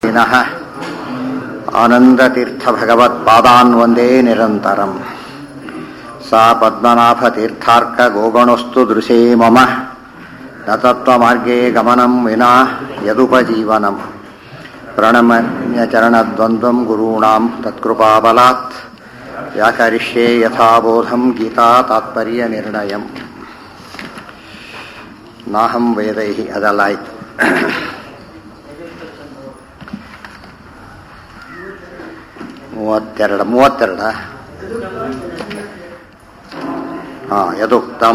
ವಿನಃ ಆನಂದತೀರ್ಥಭಗವತ್ಪಾದಾನ್ ವಂದೇ ನಿರಂತರಂ ಸಾ ಪದ್ಮನಾಭತೀರ್ಥಾರ್ಕಗೋಗಣಸ್ತು ದೃಶೇ ಮಮ ನ ತತ್ವಮಾರ್ಗೇ ಗಮನಂ ವಿನಾ ಯದುಪಜೀವನಂ ಪ್ರಣಮನ್ಯಚರಣದ್ವಂದ್ವಂ ಗುರುಣಾಂ ತತ್ಕೃಪಾಬಲಾತ್ ವ್ಯಾಕರಿಷ್ಯೆ ಯಥಾಬೋಧಂ ಗೀತಾ ತಾತ್ಪರ್ಯನಿರ್ಣಯಂ ನಾಹಂ ವೇದೈ ಅದಲ್ಲಾಯ್ತು ಮೂವತ್ತೆರಡು ಮೂವತ್ತೆರಡ ಹಾಂ ಯದುಕ್ತಂ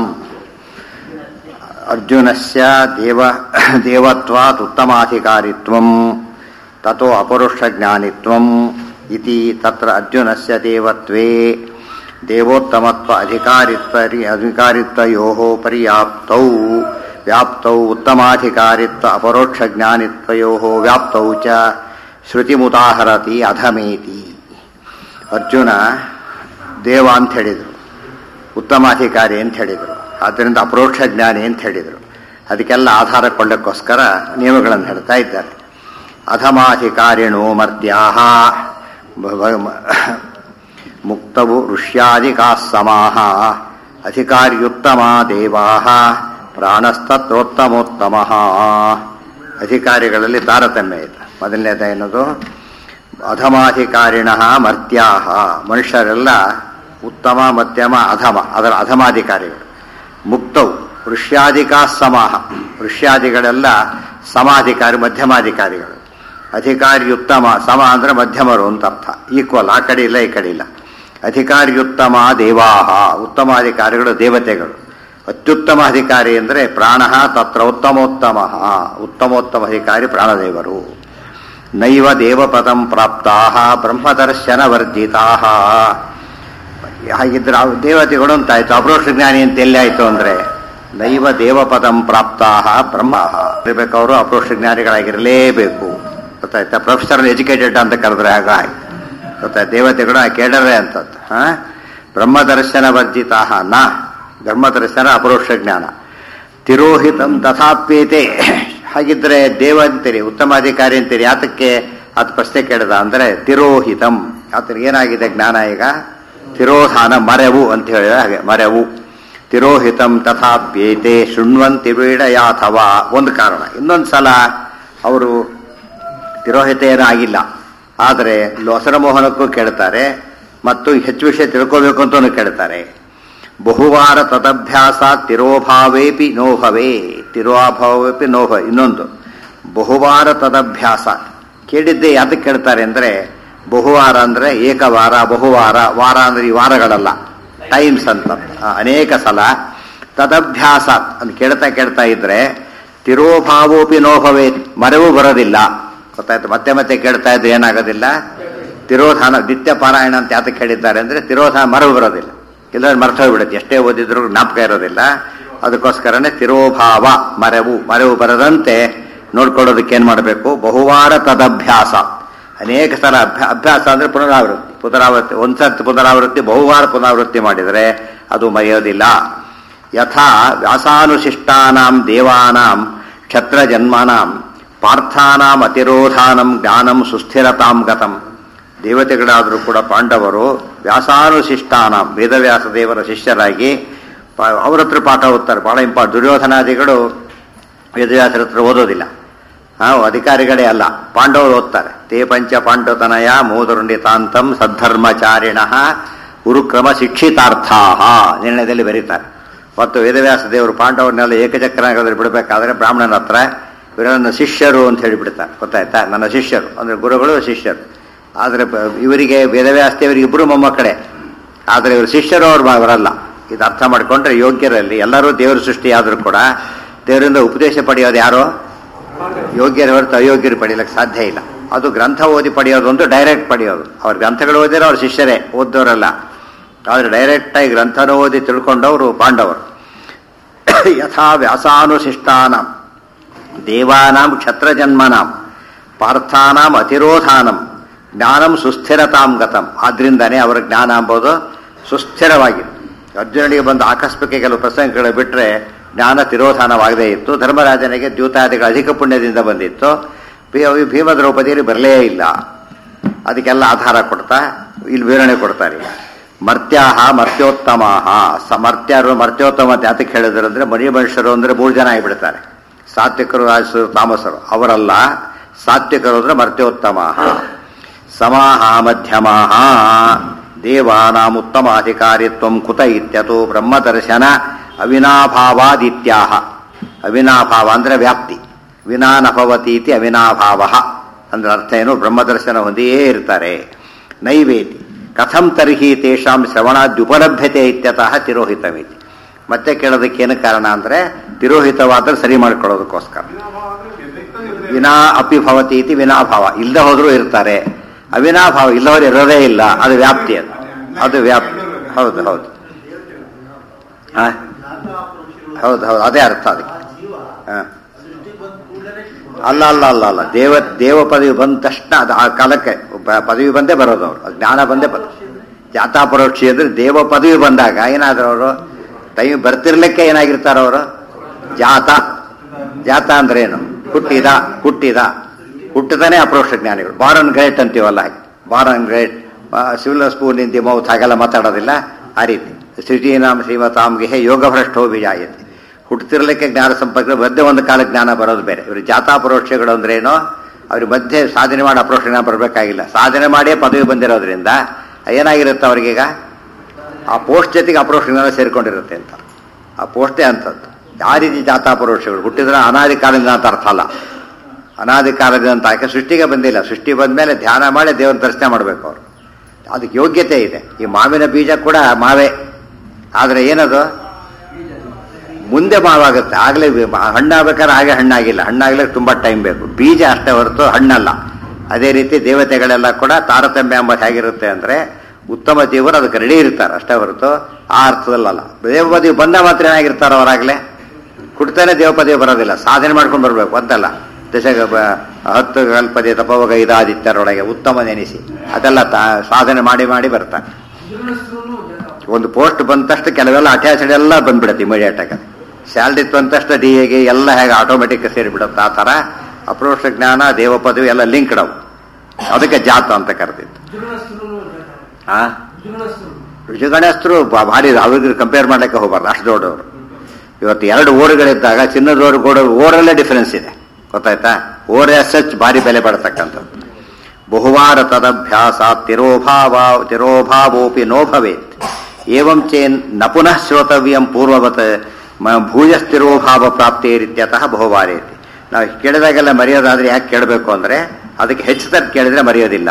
ಅರ್ಜುನಸ್ಯ ದೇವ ದೇವತ್ವಾತ್ ಉತ್ತಮಾಧಿಕಾರಿತ್ವಂ ತಥೋ ಅಪರುಷಜ್ಞಾನಿತ್ವಂ ಇತಿ ತತ್ರ ಅರ್ಜುನಸ್ಯ ದೇವತ್ವೇ ದೇವೋತ್ತಮತ್ವ ಅಧಿಕಾರಿತ್ವರಿ ಅಧಿಕಾರಿತ್ವಯೋಃ ಪರ್ಯಾಪ್ತೌ ವ್ಯಾಪ್ತೌ ಉತ್ತಮಾಧಿಕಾರಿತ್ವ ಅಪರೋಕ್ಷಜ್ಞಾನಿತ್ವಯೋಃ ವ್ಯಾಪ್ತೌ ಚ ಶ್ರುತಿಮುದಾಹರತಿ ಅಧಮೇತಿ ಅರ್ಜುನ ದೇವ ಅಂತ ಹೇಳಿದರು ಉತ್ತಮಾಧಿಕಾರಿ ಅಂತ ಹೇಳಿದರು ಆದ್ದರಿಂದ ಅಪರೋಕ್ಷ ಜ್ಞಾನಿ ಅಂತ ಹೇಳಿದರು ಅದಕ್ಕೆಲ್ಲ ಆಧಾರ ಕೊಳ್ಳಕ್ಕೋಸ್ಕರ ನಿಯಮಗಳನ್ನು ಹೇಳ್ತಾ ಇದ್ದಾರೆ ಅಧಮಾಧಿಕಾರಿಣೋ ಮರ್ತ್ಯಾಹ ಮುಕ್ತವು ಋಷ್ಯಾಧಿಕಾ ಸಮಾಹ ಅಧಿಕಾರಿಯುತ್ತಮ ದೇವಾ ಪ್ರಾಣಸ್ತತ್ರೋತ್ತಮೋತ್ತಮ ಅಧಿಕಾರಿಗಳಲ್ಲಿ ತಾರತಮ್ಯ ಇದೆ ಮೊದಲನೇದ ಏನದು ಅಧಮಾಧಿಕಾರಿಣ ಮರ್ತ್ಯಾಹ ಮನುಷ್ಯರೆಲ್ಲ ಉತ್ತಮ ಮಧ್ಯಮ ಅಧಮ ಅದರ ಅಧಮಾಧಿಕಾರಿಗಳು ಮುಕ್ತವು ಋಷ್ಯಾಧಿಕಾ ಸಮಾಹ ಋಷ್ಯಾದಿಗಳೆಲ್ಲ ಸಮಾಧಿಕಾರಿ ಮಧ್ಯಮಾಧಿಕಾರಿಗಳು ಅಧಿಕಾರಿಯುತ್ತಮ ಸಮ ಅಂದರೆ ಮಧ್ಯಮರು ಅಂತ ಅರ್ಥ ಈಕ್ವಲ್ ಆ ಕಡೆ ಇಲ್ಲ ಈ ಕಡೆ ಇಲ್ಲ ಅಧಿಕಾರಿಯುತ್ತಮ ದೇವಾಹ ಉತ್ತಮಾಧಿಕಾರಿಗಳು ದೇವತೆಗಳು ಅತ್ಯುತ್ತಮ ಅಧಿಕಾರಿ ಅಂದರೆ ಪ್ರಾಣ ತತ್ರ ಉತ್ತಮೋತ್ತಮ ಉತ್ತಮೋತ್ತಮ ಅಧಿಕಾರಿ ಪ್ರಾಣದೇವರು ನೈವ ದೇವಪದಂ ಪ್ರಾಪ್ತಾ ಬ್ರಹ್ಮದರ್ಶನ ವರ್ಜಿತಾ ಹಾಗಿದ್ರೆ ದೇವತೆಗಳು ಅಂತಾಯ್ತು ಅಪರೋಕ್ಷ ಜ್ಞಾನಿ ಅಂತ ಎಲ್ಲಿ ಆಯ್ತು ಅಂದ್ರೆ ನೈವ ದೇವಪದಂ ಪ್ರಾಪ್ತಾ ಬ್ರಹ್ಮ ಇರಬೇಕು ಅವರು ಅಪರೋಕ್ಷ ಜ್ಞಾನಿಗಳಾಗಿರಲೇಬೇಕು ಗೊತ್ತಾಯ್ತಾ ಪ್ರೊಫೆಸರ್ ಎಜುಕೇಟೆಡ್ ಅಂತ ಕರೆದ್ರೆ ಆಗ ಗೊತ್ತಾಯ್ತು ದೇವತೆಗಳು ಕೇಳರೆ ಅಂತದ್ದು ಹಾ ಬ್ರಹ್ಮದರ್ಶನ ವರ್ಜಿತಾ ನ ಬ್ರಹ್ಮದರ್ಶನ ಅಪರೋಕ್ಷ ಜ್ಞಾನ ತಿರೋಹಿತಂ ತಥಾಪ್ಯೇತೆ ಹಾಗಿದ್ರೆ ದೇವ ಅಂತೀರಿ ಉತ್ತಮಾಧಿಕಾರಿ ಅಂತೀರಿ ಯಾತಕ್ಕೆ ಅದು ಪ್ರಶ್ನೆ ಕೇಳಿದ ಅಂದ್ರೆ ತಿರೋಹಿತಂ ಆತನಿಗೆ ಏನಾಗಿದೆ ಜ್ಞಾನ ಈಗ ತಿರೋಧಾನ ಮರೆವು ಅಂತ ಹೇಳಿದ ಹಾಗೆ ಮರೆವು ತಿರೋಹಿತಂ ತಥಾಪ್ಯೇತೆ ಶೃಣ್ವಂತಿ ವೀಡಯಾಥವಾ ಒಂದು ಕಾರಣ ಇನ್ನೊಂದು ಸಲ ಅವರು ತಿರೋಹಿತ ಏನೂ ಆಗಿಲ್ಲ ಆದರೆ ಲೋಸರಮೋಹನಕ್ಕೂ ಕೇಳ್ತಾರೆ ಮತ್ತು ಹೆಚ್ಚು ವಿಷಯ ತಿಳ್ಕೋಬೇಕು ಅಂತಲೂ ಕೇಳ್ತಾರೆ ಬಹುವಾರ ತದಭ್ಯಾಸ ತಿರೋಭಾವೇಪಿ ನೋಭವೇ ತಿರೋಭಾವೇಪಿ ನೋಭ ಇನ್ನೊಂದು ಬಹುವಾರ ತದಭ್ಯಾಸ ಕೇಳಿದ್ದೆ ಯಾತಕ್ಕೆ ಕೇಳ್ತಾರೆ ಅಂದರೆ ಬಹುವಾರ ಅಂದರೆ ಏಕವಾರ ಬಹುವಾರ ವಾರ ಅಂದರೆ ಈ ವಾರಗಳಲ್ಲ ಟೈಮ್ಸ್ ಅಂತ ಅನೇಕ ಸಲ ತದಭ್ಯಾಸ ಅಂತ ಕೇಳ್ತಾ ಕೇಳ್ತಾ ಇದ್ರೆ ತಿರೋಭಾವೋಪಿ ನೋಭವೇ ಮರೆವು ಬರೋದಿಲ್ಲ ಗೊತ್ತಾಯ್ತು ಮತ್ತೆ ಮತ್ತೆ ಕೇಳ್ತಾ ಇದ್ರೆ ಏನಾಗೋದಿಲ್ಲ ತಿರೋಧಾನ ನಿತ್ಯ ಪಾರಾಯಣ ಅಂತ ಯಾತಕ್ಕೆ ಹೇಳಿದ್ದಾರೆ ಅಂದರೆ ತಿರೋಧಾನ ಮರವು ಬರೋದಿಲ್ಲ ಇಲ್ಲದ್ರೆ ಮರ್ತ ಹೋಗ್ಬಿಡುತ್ತೆ ಎಷ್ಟೇ ಓದಿದ್ರು ಜ್ಞಾಪಕ ಇರೋದಿಲ್ಲ ಅದಕ್ಕೋಸ್ಕರನೇ ತಿರೋಭಾವ ಮರೆವು ಮರೆವು ಬರದಂತೆ ನೋಡ್ಕೊಳ್ಳೋದಕ್ಕೆ ಏನು ಮಾಡಬೇಕು ಬಹುವಾರ ತದಭ್ಯಾಸ ಅನೇಕ ಸಲ ಅಭ್ಯಾ ಅಭ್ಯಾಸ ಅಂದರೆ ಪುನರಾವೃತ್ತಿ ಪುನರಾವೃತ್ತಿ ಒಂದ್ಸರ್ತಿ ಪುನರಾವೃತ್ತಿ ಬಹುವಾರ ಪುನರಾವೃತ್ತಿ ಮಾಡಿದರೆ ಅದು ಮರೆಯೋದಿಲ್ಲ ಯಥಾ ವ್ಯಾಸಾನುಶಿಷ್ಟಾನಾಂ ದೇವಾನಾಂ ಕ್ಷತ್ರ ಜನ್ಮಾನಾಂ ಪಾರ್ಥಾನಾಂ ಅತಿರೋಧಾನಂ ಜ್ಞಾನಂ ಸುಸ್ಥಿರತಾಂ ಗತಂ ದೇವತೆಗಳಾದರೂ ಕೂಡ ಪಾಂಡವರು ವ್ಯಾಸಾನುಶಿಷ್ಟಾನಾಂ ವೇದವ್ಯಾಸ ದೇವರ ಶಿಷ್ಯರಾಗಿ ಅವ್ರ ಹತ್ರ ಪಾಠ ಓದ್ತಾರೆ ಬಹಳ ಇಂಪಾರ್ಟ್ ದುರ್ಯೋಧನಾದಿಗಳು ವೇದವ್ಯಾಸರ ಹತ್ರ ಓದೋದಿಲ್ಲ ನಾವು ಅಧಿಕಾರಿಗಳೇ ಅಲ್ಲ ಪಾಂಡವರು ಓದ್ತಾರೆ ತೇ ಪಂಚ ಪಾಂಡವತನಯ ಮೋದರುಂಡಿತಾಂತಂ ಸದ್ಧರ್ಮಚಾರಿಣ ಉರುಕ್ರಮ ಶಿಕ್ಷಿತಾರ್ಥಾ ನಿರ್ಣಯದಲ್ಲಿ ಬರೀತಾರೆ ಮತ್ತು ವೇದವ್ಯಾಸ ದೇವರು ಪಾಂಡವರನ್ನೆಲ್ಲ ಏಕಚಕ್ರದಲ್ಲಿ ಬಿಡಬೇಕಾದ್ರೆ ಬ್ರಾಹ್ಮಣನ ಹತ್ರ ಇವರನ್ನ ಶಿಷ್ಯರು ಅಂತ ಹೇಳಿಬಿಡ್ತಾರೆ ಗೊತ್ತಾಯ್ತಾ ನನ್ನ ಶಿಷ್ಯರು ಅಂದರೆ ಗುರುಗಳು ಶಿಷ್ಯರು ಆದರೆ ಇವರಿಗೆ ವೇದವ್ಯಾಸ ದೇವರಿಗೆ ಇಬ್ಬರು ಮೊಮ್ಮಕ್ಕಳೇ ಆದರೆ ಇವರು ಶಿಷ್ಯರು ಅವ್ರು ಬರಲ್ಲ ಇದು ಅರ್ಥ ಮಾಡಿಕೊಂಡ್ರೆ ಯೋಗ್ಯರಲ್ಲಿ ಎಲ್ಲರೂ ದೇವರ ಸೃಷ್ಟಿಯಾದರೂ ಕೂಡ ದೇವರಿಂದ ಉಪದೇಶ ಪಡೆಯೋದು ಯಾರೋ ಯೋಗ್ಯರ ಹೊರತು ಅಯೋಗ್ಯರು ಪಡೆಯಲಿಕ್ಕೆ ಸಾಧ್ಯ ಇಲ್ಲ ಅದು ಗ್ರಂಥ ಓದಿ ಪಡೆಯೋದು ಒಂದು ಡೈರೆಕ್ಟ್ ಪಡೆಯೋದು ಅವ್ರ ಗ್ರಂಥಗಳು ಓದಿರೋ ಅವ್ರ ಶಿಷ್ಯರೇ ಓದ್ದವರಲ್ಲ ಆದರೆ ಡೈರೆಕ್ಟಾಗಿ ಗ್ರಂಥನ ಓದಿ ತಿಳ್ಕೊಂಡವರು ಪಾಂಡವರು ಯಥಾ ವ್ಯಾಸಾನುಶಿಷ್ಟಾನಂ ದೇವಾನಾಂ ಕ್ಷತ್ರಜನ್ಮನಾಂ ಪಾರ್ಥಾನಾಂ ಅತಿರೋಧಾನಂ ಜ್ಞಾನಂ ಸುಸ್ಥಿರತಾಂ ಗತಂ ಆದ್ರಿಂದನೇ ಅವರ ಜ್ಞಾನ ಎಂಬುದು ಸುಸ್ಥಿರವಾಗಿದೆ ಅರ್ಜುನನಿಗೆ ಬಂದ ಆಕಸ್ಮಿಕ ಕೆಲವು ಪ್ರಸಂಗಗಳು ಬಿಟ್ಟರೆ ಜ್ಞಾನ ತಿರೋಧಾನವಾಗದೇ ಇತ್ತು ಧರ್ಮರಾಜನಿಗೆ ದ್ಯೂತಾದಿಗಳ ಅಧಿಕ ಪುಣ್ಯದಿಂದ ಬಂದಿತ್ತು ಭೀ- ಭೀಮ ದ್ರೌಪದಿಯಲ್ಲಿ ಬರಲೇ ಇಲ್ಲ ಅದಕ್ಕೆಲ್ಲ ಆಧಾರ ಕೊಡ್ತಾ ಇಲ್ಲಿ ವಿವರಣೆ ಕೊಡ್ತಾರೆ ಮರ್ತ್ಯಾಹ ಮರ್ತ್ಯೋತ್ತಮಾಹ ಸ ಮರ್ತ್ಯರು ಮರ್ತ್ಯೋತ್ತಮ ಅಂತ ಯಾತಕ್ಕೆ ಹೇಳಿದ್ರು ಅಂದ್ರೆ ಮರಿ ಮನುಷ್ಯರು ಅಂದ್ರೆ ಮೂರು ಜನ ಆಗಿಬಿಡ್ತಾರೆ ಸಾತ್ವಿಕರು ರಾಜಸರು ತಾಮಸರು ಅವರಲ್ಲ ಸಾತ್ವಿಕರು ಅಂದ್ರೆ ಮರ್ತ್ಯೋತ್ತಮಾಹ ಸಮಾಹ ಮಧ್ಯಮಾಹ ದೇವಾನಾಮುತ್ತಮಾಧಿಕಾರಿತ್ವಂ ಕುತ ಇತ್ಯತು ಬ್ರಹ್ಮದರ್ಶನ ಅವಿನಾಭಾವಾದಿತ್ಯಾಹ ಅವಿನಾಭಾವ ಅಂದ್ರೆ ವ್ಯಾಪ್ತಿ ವಿನಾನಭವತಿ ಇತಿ ಅವಿನಾಭಾವ ಅಂದ್ರೆ ಅರ್ಥ ಏನು ಬ್ರಹ್ಮದರ್ಶನ ಹೊಂದಿಯೇ ಇರ್ತಾರೆ ನೈವೇತಿ ಕಥಂ ತರ್ಹಿ ತೇಷಾಂ ಶ್ರವಣಾದ್ಯುಪಲಭ್ಯತೆ ಇತ್ಯತಃ ತಿರೋಹಿತಮಿತಿ ಮತ್ತೆ ಕೇಳೋದಕ್ಕೇನು ಕಾರಣ ಅಂದ್ರೆ ತಿರೋಹಿತವಾದ್ರೆ ಸರಿ ಮಾಡ್ಕೊಳ್ಳೋದಕ್ಕೋಸ್ಕರ ವಿನಾ ಅಪಿ ಭವತಿ ಇತಿ ವಿನಾಭಾವ ಇಲ್ಲದೆ ಹೋದ್ರೂ ಇರ್ತಾರೆ ಅವಿನಾಭಾವ ಇಲ್ಲವರು ಇರೋದೇ ಇಲ್ಲ ಅದು ವ್ಯಾಪ್ತಿ ಅದು ಅದು ವ್ಯಾಪ್ತಿ ಹೌದು ಹೌದು ಹಾ ಹೌದು ಹೌದು ಅದೇ ಅರ್ಥ ಅದಕ್ಕೆ ಹಾ ಅಲ್ಲ ಅಲ್ಲ ಅಲ್ಲ ಅಲ್ಲ ದೇವ ದೇವ ಪದವಿ ಬಂದ ತಕ್ಷಣ ಅದು ಆ ಕಾಲಕ್ಕೆ ಪ- ಪದವಿ ಬಂದೇ ಬರೋದು ಅವರು ಅದು ಜ್ಞಾನ ಬಂದೇ ಬರೋದು ಜಾತಾಪರೋಕ್ಷಿ ಅಂದ್ರೆ ದೇವ ಪದವಿ ಬಂದಾಗ ಏನಾದ್ರು ಅವರು ಟೈಮ್ ಬರ್ತಿರ್ಲಿಕ್ಕೆ ಏನಾಗಿರ್ತಾರ ಅವರು ಜಾತ ಜಾತ ಅಂದ್ರೆ ಏನು ಹುಟ್ಟಿದ ಹುಟ್ಟಿದ ಹುಟ್ಟಿದಾನೆ ಅಪ್ರೋಕ್ಷ ಜ್ಞಾನಿಗಳು ಬಾರನ್ ಗ್ರೇಟ್ ಅಂತೀವಲ್ಲ ಹಾಗೆ born great silver spoon in the mouth ಹಾಗೆಲ್ಲ ಮಾತಾಡೋದಿಲ್ಲ ಆ ರೀತಿ ಶ್ರೀನಾಮ ಶ್ರೀಮತಾಂಗೆ ಯೋಗ ಭ್ರಷ್ಟೋ ಬಿಜಾಯತೆ ಹುಟ್ಟುತ್ತಿರ್ಲಿಕ್ಕೆ ಜ್ಞಾನ ಸಂಪರ್ಕ ಮಧ್ಯೆ ಒಂದು ಕಾಲ ಜ್ಞಾನ ಬರೋದು ಬೇರೆ ಇವರು ಜಾತಾಪರೋಕ್ಷಗಳು ಅಂದ್ರೆ ಏನೋ ಅವ್ರ ಮಧ್ಯೆ ಸಾಧನೆ ಮಾಡಿ ಅಪ್ರೋಕ್ಷ ಜ್ಞಾನ ಬರಬೇಕಾಗಿಲ್ಲ ಸಾಧನೆ ಮಾಡಿಯೇ ಪದವಿ ಬಂದಿರೋದ್ರಿಂದ ಏನಾಗಿರುತ್ತೆ ಅವ್ರಿಗೀಗ ಆ ಪೋಸ್ಟ್ ಜೊತೆಗೆ ಅಪ್ರೋಕ್ಷ ಜ್ಞಾನ ಸೇರ್ಕೊಂಡಿರುತ್ತೆ ಅಂತ ಆ ಪೋಸ್ಟೇ ಅಂತದ್ದು ಆ ರೀತಿ ಜಾತಾಪರೋಕ್ಷಗಳು ಹುಟ್ಟಿದ್ರೆ ಅನಾದಿ ಕಾಲದಿಂದ ಅಂತ ಅರ್ಥ ಅಲ್ಲ ಅನಾದಿ ಕಾಲದಿಂದ ಅಂತ ಯಾಕೆ ಸೃಷ್ಟಿಗೆ ಬಂದಿಲ್ಲ ಸೃಷ್ಟಿ ಬಂದ್ಮೇಲೆ ಧ್ಯಾನ ಮಾಡಿ ದೇವರ ದರ್ಶನ ಮಾಡಬೇಕು ಅವರು ಅದಕ್ಕೆ ಯೋಗ್ಯತೆ ಇದೆ ಈ ಮಾವಿನ ಬೀಜ ಕೂಡ ಮಾವೇ ಆದರೆ ಏನದು ಮುಂದೆ ಮಾವಾಗುತ್ತೆ ಆಗಲೇ ಹಣ್ಣಾಗಬೇಕಾದ್ರೆ ಹಾಗೆ ಹಣ್ಣಾಗಿಲ್ಲ ಹಣ್ಣಾಗ್ಲಿಕ್ಕೆ ತುಂಬಾ ಟೈಮ್ ಬೇಕು ಬೀಜ ಅಷ್ಟೇ ಹೊರತು ಹಣ್ಣಲ್ಲ ಅದೇ ರೀತಿ ದೇವತೆಗಳೆಲ್ಲ ಕೂಡ ತಾರತಮ್ಯ ಎಂಬ ಹೇಗಿರುತ್ತೆ ಅಂದ್ರೆ ಉತ್ತಮ ಜೀವರು ಅದಕ್ಕೆ ರೆಡಿ ಇರ್ತಾರೆ ಅಷ್ಟೇ ಹೊರತು ಆ ಅರ್ಥದಲ್ಲಲ್ಲ ದೇವಪದಿ ಬಂದ ಮಾತ್ರ ಏನಾಗಿರ್ತಾರೆ ಅವರಾಗಲೇ ಕುಡ್ತಾನೆ ದೇವಪದವಿ ಬರೋದಿಲ್ಲ ಸಾಧನೆ ಮಾಡ್ಕೊಂಡು ಬರಬೇಕು ಅಂತಲ್ಲ ದಶಕ ಬ- ಹತ್ತು ಕಲ್ಪದೆ ತಪವಗ ಇದಾದಿತ್ಯರೊಳಗೆ ಉತ್ತಮ ನೆನೆಸಿ ಅದೆಲ್ಲ ತಾ ಸಾಧನೆ ಮಾಡಿ ಮಾಡಿ ಬರ್ತಾನೆ ಒಂದು ಪೋಸ್ಟ್ ಬಂದ ತಕ್ಷಣ ಕೆಲವೆಲ್ಲ ಅಟ್ಯಾಚ್ಡ್ ಎಲ್ಲ ಬಂದ್ಬಿಡುತ್ತೆ ಇಮಿಡಿಯೇಟ್ ಆಗಿ ಸ್ಯಾಲ್ರಿ ಬಂದ ತಕ್ಷಣ ಡಿ ಎಗೆ ಎಲ್ಲ ಹೇಗೆ ಆಟೋಮೆಟಿಕ್ ಸೇರಿಬಿಡುತ್ತೆ ಆ ಥರ ಅಪ್ರೋಕ್ಷ ಜ್ಞಾನ ದೇವ ಪದವಿ ಎಲ್ಲ ಲಿಂಕ್ಡ್ ಅವು ಅದಕ್ಕೆ ಜಾತ ಅಂತ ಕರೆದಿತ್ತು ಆ ಋಷಿಗಣಸ್ಥರು ಭಾರಿ ಅವ್ರಿಗೆ ಕಂಪೇರ್ ಮಾಡಕ್ಕೆ ಹೋಗ್ಬಾರ್ದು ಅಷ್ಟು ದೊಡ್ಡವರು ಇವತ್ತು ಎರಡು ಓರುಗಳಿದ್ದಾಗ ಚಿನ್ನದ ಓರು ಗೋಡ ಓರಲ್ಲೇ ಡಿಫರೆನ್ಸ್ ಇದೆ ಗೊತ್ತಾಯ್ತಾ ಓರ್ ಎಸ್ ಸಚ್ ಭಾರಿ ಬೆಲೆ ಬಾಳ್ತಕ್ಕಂಥದ್ದು ಬಹುವಾರ ತದಭ್ಯಾಸ ತಿರೋಭಾವ ತಿರೋಭಾವೋಪಿ ನೋ ಭವೇತ್ ಏವಂ ಚೇನ್ ನ ಪುನಃ ಶ್ರೋತವ್ಯಂ ಪೂರ್ವವತ್ ಮ- ಭೂಯಸ್ಥಿರೋಭಾವ ಪ್ರಾಪ್ತಿರಿತ್ಯತಃ ಬಹುವಾರೇತಿ ನಾವು ಕೇಳಿದಾಗೆಲ್ಲ ಮರೆಯೋದಾದ್ರೆ ಯಾಕೆ ಕೇಳಬೇಕು ಅಂದ್ರೆ ಅದಕ್ಕೆ ಹೆಚ್ಚು ತರ ಕೇಳಿದ್ರೆ ಮರೆಯೋದಿಲ್ಲ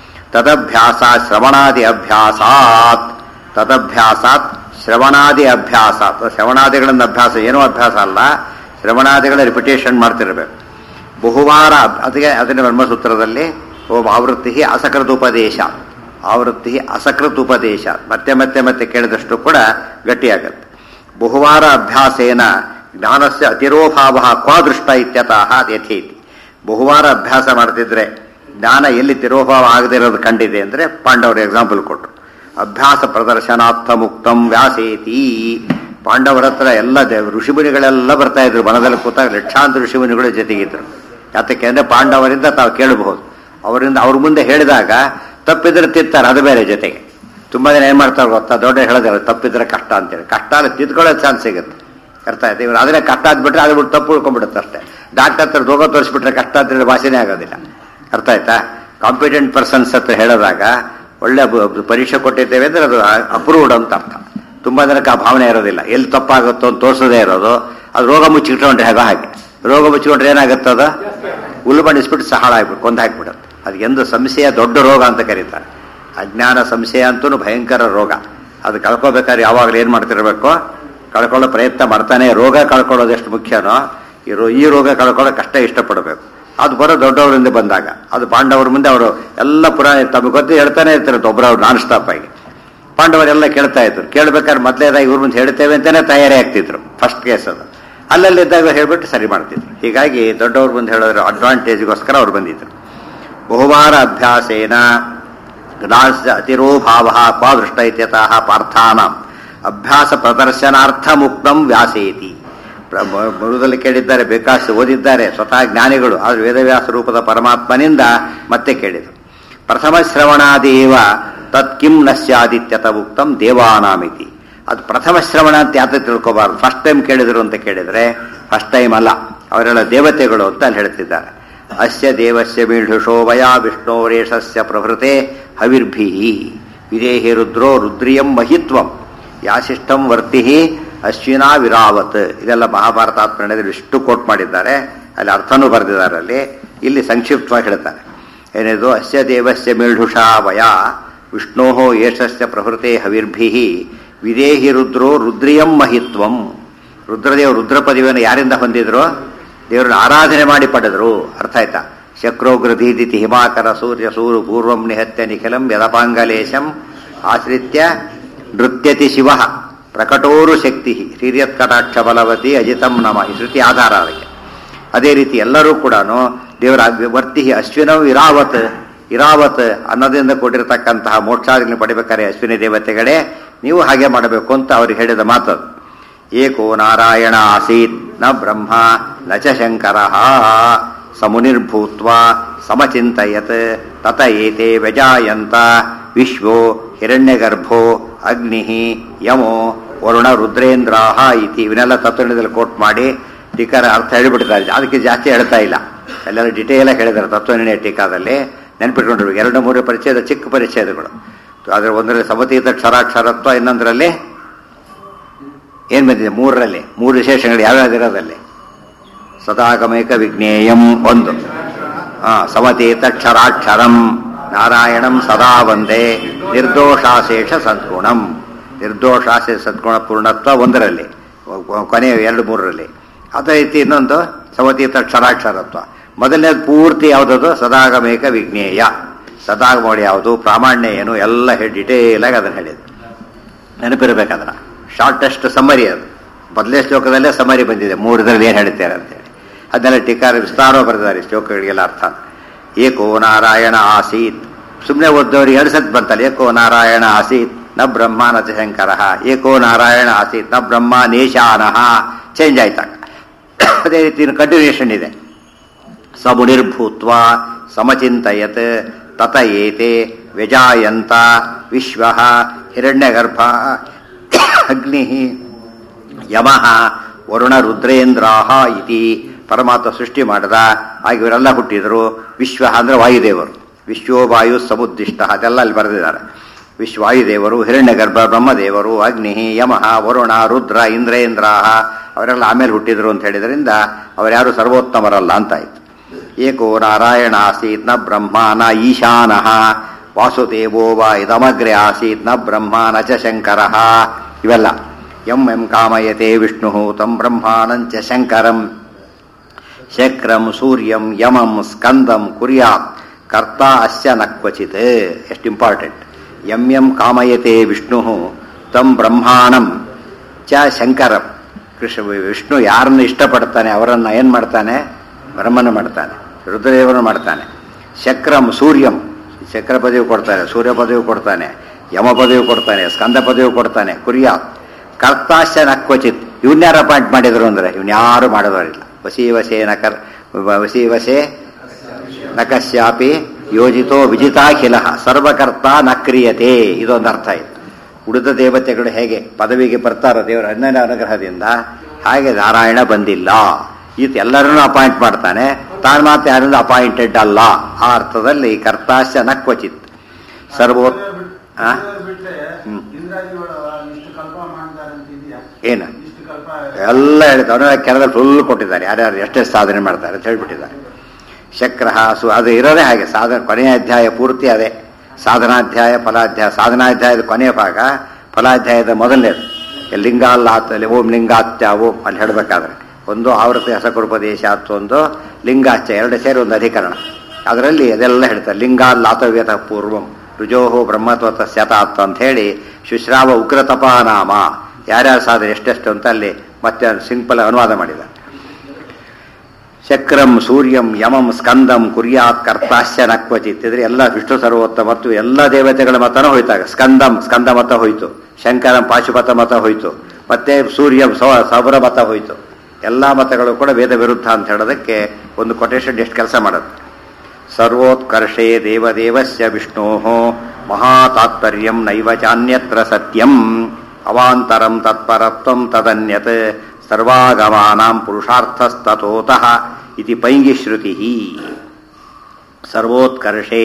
ತದಭ್ಯಾಸ ಶ್ರವಣಾದಿ ಅಭ್ಯಾಸಾತ್ ತದಭ್ಯಾಸಾತ್ ಶ್ರವಣಾದಿ ಅಭ್ಯಾಸಾತ್ ಶ್ರವಣಾದಿಗಳನ್ನ ಅಭ್ಯಾಸ ಏನೋ ಅಭ್ಯಾಸ ಅಲ್ಲ ಶ್ರವಣಾದಿಗಳ ರಿಪಿಟೇಷನ್ ಮಾಡ್ತಿರ್ಬೇಕು ಬಹುವಾರ ಅಬ್- ಅದಕ್ಕೆ ಅದನ್ನ ಬ್ರಹ್ಮಸೂತ್ರದಲ್ಲಿ ಓಂ ಆವೃತ್ತಿ ಅಸಕೃತ ಉಪದೇಶ ಆವೃತ್ತಿ ಅಸಕೃತ ಉಪದೇಶ ಮತ್ತೆ ಮತ್ತೆ ಮತ್ತೆ ಕೇಳಿದಷ್ಟು ಕೂಡ ಗಟ್ಟಿಯಾಗತ್ತೆ ಬಹುವಾರ ಅಭ್ಯಾಸೇನ ಜ್ಞಾನಸ್ಯ ಅತಿರೋಭಾವ ಕ್ವಾದೃಷ್ಟ ಇತ್ಯತಃ ಯಥೇತಿ ಬಹುವಾರ ಅಭ್ಯಾಸ ಮಾಡ್ತಿದ್ರೆ ಜ್ಞಾನ ಎಲ್ಲಿ ತಿರೋಭಾವ ಆಗದೆ ಇರೋದು ಕಂಡಿದೆ ಅಂದ್ರೆ ಪಾಂಡವರು ಎಕ್ಸಾಂಪಲ್ ಕೊಟ್ಟರು ಅಭ್ಯಾಸ ಪ್ರದರ್ಶನಾರ್ಥ ಮುಕ್ತಂ ವ್ಯಾಸೇತಿ ಪಾಂಡವರ ಹತ್ರ ಎಲ್ಲ ದೇವ್- ಋಷಿಮುನಿಗಳೆಲ್ಲ ಬರ್ತಾ ಇದ್ರು ಮನದಲ್ಲಿ ಕೂತಾಗ ಲಕ್ಷಾಂತರ ಋಷಿಮುನಿಗಳು ಜೊತೆಗಿದ್ರು ಯಾತಕ್ಕೆ ಅಂದ್ರೆ ಪಾಂಡವರಿಂದ ತಾವು ಕೇಳಬಹುದು ಅವರಿಂದ ಅವ್ರ ಮುಂದೆ ಹೇಳಿದಾಗ ತಪ್ಪಿದ್ರೆ ತಿತ್ತಾರೆ ಅದು ಬೇರೆ ಜೊತೆಗೆ ತುಂಬಾ ಜನ ಏನ್ ಮಾಡ್ತಾರೆ ಗೊತ್ತಾ ದೊಡ್ಡ ಹೇಳೋದಿಲ್ಲ ತಪ್ಪಿದ್ರೆ ಕಷ್ಟ ಅಂತೇಳಿ ಕಷ್ಟ ಅಲ್ಲಿ ತಿದ್ಕೊಳ್ಳೋ ಚಾನ್ಸ್ ಸಿಗುತ್ತೆ ಅರ್ಥ ಆಯ್ತು ಇವ್ರು ಅದನ್ನೇ ಕಷ್ಟ ಆದ್ಬಿಟ್ರೆ ಅದು ಬಿಟ್ಟು ತಪ್ಪು ಉಳ್ಕೊಂಡ್ಬಿಡುತ್ತೆ ಅಷ್ಟೇ ಡಾಕ್ಟರ್ ಹತ್ರ ರೋಗ ತೋರಿಸ್ಬಿಟ್ರೆ ಕಷ್ಟ ಅಂತೇಳಿ ಭಾಷೆನೇ ಆಗೋದಿಲ್ಲ ಅರ್ಥ ಆಯ್ತಾ ಕಾಂಪಿಟೆಂಟ್ ಪರ್ಸನ್ಸ್ ಹತ್ರ ಹೇಳಿದಾಗ ಒಳ್ಳೆ ಬ- ಬ- ಪರೀಕ್ಷೆ ಕೊಟ್ಟಿದ್ದೇವೆ ಅಂದ್ರೆ ಅದು ಅಪ್ರೂವ್ಡ್ ಅಂತ ಅರ್ಥ ತುಂಬಾ ಜನಕ್ಕೆ ಆ ಭಾವನೆ ಇರೋದಿಲ್ಲ ಎಲ್ಲಿ ತಪ್ಪಾಗುತ್ತೋ ಅಂತ ತೋರಿಸೋದೇ ಇರೋದು ಅದು ರೋಗ ಮುಚ್ಚಿಟ್ಕೊಂಡ್ರೆ ಹೇಗೋ ಹಾಗೆ ರೋಗ ಮುಚ್ಚಿಕೊಂಡ್ರೆ ಏನಾಗುತ್ತೆ ಅದು ಹುಲ್ಲು ಬಣ್ಣಿಸ್ಬಿಟ್ಟು ಸಹಾಳ ಆಗ್ಬಿಟ್ಟು ಕೊಂದು ಹಾಕ್ಬಿಡುತ್ತೆ ಅದು ಎಂದು ಸಂಶಯ ದೊಡ್ಡ ರೋಗ ಅಂತ ಕರೀತಾರೆ ಅಜ್ಞಾನ ಸಂಶಯ ಅಂತೂ ಭಯಂಕರ ರೋಗ ಅದು ಕಳ್ಕೋಬೇಕಾದ್ರೆ ಯಾವಾಗಲೂ ಏನು ಮಾಡ್ತಿರ್ಬೇಕು ಕಳ್ಕೊಳ್ಳೋ ಪ್ರಯತ್ನ ಮಾಡ್ತಾನೆ ರೋಗ ಕಳ್ಕೊಳ್ಳೋದು ಎಷ್ಟು ಮುಖ್ಯನೋ ಈ ರೋ ಈ ರೋಗ ಕಳ್ಕೊಳ್ಳೋ ಕಷ್ಟ ಇಷ್ಟಪಡಬೇಕು ಅದು ಬರೋ ದೊಡ್ಡವರಿಂದ ಬಂದಾಗ ಅದು ಪಾಂಡವರ ಮುಂದೆ ಅವರು ಎಲ್ಲ ಪುರಾಣ ತಮಗೆ ಗೊತ್ತು ಹೇಳ್ತಾನೆ ಇರ್ತಾರೆ ಒಬ್ಬರವ್ರು ನಾನ್ ಸ್ಟಾಪ್ ಆಗಿ ಪಾಂಡವರೆಲ್ಲ ಕೇಳ್ತಾ ಇದ್ರು ಕೇಳ್ಬೇಕಾದ್ರೆ ಮೊದಲೇದಾಗಿ ಇವ್ರ ಮುಂದೆ ಹೇಳ್ತೇವೆ ಅಂತಾನೆ ತಯಾರಿ ಆಗ್ತಿದ್ರು ಫಸ್ಟ್ ಕೇಸ್ ಅದು ಅಲ್ಲಲ್ಲಿದ್ದಾಗ ಹೇಳ್ಬಿಟ್ಟು ಸರಿ ಮಾಡ್ತಿದ್ರು ಹೀಗಾಗಿ ದೊಡ್ಡವ್ರ ಮುಂದೆ ಹೇಳೋದ್ರ ಅಡ್ವಾಂಟೇಜ್ಗೋಸ್ಕರ ಅವ್ರು ಬಂದಿದ್ರು ಬಹುವಾರ ಅಭ್ಯಾಸೇನ ಜ್ಞಾನಸ್ಯ ಅತಿರೋಭಾವ ಕ್ವಾದೃಷ್ಟ ಇತ್ಯತಃ ಪಾರ್ಥಾನಾಂ ಅಭ್ಯಾಸ ಪ್ರದರ್ಶನಾರ್ಥ ಮುಕ್ತಂ ವ್ಯಾಸೇತಿ ಪ್ರ- ಮ- ಮೂಲದಲ್ಲಿ ಕೇಳಿದ್ದಾರೆ ಬೇಕಾಷ್ಟು ಓದಿದ್ದಾರೆ ಸ್ವತಃ ಜ್ಞಾನಿಗಳು ಆದ್ರೆ ವೇದವ್ಯಾಸ ರೂಪದ ಪರಮಾತ್ಮನಿಂದ ಮತ್ತೆ ಕೇಳಿದರು ಪ್ರಥಮ ಶ್ರವಣಾದೇವ ತತ್ ಕಿಂ ನಶ್ಯಾದಿತ್ಯತ ಉಕ್ತಂ ದೇವಾನಾಮಿತಿ ಅದು ಪ್ರಥಮ ಶ್ರವಣ ಅಂತ ಯಾತ ತಿಳ್ಕೊಬಾರ್ದು ಫಸ್ಟ್ ಟೈಮ್ ಕೇಳಿದ್ರು ಅಂತ ಕೇಳಿದ್ರೆ ಫಸ್ಟ್ ಟೈಮ್ ಅಲ್ಲ ಅವರೆಲ್ಲ ದೇವತೆಗಳು ಅಂತ ಅಲ್ಲಿ ಹೇಳ್ತಿದ್ದಾರೆ ಅಸ್ಯ ದೇವಸ್ಯ ಮೀಢುಷೋ ವಯ ವಿಷ್ಣೋರೇಷಸ್ಯ ಪ್ರಭೃತೆ ಹವಿರ್ಭಿ ವಿದೇಹಿ ರುದ್ರೋ ರುದ್ರಿಯಂ ಮಹಿತ್ವಂ ಯಾಶಿಷ್ಟಂ ವರ್ತಿ ಅಶ್ವಿನಾ ವಿರಾವತ್ ಇದೆಲ್ಲ ಮಹಾಭಾರತಾತ್ಮರಣದಲ್ಲಿ ಇಷ್ಟು ಕೋಟ್ ಮಾಡಿದ್ದಾರೆ ಅಲ್ಲಿ ಅರ್ಥನೂ ಬರೆದಿದ್ದಾರೆ ಅಲ್ಲಿ ಇಲ್ಲಿ ಸಂಕ್ಷಿಪ್ತವಾಗಿ ಹೇಳ್ತಾರೆ ಏನಿದು ಅಸ್ಯ ದೇವಸ್ಯ ಮೀಢುಷಾ ವಯ ವಿಷ್ಣೋ ಯಶಸ್ಯ ಪ್ರಭೃತೆ ಹವಿರ್ಭಿ ವಿದೇಹಿ ರುದ್ರೋ ರುದ್ರಿಯಂ ಮಹಿತ್ವಂ ರುದ್ರದೇವರು ರುದ್ರ ಪದವಿಯನ್ನು ಯಾರಿಂದ ಹೊಂದಿದ್ರು ದೇವರನ್ನ ಆರಾಧನೆ ಮಾಡಿ ಪಡೆದ್ರು ಅರ್ಥ ಆಯ್ತಾ ಶಕ್ರೋಗ್ರಧೀದಿತಿ ಹಿಮಾಕರ ಸೂರ್ಯ ಸೂರು ಪೂರ್ವಂ ನಿಹತ್ಯ ನಿಖಿಲಂ ಯದಪಾಂಗಲೇಶಂ ಆಶ್ರಿತ್ಯ ನೃತ್ಯತಿ ಶಿವ ಪ್ರಕಟೋರು ಶಕ್ತಿ ಹಿರಿಯತ್ಕಟಾಕ್ಷ ಬಲವತಿ ಅಜಿತಂ ನಮ ಈ ಶ್ರುತಿ ಆಧಾರ ಅದಕ್ಕೆ ಅದೇ ರೀತಿ ಎಲ್ಲರೂ ಕೂಡ ದೇವರ ವರ್ತಿ ಅಶ್ವಿನಂ ಇರಾವತ್ ಇರಾವತ್ ಅನ್ನೋದಿಂದ ಕೊಟ್ಟಿರತಕ್ಕಂತಹ ಮೋಕ್ಷಾದಿಗಳನ್ನು ಪಡಿಬೇಕಾರೆ ಅಶ್ವಿನಿ ದೇವತೆಗಳೇ ನೀವು ಹಾಗೆ ಮಾಡಬೇಕು ಅಂತ ಅವ್ರಿಗೆ ಹೇಳಿದ ಮಾತದು ಏಕೋ ನಾರಾಯಣ ಆಸೀತ್ ನ ಬ್ರಹ್ಮ ನ ಚ ಶಂಕರ ಸಮುನಿರ್ಭೂತ್ವ ಸಮಚಿಂತಯತ್ ತತ ಏತೆ ವ್ಯಜಾಯಂತ ವಿಶ್ವೋ ಹಿರಣ್ಯಗರ್ಭೋ ಅಗ್ನಿ ಯಮೋ ವರುಣ ರುದ್ರೇಂದ್ರಾಹ ಇತಿ ಇವನ್ನೆಲ್ಲ ತತ್ವನಿದಲ್ಲಿ ಕೋಟ್ ಮಾಡಿ ಟೀಕಾರ ಅರ್ಥ ಹೇಳಿಬಿಟ್ಟಿದ್ದಾರೆ ಅದಕ್ಕೆ ಜಾಸ್ತಿ ಹೇಳ್ತಾ ಇಲ್ಲ ಎಲ್ಲರೂ ಡಿಟೇಲ್ ಆಗಿ ಹೇಳಿದ್ದಾರೆ ತತ್ವನಿರ್ಣಯ ಟೀಕಾದಲ್ಲಿ ನೆನ್ಪಿಟ್ಕೊಂಡಿರ್ಬೇಕು ಎರಡು ಮೂರು ಪರಿಚಯದ ಚಿಕ್ಕ ಪರಿಚಯಗಳು ಆದರೆ ಒಂದರಲ್ಲಿ ಸಮತೀತ ಕ್ಷರಾಕ್ಷರತ್ವ ಇನ್ನೊಂದರಲ್ಲಿ ಏನ್ ಬಂದಿದೆ ಮೂರರಲ್ಲಿ ಮೂರು ವಿಶೇಷಗಳು ಯಾವ್ಯಾವ್ದು ಇರೋದಲ್ಲಿ ಸದಾಗಮೇಕ ವಿಜ್ಞೇಯಂ ಒಂದು ಆ, ಸಮತೀತ ಕ್ಷರಾಕ್ಷರಂ ನಾರಾಯಣಂ ಸದಾ ಒಂದೇ ನಿರ್ದೋಷಾಶೇಷ ಸದ್ಗುಣಂ ನಿರ್ದೋಷಾಶೇಷ ಸದ್ಗುಣ ಪೂರ್ಣತ್ವ ಒಂದರಲ್ಲಿ ಕೊನೆಯ ಎರಡು ಮೂರರಲ್ಲಿ ಅದೇ ರೀತಿ ಇನ್ನೊಂದು ಸಮತೀತ ಕ್ಷರಾಕ್ಷರತ್ವ ಮೊದಲನೇದು ಪೂರ್ತಿ ಯಾವುದದು ಸದಾಗಮೇಕ ವಿಜ್ಞೇಯ ಸದಾಗಮೋಡಿ ಯಾವುದು ಪ್ರಾಮಾಣ್ಯ ಏನು ಎಲ್ಲ ಹೇಳಿ ಡಿಟೇಲ್ ಆಗಿ ಅದನ್ನು ಹೇಳಿದ್ರು ನೆನಪಿರ್ಬೇಕು ಅದನ್ನ ಶಾರ್ಟೆಸ್ಟ್ ಸಮ್ಮರಿ ಅದು ಮೊದಲನೇ ಶ್ಲೋಕದಲ್ಲೇ ಸಮ್ಮರಿ ಬಂದಿದೆ ಮೂರರಲ್ಲಿ ಏನು ಹೇಳ್ತಾರೆ ಅಂತೇಳಿ ಅದನ್ನೆಲ್ಲ ಟೀಕಾರ ವಿಸ್ತಾರ ಬರೆದಿದ್ದಾರೆ ಶ್ಲೋಕಗಳಿಗೆಲ್ಲ ಅರ್ಥ ಏಕೋ ನಾರಾಯಣ ಆಸೀತ್ ಸುಮ್ಮನೆ ಓದ್ದವ್ರಿಗೆ ಎರಡು ಸತ್ ಬಂತಲ್ಲ ಏಕೋ ನಾರಾಯಣ ಆಸೀತ್ ನ ಬ್ರಹ್ಮ ನ ಚ ಶಂಕರ ಏಕೋ ನಾರಾಯಣ ಆಸೀತ್ ನ ಬ್ರಹ್ಮ ನೇಶಾನಃ ಚೇಂಜ್ ಆಯ್ತಾಗ ಅದೇ ರೀತಿ ಕಂಟಿನ್ಯೂಷನ್ ಇದೆ ಸಮುನಿರ್ಭೂತ್ವ ಸಮಚಿಂತಯತ್ ತತ ಏತೆ ವ್ಯಜಾಯಂತ ವಿಶ್ವ ಹಿರಣ್ಯಗರ್ಭ ಅಗ್ನಿ ಯಮಃ ವರುಣ ರುದ್ರೇಂದ್ರಾಹ ಇತಿ ಪರಮಾತ್ಮ ಸೃಷ್ಟಿ ಮಾಡಿದ ಆಗ ಇವರೆಲ್ಲ ಹುಟ್ಟಿದರು ವಿಶ್ವ ಅಂದ್ರೆ ವಾಯುದೇವರು ವಿಶ್ವೋ ವಾಯು ಸಮುದ್ದಿಷ್ಟ ಅದೆಲ್ಲ ಅಲ್ಲಿ ಬರೆದಿದ್ದಾರೆ ವಿಶ್ವ ವಾಯುದೇವರು ಹಿರಣ್ಯಗರ್ಭ ಬ್ರಹ್ಮದೇವರು ಅಗ್ನಿ ಯಮಃ ವರುಣ ರುದ್ರ ಇಂದ್ರೇಂದ್ರಾಹ ಅವರೆಲ್ಲ ಆಮೇಲೆ ಹುಟ್ಟಿದ್ರು ಅಂತ ಹೇಳಿದ್ರಿಂದ ಅವರ್ಯಾರು ಸರ್ವೋತ್ತಮರಲ್ಲ ಅಂತಾಯ್ತು ಏಕೋ ನಾರಾಯಣ ಆಸೀತ್ ನ ಬ್ರಹ್ಮ ನ ಈಶಾನಃ ವಾಸುದೇವೋ ವಾ ಇದಮಗ್ರೆ ಆಸೀತ್ ನ ಬ್ರಹ್ಮ ನ ಚ ಶಂಕರ ಇವೆಲ್ಲ ಯಂ ಎಂ ಕಾಮಯತೆ ವಿಷ್ಣು ತಂ ಬ್ರಹ್ಮಾಣಂಚ ಶಂಕರಂ ಶಕ್ರಂ ಸೂರ್ಯಂ ಯಮಂ ಸ್ಕಂದಂ ಕುರ್ಯಾತ್ ಕರ್ತ ಅಸ್ಯ ನ ಕ್ವಚಿತ್ ಎಷ್ಟು ಇಂಪಾರ್ಟೆಂಟ್ ಯಂ ಯಂ ಕಾಮಯತೆ ವಿಷ್ಣು ತಂ ಬ್ರಹ್ಮಾಣಂ ಚ ಶಂಕರಂ ಕೃಷ್ಣ ವಿಷ್ಣು ಯಾರನ್ನು ಇಷ್ಟಪಡ್ತಾನೆ ಅವರನ್ನ ಏನ್ ಮಾಡ್ತಾನೆ ಬ್ರಹ್ಮನ ಮಾಡ್ತಾನೆ ರುದ್ರದೇವರನ್ನು ಮಾಡ್ತಾನೆ ಶಕ್ರಂ ಸೂರ್ಯಂ ಚಕ್ರ ಪದವಿ ಕೊಡ್ತಾನೆ ಸೂರ್ಯ ಪದವಿ ಕೊಡ್ತಾನೆ ಯಮ ಪದವಿ ಕೊಡ್ತಾನೆ ಸ್ಕಂದ ಪದವಿ ಕೊಡ್ತಾನೆ ಕುರ್ಯಾತ್ ಕರ್ತಾಶ ನಕ್ವಚಿತ್ ಇವನ್ಯಾರು ಅಪಾಯಿಂಟ್ ಮಾಡಿದ್ರು ಅಂದ್ರೆ ಇವನ್ಯಾರು ಮಾಡೋದವರಿಲ್ಲ ವಸಿ ವಸೇ ನಕರ್ ವಸಿ ವಸೆ ನಕಶ್ಯಾಪಿ ಯೋಜಿತೋ ವಿಜಿತಾಖಿಲ ಸರ್ವಕರ್ತ ನ ಕ್ರಿಯತೆ ಇದೊಂದು ಅರ್ಥ ಇದೆ ಉಳಿದ ದೇವತೆಗಳು ಹೇಗೆ ಪದವಿಗೆ ಬರ್ತಾರೋ ದೇವರ ಹನ್ನೆರಡು ಅನುಗ್ರಹದಿಂದ ಹಾಗೆ ನಾರಾಯಣ ಬಂದಿಲ್ಲ ಈತ ಎಲ್ಲರನ್ನೂ ಅಪಾಯಿಂಟ್ ಮಾಡ್ತಾನೆ ತಾನು ಮಾತ್ರ ಯಾರಿಂದ ಅಪಾಯಿಂಟೆಡ್ ಅಲ್ಲ ಆ ಅರ್ಥದಲ್ಲಿ ಕರ್ತಾಶ ನ ಕ್ವಚಿತ್ ಸರ್ವೋ ಆ? ಬಿಟ್ಟರೆ ಹ್ಮ್. ಇಂದ್ರಾದಿಗಳು ಇಷ್ಟು ಕಲ್ಪ ಮಾಡ್ತಾರೆ ಅಂತ ಇದೆಯಾ ಏನು ಇಷ್ಟು ಕಲ್ಪ ಎಲ್ಲ ಹೇಳ್ತಾರೆ ಅವರ ಕೆಳದಲ್ಲಿ ಫುಲ್ ಕೊಟ್ಟಿದ್ದಾರೆ ಯಾರ್ಯಾರು ಎಷ್ಟೆಷ್ಟು ಸಾಧನೆ ಮಾಡ್ತಾರೆ ಅಂತ ಹೇಳ್ಬಿಟ್ಟಿದ್ದಾರೆ ಶಕ್ರ ಸು ಅದು ಇರೋದೇ ಹಾಗೆ ಸಾಧನ ಕೊನೆಯ ಅಧ್ಯಾಯ ಪೂರ್ತಿ ಅದೇ ಸಾಧನಾಧ್ಯಾಯ ಫಲಾಧ್ಯಾಯ ಸಾಧನಾಧ್ಯಾಯದ ಕೊನೆಯ ಭಾಗ ಫಲಾಧ್ಯಾಯದ ಮೊದಲನೇದು ಇಲ್ಲಿ ಲಿಂಗಾಲ್ಲಾತ್ ಅಲ್ಲಿ ಓಂ ಲಿಂಗಾತ್ಯ ಓಂ ಅಲ್ಲಿ ಹೇಳಬೇಕಾದ್ರೆ ಒಂದು ಆವೃತ್ತಿ ಹಸಕೃಪದೇಶ ಅಂತ ಒಂದು ಲಿಂಗಾಚ್ಯ ಎರಡು ಸೇರಿ ಒಂದು ಅಧಿಕರಣ ಅದರಲ್ಲಿ ಅದೆಲ್ಲ ಹೇಳ್ತಾರೆ ಲಿಂಗಾಲ್ಲಾತವ್ಯತ ಪೂರ್ವಂ ರುಜೋಹೋ ಬ್ರಹ್ಮತ್ವತ ಸ್ಯತಾತ್ ಅಂತ ಹೇಳಿ ಶುಶ್ರಾವ ಉಗ್ರತಪಾನಾಮ ಯಾರ್ಯಾರು ಸಾಧನೆ ಎಷ್ಟೆಷ್ಟು ಅಂತ ಅಲ್ಲಿ ಮತ್ತೆ ಸಿಂಪಲ್ ಅನುವಾದ ಮಾಡಿದ್ದಾರೆ ಚಕ್ರಂ ಸೂರ್ಯಂ ಯಮಂ ಸ್ಕಂದಂ ಕುರ್ಯಾತ್ ಕರ್ತಾಶ್ಯ ನಕ್ವಚಿತ್ ಇದ್ರೆ ಎಲ್ಲ ವಿಷ್ಣು ಸರ್ವೋತ್ತ ಮತ್ತು ಎಲ್ಲ ದೇವತೆಗಳ ಮತನೂ ಹೋಯ್ತಾಗ ಸ್ಕಂದಂ ಸ್ಕಂದ ಮತ ಹೋಯ್ತು ಶಂಕರಂ ಪಾಶುಪತ ಮತ ಹೋಯ್ತು ಮತ್ತೆ ಸೂರ್ಯಂ ಸೌ ಸೌರ ಮತ ಹೋಯ್ತು ಎಲ್ಲ ಮತಗಳು ಕೂಡ ವೇದ ವಿರುದ್ಧ ಅಂತ ಹೇಳೋದಕ್ಕೆ ಒಂದು ಕೊಟೇಶನ್ ಎಷ್ಟು ಕೆಲಸ ಮಾಡುತ್ತೆ ಸರ್ವೋತ್ಕರ್ಷೆ ದೇವದೇವಸ್ಯ ವಿಷ್ಣೋ ಮಹಾತಾತ್ಪರ್ಯಂ ನೈವ ಚಾನ್ಯತ್ರ ಸತ್ಯಂ ಅವಾಂತರಂ ತತ್ಪರತ್ವಂ ತದನ್ಯತ್ ಸರ್ವಾಗಮಾನಾಂ ಪುರುಷಾರ್ಥಸ್ತತೋತಃ ಇತಿ ಪೈಂಗಿ ಶ್ರುತಿ ಸರ್ವೋತ್ಕರ್ಷೆ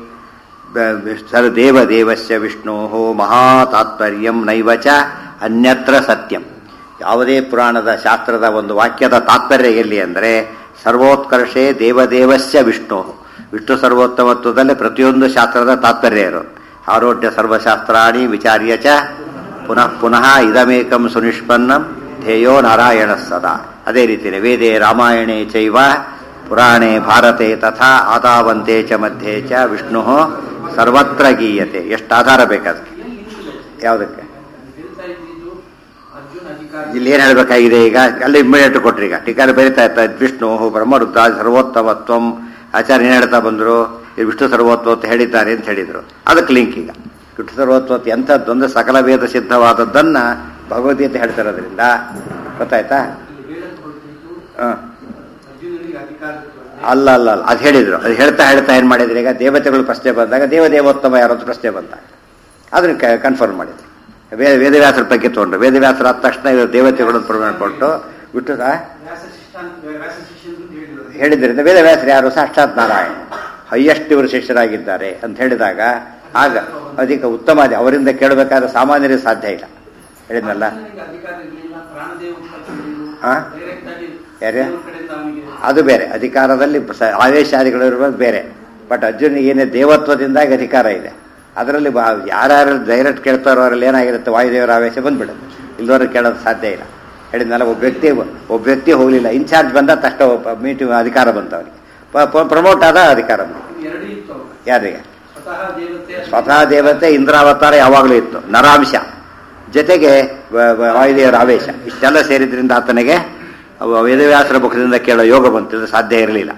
ಸರ್ ದೇವದೇವಸ್ಯ ವಿಷ್ಣೋ ಮಹಾತಾತ್ಪರ್ಯಂ ನೈವ ಚ ಅನ್ಯತ್ರ ಸತ್ಯಂ ಯಾವುದೇ ಪುರಾಣದ ಶಾಸ್ತ್ರದ ಒಂದು ವಾಕ್ಯದ ತಾತ್ಪರ್ಯ ಎಲ್ಲಿ ಅಂದರೆ ಸರ್ವೋತ್ಕರ್ಷೆ ದೇವದೇವಸ್ಯ ವಿಷ್ಣು ವಿಷ್ಣು ಸರ್ವೋತ್ತಮತ್ವದಲ್ಲಿ ಪ್ರತಿಯೊಂದು ಶಾಸ್ತ್ರದ ತಾತ್ಪರ್ಯ ಇರೋದು ಆರೋಗ್ಯ ಸರ್ವಶಾಸ್ತ್ರಾಣಿ ವಿಚಾರ್ಯ ಚ ಪುನಃ ಪುನಃ ಇದಮೇಕಂ ಸುನಿಷ್ಪನ್ನಂ ಧ್ಯೇಯೋ ನಾರಾಯಣ ಸದಾ ಅದೇ ರೀತಿಯಲ್ಲಿ ವೇದೆ ರಾಮಾಯಣೆ ಚೈವ ಪುರಾಣೆ ಭಾರತೆ ತಥಾ ಆದಾವಂತೆ ಚ ಮಧ್ಯೆ ಚ ವಿಷ್ಣು ಸರ್ವತ್ರ ಗೀಯತೆ ಎಷ್ಟು ಆಧಾರ ಬೇಕಾದ್ರೆ ಯಾವುದಕ್ಕೆ ಹೇಳ್ತಾ ಇದ್ದಿದ್ದು ಅರ್ಜುನ್ ಅಧಿಕಾರಿ ಇಲ್ಲಿ ಏನು ಹೇಳಬೇಕಾಗಿದೆ ಈಗ ಅಲ್ಲಿ ಇಮ್ಮಿಡಿಯೇಟ್ ಕೊಟ್ರಿ ಈಗ ಟೀಕಾರ ಬರೀತಾ ಇರ್ತಾ ಇತ್ತು ವಿಷ್ಣು ಬ್ರಹ್ಮರುದ್ರ ಸರ್ವೋತ್ತಮತ್ವಂ ಆಚಾರ್ಯ ಏನು ಹೇಳ್ತಾ ಬಂದರು ಇದು ವಿಷ್ಣು ಸರ್ವೋತ್ವ ಅಂತ ಹೇಳಿದ್ದಾರೆ ಅಂತ ಹೇಳಿದರು ಅದಕ್ಕೆ ಲಿಂಕ್ ಈಗ ವಿಷ್ಣು ಸರ್ವೋತ್ವ ಎಂಥದ್ದೊಂದು ಸಕಲ ವೇದ ಸಿದ್ಧವಾದದ್ದನ್ನ ಭಗವದ್ಗೀತೆ ಹೇಳ್ತಿರೋದ್ರಿಂದ ಗೊತ್ತಾಯ್ತಾ ಇಲ್ಲಿ ಹೇಳಕ್ ಹೊರಟಿದ್ದು ಹಾಂ ಅರ್ಜುನನಿಗೆ ಅಧಿಕಾರ ಅಲ್ಲ ಅಲ್ಲ ಅಲ್ಲ ಅದು ಹೇಳಿದ್ರು ಅದು ಹೇಳ್ತಾ ಹೇಳ್ತಾ ಏನು ಮಾಡಿದ್ರು ಈಗ ದೇವತೆಗಳು ಪ್ರಶ್ನೆ ಬಂದಾಗ ದೇವದೇವೋತ್ತಮ ಯಾರು ಅಂತ ಪ್ರಶ್ನೆ ಬಂದಾಗ ಅದನ್ನ ಕನ್ಫರ್ಮ್ ಮಾಡಿದ್ರು ವೇದ ವೇದವ್ಯಾಸರ ಬಗ್ಗೆ ತೊಗೊಂಡ್ರು ವೇದವ್ಯಾಸರ ಆದ ತಕ್ಷಣ ಇವರು ದೇವತೆಗಳನ್ನು ಪ್ರಮಾಣ ಕೊಟ್ಟು ಬಿಟ್ಟು ಆ, ವ್ಯಾಸ ಶಿಷ್ಟಾಂತ ವ್ಯಾಸ ಶಿಷ್ಯಂದು ಹೇಳಿದ್ರು ಹೇಳಿದ್ರಿಂದ ವೇದವ್ಯಾಸರು ಯಾರು ಸಾಕ್ಷಾತ್ ನಾರಾಯಣ ಹೈಯೆಸ್ಟ್ ಇವರು ಶಿಷ್ಯರಾಗಿದ್ದಾರೆ ಅಂತ ಹೇಳಿದಾಗ ಆಗ ಅದಕ್ಕೆ ಉತ್ತಮ ಅದೇ ಅವರಿಂದ ಕೇಳಬೇಕಾದ್ರೆ ಸಾಮಾನ್ಯರಿಗೆ ಸಾಧ್ಯ ಇಲ್ಲ ಹೇಳಿದ್ನಲ್ಲ ಅರ್ಜುನನಿಗೆ ಅಧಿಕಾರ ಇರಲಿಲ್ಲ ಪ್ರಾಣದೇವ ಉಪಸ್ಥಿತರಿದ್ರು. ಹಾ? Direct ಆಗಿ ಯಾರು? ದೇವ್ರ ಕಡೆಯಿಂದ ಅವನಿಗೆ ಅದು ಬೇರೆ ಅಧಿಕಾರದಲ್ಲಿ ಸ- ಆವೇಶಾದಿಗಳಿರುವುದು ಬೇರೆ ಬಟ್ ಅರ್ಜುನಿಗೆ ಏನೇ ದೇವತ್ವದಿಂದಾಗಿ ಅಧಿಕಾರ ಇದೆ ಅದರಲ್ಲಿ ಬಾ- ಯಾರ್ಯಾರು ಡೈರೆಕ್ಟ್ ಕೇಳ್ತಾರೋ ಅವರಲ್ಲಿ ಏನಾಗಿರುತ್ತೆ ವಾಯುದೇವರ ಆವೇಶ ಬಂದ್ಬಿಡುತ್ತೆ ಇಲ್ದವ್ರು ಕೇಳೋದು ಸಾಧ್ಯ ಇಲ್ಲ ಹೇಳಿದ್ನಲ್ಲ ಒಬ್ಬ ವ್ಯಕ್ತಿ ಒಬ್ಬ ವ್ಯಕ್ತಿ ಹೋಗಲಿಲ್ಲ ಇನ್ಚಾರ್ಜ್ ಬಂದ ತಕ್ಷಣ ಮೀಟಿಂಗ್ ಅಧಿಕಾರ ಬಂತು ಅವನಿಗೆ ಪ್ರಮೋಟ್ ಆದ ಅಧಿಕಾರ ಬಂತು ಇದು ಎರಡು ಇತ್ತು ಅವಾಗ. ಯಾರಿಗೆ ಸ್ವತಃ ದೇವತೆ ಸ್ವತಃ ದೇವತೆ ಇಂದ್ರಾವತಾರ ಯಾವಾಗಲೂ ಇತ್ತು ನರಾಂಶ ಜೊತೆಗೆ ವ- ವ- ವಾಯುದೇವರ ಆವೇಶ ಇಷ್ಟೆಲ್ಲ ಸೇರಿದ್ರಿಂದ ಆತನಿಗೆ ಅವ ವೇದವ್ಯಾಸರ ಮುಖದಿಂದ ಕೇಳೋ ಯೋಗ ಬಂತು ಇದು ಸಾಧ್ಯ ಇರಲಿಲ್ಲ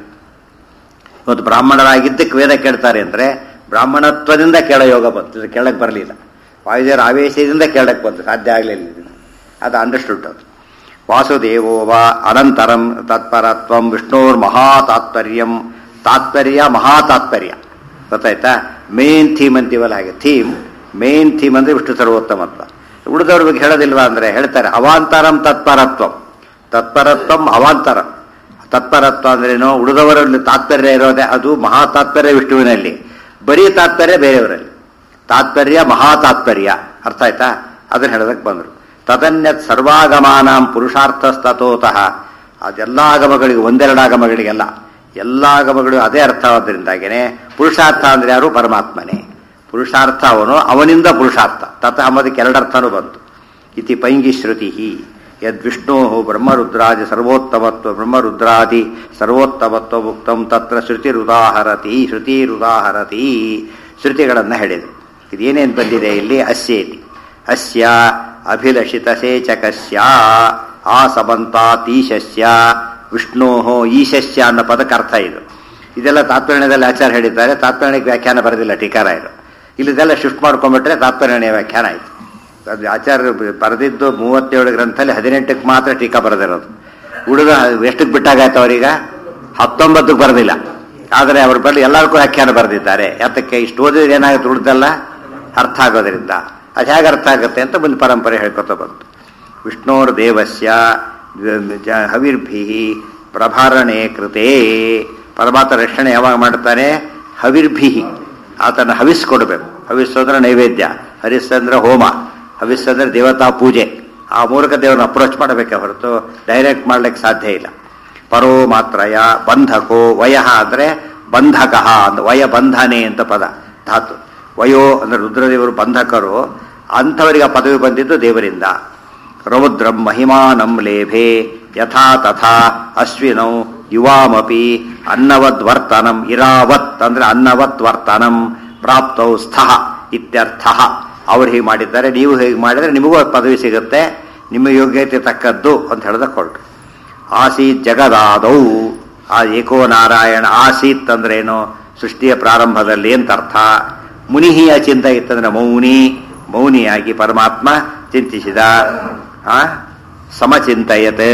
ಇವತ್ತು ಬ್ರಾಹ್ಮಣರಾಗಿದ್ದಕ್ಕೆ ವೇದ ಕೇಳ್ತಾರೆ ಅಂದರೆ ಬ್ರಾಹ್ಮಣತ್ವದಿಂದ ಕೇಳೋ ಯೋಗ ಬಂತು ಇದು ಕೇಳಕ್ಕೆ ಬರಲಿಲ್ಲ ವಾಯುದೇವರ ಆವೇಶದಿಂದ ಕೇಳಕ್ಕೆ ಬಂತು ಸಾಧ್ಯ ಆಗಲಿಲ್ಲ ಇದನ್ನು ಅದು ಅಂಡರ್ಸ್ಟುಡ್ ಅದು ವಾಸುದೇವೋ ವಾ ಅನಂತರಂ ತತ್ಪರತ್ವಂ ವಿಷ್ಣೋರ್ ಮಹಾತಾತ್ಪರ್ಯಂ ತಾತ್ಪರ್ಯ ಮಹಾತಾತ್ಪರ್ಯ ಗೊತ್ತಾಯ್ತಾ ಮೇನ್ ಥೀಮ್ ಅಂತೀವಲ್ಲ ಹಾಗೆ ಥೀಮ್ ಮೇನ್ ಥೀಮ್ ಅಂದ್ರೆ ವಿಷ್ಣು ಸರ್ವೋತ್ತಮತ್ವ ಉಳಿದವ್ರ ಬಗ್ಗೆ ಹೇಳೋದಿಲ್ವಾ ಅಂದ್ರೆ ಹೇಳ್ತಾರೆ ಅವಾಂತರಂ ತತ್ಪರತ್ವಂ ತತ್ಪರತ್ವಂ ಅವಾಂತರಂ ತತ್ಪರತ್ವ ಅಂದ್ರೇನು ಉಳಿದವರಲ್ಲಿ ತಾತ್ಪರ್ಯ ಇರೋದೇ ಅದು ಮಹಾ ತಾತ್ಪರ್ಯ ವಿಷ್ಣುವಿನಲ್ಲಿ ಬರೀ ತಾತ್ಪರ್ಯ ಬೇರೆಯವರಲ್ಲಿ ತಾತ್ಪರ್ಯ ಮಹಾ ತಾತ್ಪರ್ಯ ಅರ್ಥ ಆಯ್ತಾ ಅದನ್ನ ಹೇಳೋದಕ್ಕೆ ಬಂದರು ತದನ್ಯತ್ ಸರ್ವಾಗಮಾನಾಂ ಪುರುಷಾರ್ಥಸ್ತತೋತಃ ಅದೆಲ್ಲ ಆಗಮಗಳಿಗೆ ಒಂದೆರಡು ಆಗಮಗಳಿಗೆಲ್ಲ ಎಲ್ಲ ಆಗಮಗಳು ಅದೇ ಅರ್ಥವಾದ್ದರಿಂದಾಗೇನೆ ಪುರುಷಾರ್ಥ ಅಂದ್ರೆ ಯಾರು ಪರಮಾತ್ಮನೇ ಪುರುಷಾರ್ಥ ಅವನು ಅವನಿಂದ ಪುರುಷಾರ್ಥ ತತಃ ಅಂಬುದಕ್ಕೆ ಎರಡರ್ಥನೂ ಬಂತು ಇತಿ ಪೈಂಗಿ ಶ್ರುತಿ ಯದ್ವಿಷ್ಣೋ ಬ್ರಹ್ಮರುದ್ರಾದಿ ಸರ್ವೋತ್ತಮತ್ವ ಬ್ರಹ್ಮರುದ್ರಾದಿ ಸರ್ವೋತ್ತಮತ್ವ ಮುಕ್ತಂ ತತ್ರ ಶ್ರುತಿರುದಾಹರತಿ ಶ್ರುತಿರುದಾಹರತಿ ಶ್ರುತಿಗಳನ್ನು ಹೇಳಿದೆ ಇದೇನೇನು ಬಂದಿದೆ ಇಲ್ಲಿ ಅಸ್ಯೇತಿ ಅಸ್ಯ ಅಭಿಲಷಿತ ಸೇಚಕಸ್ಯ ಆ ಸಮಂತಾತೀಶಸ್ಯ ವಿಷ್ಣೋ ಈಶಸ್ಯ ಅನ್ನೋ ಪದಕ್ಕೆ ಅರ್ಥ ಇದು ಇದೆಲ್ಲ ತಾತ್ಪರ್ಯದಲ್ಲಿ ಆಚಾರ್ಯ ಹೇಳಿದ್ದಾರೆ ತಾತ್ಪರ್ಯಕ್ಕೆ ವ್ಯಾಖ್ಯಾನ ಬರೆದಿಲ್ಲ ಟೀಕಾರ ಇದು ಇಲ್ಲಿದೆಲ್ಲ ಶಿಫ್ಟ್ ಮಾಡ್ಕೊಂಡ್ಬಿಟ್ರೆ ತಾತ್ಪರ್ಯಣೀಯ ವ್ಯಾಖ್ಯಾನ ಆಯ್ತು ಅದು ಆಚಾರ್ಯರು ಬರೆದಿದ್ದು ಮೂವತ್ತೇಳು ಗ್ರಂಥದಲ್ಲಿ ಹದಿನೆಂಟಕ್ಕೆ ಮಾತ್ರ ಟೀಕಾ ಬರೆದಿರೋದು ಉಳಿದ ಎಷ್ಟಕ್ಕೆ ಬಿಟ್ಟಾಗಾಯ್ತು ಅವರೀಗ ಹತ್ತೊಂಬತ್ತಕ್ಕೆ ಬರೆದಿಲ್ಲ ಆದರೆ ಅವರು ಬರಲಿ ಎಲ್ಲರಿಗೂ ವ್ಯಾಖ್ಯಾನ ಬರೆದಿದ್ದಾರೆ ಯಾತಕ್ಕೆ ಇಷ್ಟು ಓದಿದ್ರೆ ಏನಾಗುತ್ತೆ ಉಳಿದೆಲ್ಲ ಅರ್ಥ ಆಗೋದ್ರಿಂದ ಅದು ಹೇಗೆ ಅರ್ಥ ಆಗುತ್ತೆ ಅಂತ ಮುಂದೆ ಪರಂಪರೆ ಹೇಳ್ಕೊತ ಬಂತು ವಿಷ್ಣೋರ್ ದೇವಸ್ಯ ಜ- ಹವಿರ್ಭಿ ಪ್ರಭಾರಣೆ ಕೃತೇ ಪರಮಾತ್ಮ ರಕ್ಷಣೆ ಯಾವಾಗ ಮಾಡ್ತಾನೆ ಹವಿರ್ಭಿ ಆತನ ಹವಿಸ್ ಕೊಡಬೇಕು ಹವಿಸ್ ಅಂದ್ರೆ ನೈವೇದ್ಯ ಹರಿಸ್ ಅಂದ್ರೆ ಹೋಮ ಹವಿಸ್ ಅಂದ್ರೆ ದೇವತಾ ಪೂಜೆ ಆ ಮೂಲಕ ದೇವರನ್ನ ಅಪ್ರೋಚ್ ಮಾಡಬೇಕೆ ಹೊರತು ಡೈರೆಕ್ಟ್ ಮಾಡ್ಲಿಕ್ಕೆ ಸಾಧ್ಯ ಇಲ್ಲ ಪರೋ ಮಾತ್ರಯ ಬಂಧಕೋ ವಯಃ ಅಂದ್ರೆ ಬಂಧಕ ಅಂತ ವಯ ಬಂಧನೆ ಅಂತ ಪದ ಧಾತು ವಯೋ ಅಂದ್ರೆ ರುದ್ರದೇವರು ಬಂಧಕರು ಅಂಥವರಿಗೆ ಆ ಪದವಿ ಬಂದಿದ್ದು ದೇವರಿಂದ ರೌದ್ರಂ ಮಹಿಮಾನಂ ಲೇಭೆ ಯಥಾ ತಥಾ ಅಶ್ವಿನೌ ಯುವಾಮಪಿ ಅನ್ನವದ್ವರ್ತನಂ ಇರಾವತ್ ಅಂದ್ರೆ ಅನ್ನವತ್ ವರ್ತನಂ ಪ್ರಾಪ್ತೌ ಸ್ಥಃ ಇತ್ಯರ್ಥ ಅವ್ರು ಹೀಗೆ ಮಾಡಿದ್ದಾರೆ ನೀವು ಹೇಗೆ ಮಾಡಿದ್ರೆ ನಿಮಗೂ ಆ ಪದವಿ ಸಿಗುತ್ತೆ ನಿಮ್ಮ ಯೋಗ್ಯತೆ ತಕ್ಕದ್ದು ಅಂತ ಹೇಳ್ದಕ್ಕೆ ಹೊರಟು ಆಸೀತ್ ಜಗದಾದೌ ಆ ಏಕೋ ನಾರಾಯಣ ಆಸೀತ್ ಅಂದ್ರೇನು ಸೃಷ್ಟಿಯ ಪ್ರಾರಂಭದಲ್ಲಿ ಅಂತ ಅರ್ಥ ಮುನಿಹಿಯ ಚಿಂತ ಇತ್ತಂದ್ರೆ ಮೌನಿ ಮೌನಿಯಾಗಿ ಪರಮಾತ್ಮ ಚಿಂತಿಸಿದ ಆ ಸಮಚಿಂತಯತ್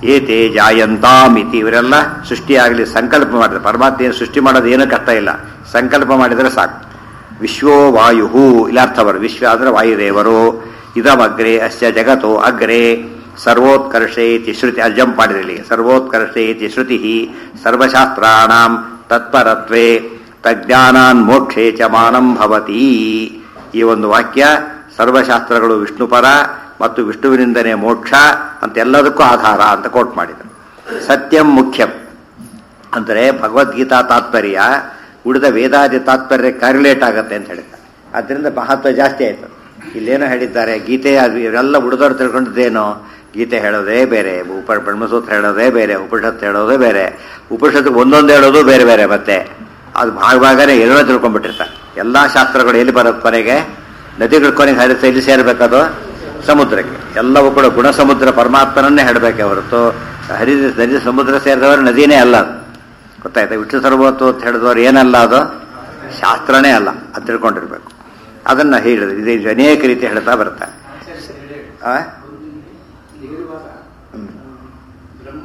ಏತೆ ಜಾಯಂತಾಮಿತಿ ಇವರೆಲ್ಲ ಸೃಷ್ಟಿಯಾಗಲಿ ಸಂಕಲ್ಪ ಮಾಡಿದ್ರೆ ಪರಮಾತ್ಮ ಏನು ಸೃಷ್ಟಿ ಮಾಡೋದು ಏನೂ ಕಷ್ಟ ಇಲ್ಲ ಸಂಕಲ್ಪ ಮಾಡಿದರೆ ಸಾಕು ವಿಶ್ವೋ ವಾಯು ಇಲ್ಲ ಅರ್ಥ ಬರು ವಿಶ್ವ ಅಂದ್ರೆ ವಾಯುದೇವರು ಇದಮಗ್ರೆ ಅಸ್ಯ ಜಗತ್ತೋ ಅಗ್ರೆ ಸರ್ವೋತ್ಕರ್ಷೆ ಇತಿ ಶ್ರುತಿ ಅಲ್ಲಿ ಜಂಪ್ ಮಾಡಿದ್ರೆ ಇಲ್ಲಿಗೆ ಸರ್ವೋತ್ಕರ್ಷೆ ಇತಿ ಶ್ರುತಿ ಸರ್ವಶಾಸ್ತ್ರಾಣಾಂ ತತ್ಪರತ್ವೇ ತಜ್ಞಾನಾನ್ ಮೋಕ್ಷೇ ಚ ಮಾನಂ ಭವತಿ ಈ ಒಂದು ವಾಕ್ಯ ಸರ್ವಶಾಸ್ತ್ರಗಳು ವಿಷ್ಣುಪರ ಮತ್ತು ವಿಷ್ಣುವಿನಿಂದನೇ ಮೋಕ್ಷ ಅಂತ ಎಲ್ಲದಕ್ಕೂ ಆಧಾರ ಅಂತ ಕೋಟ್ ಮಾಡಿದರು ಸತ್ಯಂ ಮುಖ್ಯಂ ಅಂದರೆ ಭಗವದ್ಗೀತಾ ತಾತ್ಪರ್ಯ ಉಳಿದ ವೇದಾದಿ ತಾತ್ಪರ್ಯ ಕಾರ್ಯುಲೇಟ್ ಆಗುತ್ತೆ ಅಂತ ಹೇಳಿದ್ದಾರೆ ಅದರಿಂದ ಮಹತ್ವ ಜಾಸ್ತಿ ಆಯಿತು ಇಲ್ಲೇನೋ ಹೇಳಿದ್ದಾರೆ ಗೀತೆ ಅದು ಇವರೆಲ್ಲ ಉಳಿದವ್ರು ತಿಳ್ಕೊಂಡಿದ್ದೇನೋ ಗೀತೆ ಹೇಳೋದೇ ಬೇರೆ ಉಪ ಬ್ರಹ್ಮಸೂತ್ರ ಹೇಳೋದೇ ಬೇರೆ ಉಪನಿಷತ್ತು ಹೇಳೋದೇ ಬೇರೆ ಉಪನಿಷತ್ತು ಒಂದೊಂದು ಹೇಳೋದು ಬೇರೆ ಬೇರೆ ಮತ್ತೆ ಅದು ಭಾಗ ಭಾಗನೇ ಏನೋ ತಿಳ್ಕೊಂಡ್ಬಿಟ್ಟಿರ್ತಾರೆ ಎಲ್ಲ ಶಾಸ್ತ್ರಗಳು ಎಲ್ಲಿ ಬರುತ್ತೆ ಕೊನೆಗೆ ನದಿಗಳ ಕೊನೆಗೆ ಹರಿತ ಎಲ್ಲಿ ಸೇರಬೇಕದು ಸಮುದ್ರಕ್ಕೆ ಎಲ್ಲವೂ ಕೂಡ ಗುಣ ಸಮುದ್ರ ಪರಮಾತ್ಮನನ್ನೇ ಹೇಳಬೇಕೆ ಹೊರತು ಹರಿ ನದಿ ಸಮುದ್ರ ಸೇರಿದವರು ನದಿನೇ ಅಲ್ಲ ಅದು ಗೊತ್ತಾಯ್ತಾ ವಿಷ್ಣು ಸರ್ವತ್ತು ಅಂತ ಹೇಳಿದವರು ಏನಲ್ಲ ಅದು ಶಾಸ್ತ್ರನೇ ಅಲ್ಲ ಅಂತ ತಿಳ್ಕೊಂಡಿರ್ಬೇಕು ಅದನ್ನ ಹೇಳಿದ್ರು ಇದು ಇದು ಅನೇಕ ರೀತಿ ಹೇಳ್ತಾ ಬರ್ತಾರೆ ಆ? ಹೇಳುವಾಗ ಹ್ಮ್. ಬ್ರಹ್ಮ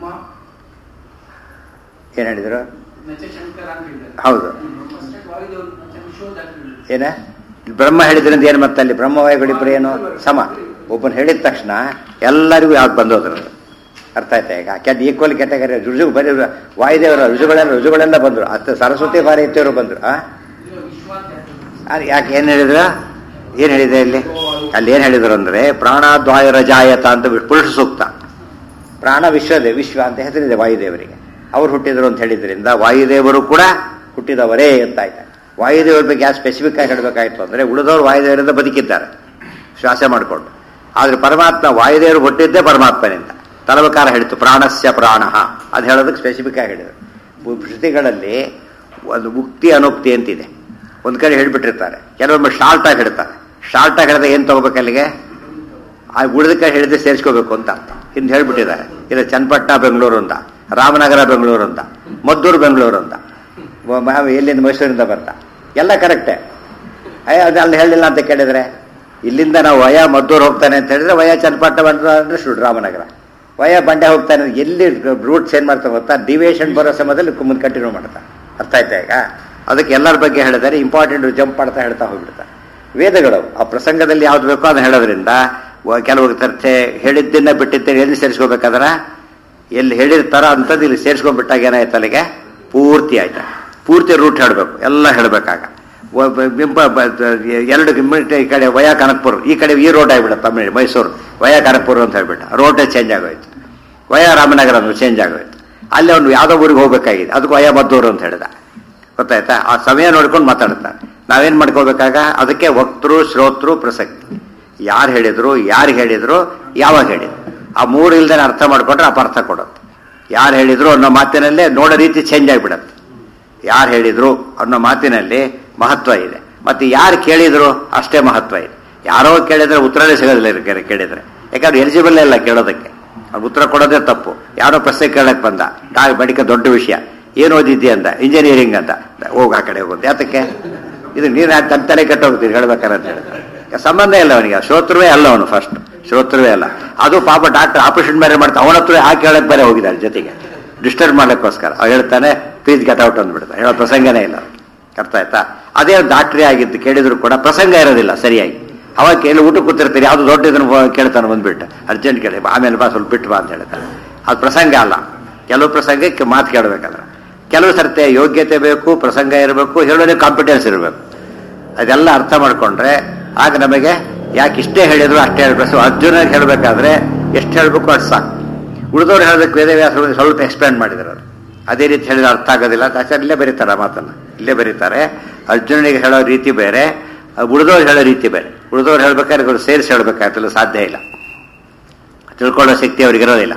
ಏನ್ ಹೇಳಿದ್ರು ನಚ ಶಂಕರ ಅಂತ ಹೇಳಿದ್ದಾರೆ ಹೌದು ಫಸ್ಟ್ ವಾಯುದೇವರು ನಚ ವಿಶ್ವದ ಅಂತ ಹೇಳಿದ್ರು. ಏನ ಬ್ರಹ್ಮ ಹೇಳಿದ್ರಿಂದ ಏನು ಮತ್ತೆ ಅಲ್ಲಿ ಬ್ರಹ್ಮವಾಯುಗಳಿಬ್ರು ಏನು ಸಮ ಒಬ್ಬನ ಹೇಳಿದ ತಕ್ಷಣ ಎಲ್ಲರಿಗೂ ಯಾವ್ದು ಬಂದೋದ್ರು ಅದು. ಅರ್ಥ ಆಯ್ತಾ ಈಗ ಕೆಟ್ಟ ಈಕ್ವಲ್ ಕ್ಯಾಟಗರಿ ರುಜು ಬರೀ ವಾಯುದೇವರ ರುಜುಗಳೆಲ್ಲ ರುಜುಗಳೆಲ್ಲ ಬಂದರು ಅತ್ತ ಸರಸ್ವತಿ ಭಾರತೀಯರು ಬಂದರು ಆ ಇದು ವಿಶ್ವ ಅಂತ ಹೇಳ್ತಾರೆ. ಅದು ಯಾಕೆ ಏನು ಹೇಳಿದ್ರ ಏನು ಹೇಳಿದೆ ಇಲ್ಲಿ ಅಲ್ಲಿ ಏನು ಹೇಳಿದ್ರು ಅಂದ್ರೆ ಪ್ರಾಣಾದ್ವಾಯುರ ಜಾಯತ ಅಂತ ಬಿಟ್ಟು ಪುರುಷ ಸೂಕ್ತ ಪ್ರಾಣ ವಿಶ್ವದೇ ವಿಶ್ವ ಅಂತ ಹೆಸರಿದೆ ವಾಯುದೇವರಿಗೆ ಅವ್ರು ಹುಟ್ಟಿದ್ರು ಅಂತ ಹೇಳಿದ್ರಿಂದ ವಾಯುದೇವರು ಕೂಡ ಹುಟ್ಟಿದವರೇ ಅಂತ ಆಯ್ತು ವಾಯುದೇವರ ಬಗ್ಗೆ ಯಾಕೆ ಸ್ಪೆಸಿಫಿಕ್ ಆಗಿ ಹೇಳಬೇಕಾಯ್ತು ಅಂದ್ರೆ ಉಳಿದವರು ವಾಯುದೇವರಿಂದ ಬದುಕಿದ್ದಾರೆ ಶ್ವಾಸ ಮಾಡಿಕೊಂಡು ಆದ್ರೆ ಪರಮಾತ್ಮ ವಾಯುದೇವರು ಹುಟ್ಟಿದ್ದೇ ಪರಮಾತ್ಮನಿಂದ ತಲವಕಾರ ಹೇಳಿತು ಪ್ರಾಣಸ್ಯ ಪ್ರಾಣ ಅದು ಹೇಳೋದಕ್ಕೆ ಸ್ಪೆಸಿಫಿಕ್ ಆಗಿ ಹೇಳಿದ್ರು ಉ- ಶ್ರುತಿಗಳಲ್ಲಿ ಒಂದು ಮುಕ್ತಿ ಅನುಕ್ತಿ ಅಂತಿದೆ ಒಂದು ಕಡೆ ಹೇಳ್ಬಿಟ್ಟಿರ್ತಾರೆ ಕೆಲವೊಮ್ಮೆ ಶಾರ್ಟ್ ಆಗಿ ಹೇಳ್ತಾರೆ ಶಾರ್ಟ್ ಆಗಿ ಹೇಳಿದ್ರೆ ಏನು ತಗೋಬೇಕು ಅಲ್ಲಿಗೆ ಆ ಉಳಿದಕ್ಕೆ ಹೇಳಿದ್ರೆ ಸೇರಿಸ್ಕೋಬೇಕು ಅಂತ ಅರ್ಥ ಹಿಂದೆ ಹೇಳ್ಬಿಟ್ಟಿದ್ದಾರೆ ಇದು ಚನ್ನಪಟ್ಟಣ ಬೆಂಗಳೂರು ಅಂತ ರಾಮನಗರ ಬೆಂಗಳೂರು ಅಂತ ಮದ್ದೂರು ಬೆಂಗಳೂರು ಅಂತ ವ- ಮ- ಎಲ್ಲಿಂದ ಮೈಸೂರಿಂದ ಬರ್ತಾ ಎಲ್ಲ ಕರೆಕ್ಟೇ ಅಯ್ಯ ಅದು ಅಲ್ಲಿ ಹೇಳಿಲ್ಲ ಅಂತ ಕೇಳಿದ್ರೆ ಇಲ್ಲಿಂದ ನಾವು ವಯ ಮದ್ದೂರು ಹೋಗ್ತಾನೆ ಅಂತ ಹೇಳಿದ್ರೆ ವಯ ಚನ್ನಪಟ್ಟಣ ಬಂದ್ರೆ ಅಂದ್ರೆ ಶುಡ್ ರಾಮನಗರ ವಯ ಬಂಡೆ ಹೋಗ್ತಾನೆ ಅಂದ್ರೆ ಎಲ್ಲಿ ರೂಟ್ ಚೇಂಜ್ ಮಾಡ್ತಾ ಗೊತ್ತಾ ಡಿವಿಯೇಷನ್ ಬರೋ ಸಮಯದಲ್ಲಿ ಮುಂದೆ ಕಂಟಿನ್ಯೂ ಮಾಡ್ತಾ ಅರ್ಥ ಆಯ್ತಾ ಈಗ ಅದಕ್ಕೆ ಎಲ್ಲರ ಬಗ್ಗೆ ಹೇಳಿದರೆ ಇಂಪಾರ್ಟೆಂಟ್ ಜಂಪ್ ಮಾಡ್ತಾ ಹೇಳ್ತಾ ಹೋಗ್ಬಿಡ್ತಾರೆ ವೇದಗಳು ಆ ಪ್ರಸಂಗದಲ್ಲಿ ಯಾವ್ದು ಬೇಕೋ ಅದನ್ನ ಹೇಳೋದ್ರಿಂದ ವ- ಕೆಲವು ತರ್ಚೆ ಹೇಳಿದ್ದನ್ನ ಬಿಟ್ಟಿದ್ದೇನೆ ಎಲ್ಲಿ ಸೇರಿಸ್ಕೋಬೇಕಾದ್ರ ಎಲ್ಲಿ ಹೇಳಿರ್ತಾರ ಅಂಥದ್ದು ಇಲ್ಲಿ ಸೇರಿಸ್ಕೊಂಡ್ಬಿಟ್ಟಾಗ ಏನಾಯ್ತು ಅಲ್ಲಿಗೆ ಪೂರ್ತಿ ಆಯ್ತಾ ಪೂರ್ತಿ ರೂಟ್ ಹೇಳಬೇಕು ಎಲ್ಲ ಹೇಳಬೇಕಾಗ ಬಿಂಬ ಬ- ಎರಡು ಕಿಲೋಮೀಟರ್ ಈ ಕಡೆ ವಯ ಕನಕ್ಪುರ ಈ ಕಡೆ ಈ ರೋಡ್ ಆಗಿಬಿಡುತ್ತೆ ತಮಿಳು ಮೈಸೂರು ವಯ ಕನಕ್ಪುರ ಅಂತ ಹೇಳ್ಬಿಟ್ಟು ರೋಡೇ ಚೇಂಜ್ ಆಗೋಯ್ತು ವಯ ರಾಮನಗರ ಅಂತ ಚೇಂಜ್ ಆಗೋಯ್ತು ಅಲ್ಲಿ ಅವ್ನು ಯಾವುದೋ ಊರಿಗೆ ಹೋಗ್ಬೇಕಾಗಿದೆ ಅದಕ್ಕೆ ವಯ ಮದ್ದೂರು ಅಂತ ಹೇಳಿದ ಗೊತ್ತಾಯ್ತಾ ಆ ಸಮಯ ನೋಡ್ಕೊಂಡು ಮಾತಾಡ್ತಾರೆ ನಾವೇನ್ ಮಾಡ್ಕೋಬೇಕಾಗ ಅದಕ್ಕೆ ವಕ್ತೃ ಶ್ರೋತೃ ಪ್ರಸಕ್ತಿ ಯಾರು ಹೇಳಿದ್ರು ಯಾರು ಹೇಳಿದ್ರು ಯಾವಾಗ ಹೇಳಿದ್ರು ಆ ಮೂರು ಇಲ್ದೇನೆ ಅರ್ಥ ಮಾಡ್ಕೊಂಡ್ರೆ ಅಪಾರ್ಥ ಕೊಡುತ್ತೆ ಯಾರು ಹೇಳಿದ್ರು ಅನ್ನೋ ಮಾತಿನಲ್ಲೇ ನೋಡೋ ರೀತಿ ಚೇಂಜ್ ಆಗಿಬಿಡತ್ತೆ ಯಾರು ಹೇಳಿದ್ರು ಅನ್ನೋ ಮಾತಿನಲ್ಲಿ ಮಹತ್ವ ಇದೆ ಮತ್ತೆ ಯಾರು ಕೇಳಿದ್ರು ಅಷ್ಟೇ ಮಹತ್ವ ಇದೆ ಯಾರೋ ಕೇಳಿದ್ರೆ ಉತ್ತರನೇ ಸಿಗೋದಿಲ್ಲ ಇವ್ರಿಗೆ ಕೇಳಿದ್ರೆ ಯಾಕಂದ್ರೆ ಎಲಿಜಿಬಲ್ ಇಲ್ಲ ಕೇಳೋದಕ್ಕೆ ಅವ್ರು ಉತ್ತರ ಕೊಡೋದೇ ತಪ್ಪು ಯಾರೋ ಪ್ರಶ್ನೆ ಕೇಳಕ್ ಬಂದ ಡಾ ಬಡಿಕ ದೊಡ್ಡ ವಿಷಯ ಏನು ಓದಿದ್ದಿ ಅಂತ ಇಂಜಿನಿಯರಿಂಗ್ ಅಂತ ಹೋಗ ಆ ಕಡೆ ಹೋಗುತ್ತೆ ಯಾತಕ್ಕೆ ಇದು ನೀನು ತನ್ನ ತಲೆ ಕೆಟ್ಟೋಗ್ತೀನಿ ಹೇಳ್ಬೇಕಾರೆ ಅಂತ ಹೇಳ್ತಾರೆ ಈಗ ಸಂಬಂಧ ಇಲ್ಲ ಅವನಿಗೆ ಶ್ರೋತೃವೇ ಅಲ್ಲ ಅವನು ಫಸ್ಟ್ ಶ್ರೋತೃವೇ ಅಲ್ಲ ಅದು ಪಾಪ ಡಾಕ್ಟರ್ ಆಪರೇಷನ್ ಬೇರೆ ಮಾಡ್ತಾ ಅವನ ಹತ್ರ ಹಾಕಿ ಹೇಳಕ್ ಬೇರೆ ಹೋಗಿದ್ದಾರೆ ಜೊತೆಗೆ ಡಿಸ್ಟರ್ಬ್ ಮಾಡ್ಲಿಕ್ಕೋಸ್ಕರ ಅವ್ರು ಹೇಳ್ತಾನೆ ಪ್ಲೀಸ್ ಗೆಟ್ ಔಟ್ ಅಂದ್ಬಿಡ್ತಾರೆ ಹೇಳೋ ಪ್ರಸಂಗನೇ ಇಲ್ಲ ಅವ್ರಿಗೆ. ಅರ್ಥ ಆಯ್ತಾ ಅದೇ ಡಾಕ್ಟ್ರೇ ಆಗಿದ್ದು ಕೇಳಿದ್ರು ಕೂಡ ಪ್ರಸಂಗ ಇರೋದಿಲ್ಲ ಸರಿಯಾಗಿ ಅವಾಗ ಕೇಳಿ ಊಟ ಕೂತಿರ್ತೀರಿ ಯಾವ್ದು ದೊಡ್ಡ ಇದನ್ನು ಬ- ಕೇಳ್ತಾನೆ ಬಂದ್ಬಿಟ್ಟು ಅರ್ಜೆಂಟ್ ಕೇಳಿ ಬಾ, ಆಮೇಲೆ ಬಾ ಸ್ವಲ್ಪ ಬಿಟ್ಟು ಬಾ ಅಂತ ಹೇಳ್ತಾನೆ ಅದು ಪ್ರಸಂಗ ಅಲ್ಲ ಕೆಲವು ಪ್ರಸಂಗಕ್ಕೆ ಮಾತು ಕೇಳಬೇಕಾದ್ರೆ ಕೆಲವು ಸರ್ತೆ ಯೋಗ್ಯತೆ ಬೇಕು ಪ್ರಸಂಗ ಇರಬೇಕು ಹೇಳೋದೇ ಕಾಂಪಿಟೆನ್ಸ್ ಇರಬೇಕು ಅದೆಲ್ಲ ಅರ್ಥ ಮಾಡ್ಕೊಂಡ್ರೆ ಆಗ ನಮಗೆ ಯಾಕೆ ಇಷ್ಟೇ ಹೇಳಿದ್ರು ಅಷ್ಟೇ ಹೇಳ್ಬೇಕು ಅರ್ಜುನ ಹೇಳಬೇಕಾದ್ರೆ ಎಷ್ಟು ಹೇಳಬೇಕು ಅಷ್ಟು ಸಾಕು ಉಳಿದವ್ರು ಹೇಳೋದಕ್ಕೆ ವೇದವ್ಯಾಸರು ಸ್ವಲ್ಪ ಎಕ್ಸ್ಪ್ಲೇನ್ ಮಾಡಿದ್ರು ಅವ್ರು. ಅದೇ ರೀತಿ ಹೇಳಿದ್ರೆ ಅರ್ಥ ಆಗೋದಿಲ್ಲ ಅಂತ ಆಚಾರ್ಯ ಇಲ್ಲೇ ಬರೀತಾರೆ ಆ ಮಾತನ್ನ ಇಲ್ಲೇ ಬರೀತಾರೆ ಅರ್ಜುನನಿಗೆ ಹೇಳೋ ರೀತಿ ಬೇರೆ ಉಳಿದವ್ರು ಹೇಳೋ ರೀತಿ ಬೇರೆ ಉಳಿದವ್ರು ಹೇಳ್ಬೇಕಾದ್ರೆ ಇವರು ಸೇರಿಸಿ ಹೇಳ್ಬೇಕಾಗ್ತಿಲ್ಲ ಸಾಧ್ಯ ಇಲ್ಲ ತಿಳ್ಕೊಳ್ಳೋ ಶಕ್ತಿ ಅವ್ರಿಗೆ ಇರೋದಿಲ್ಲ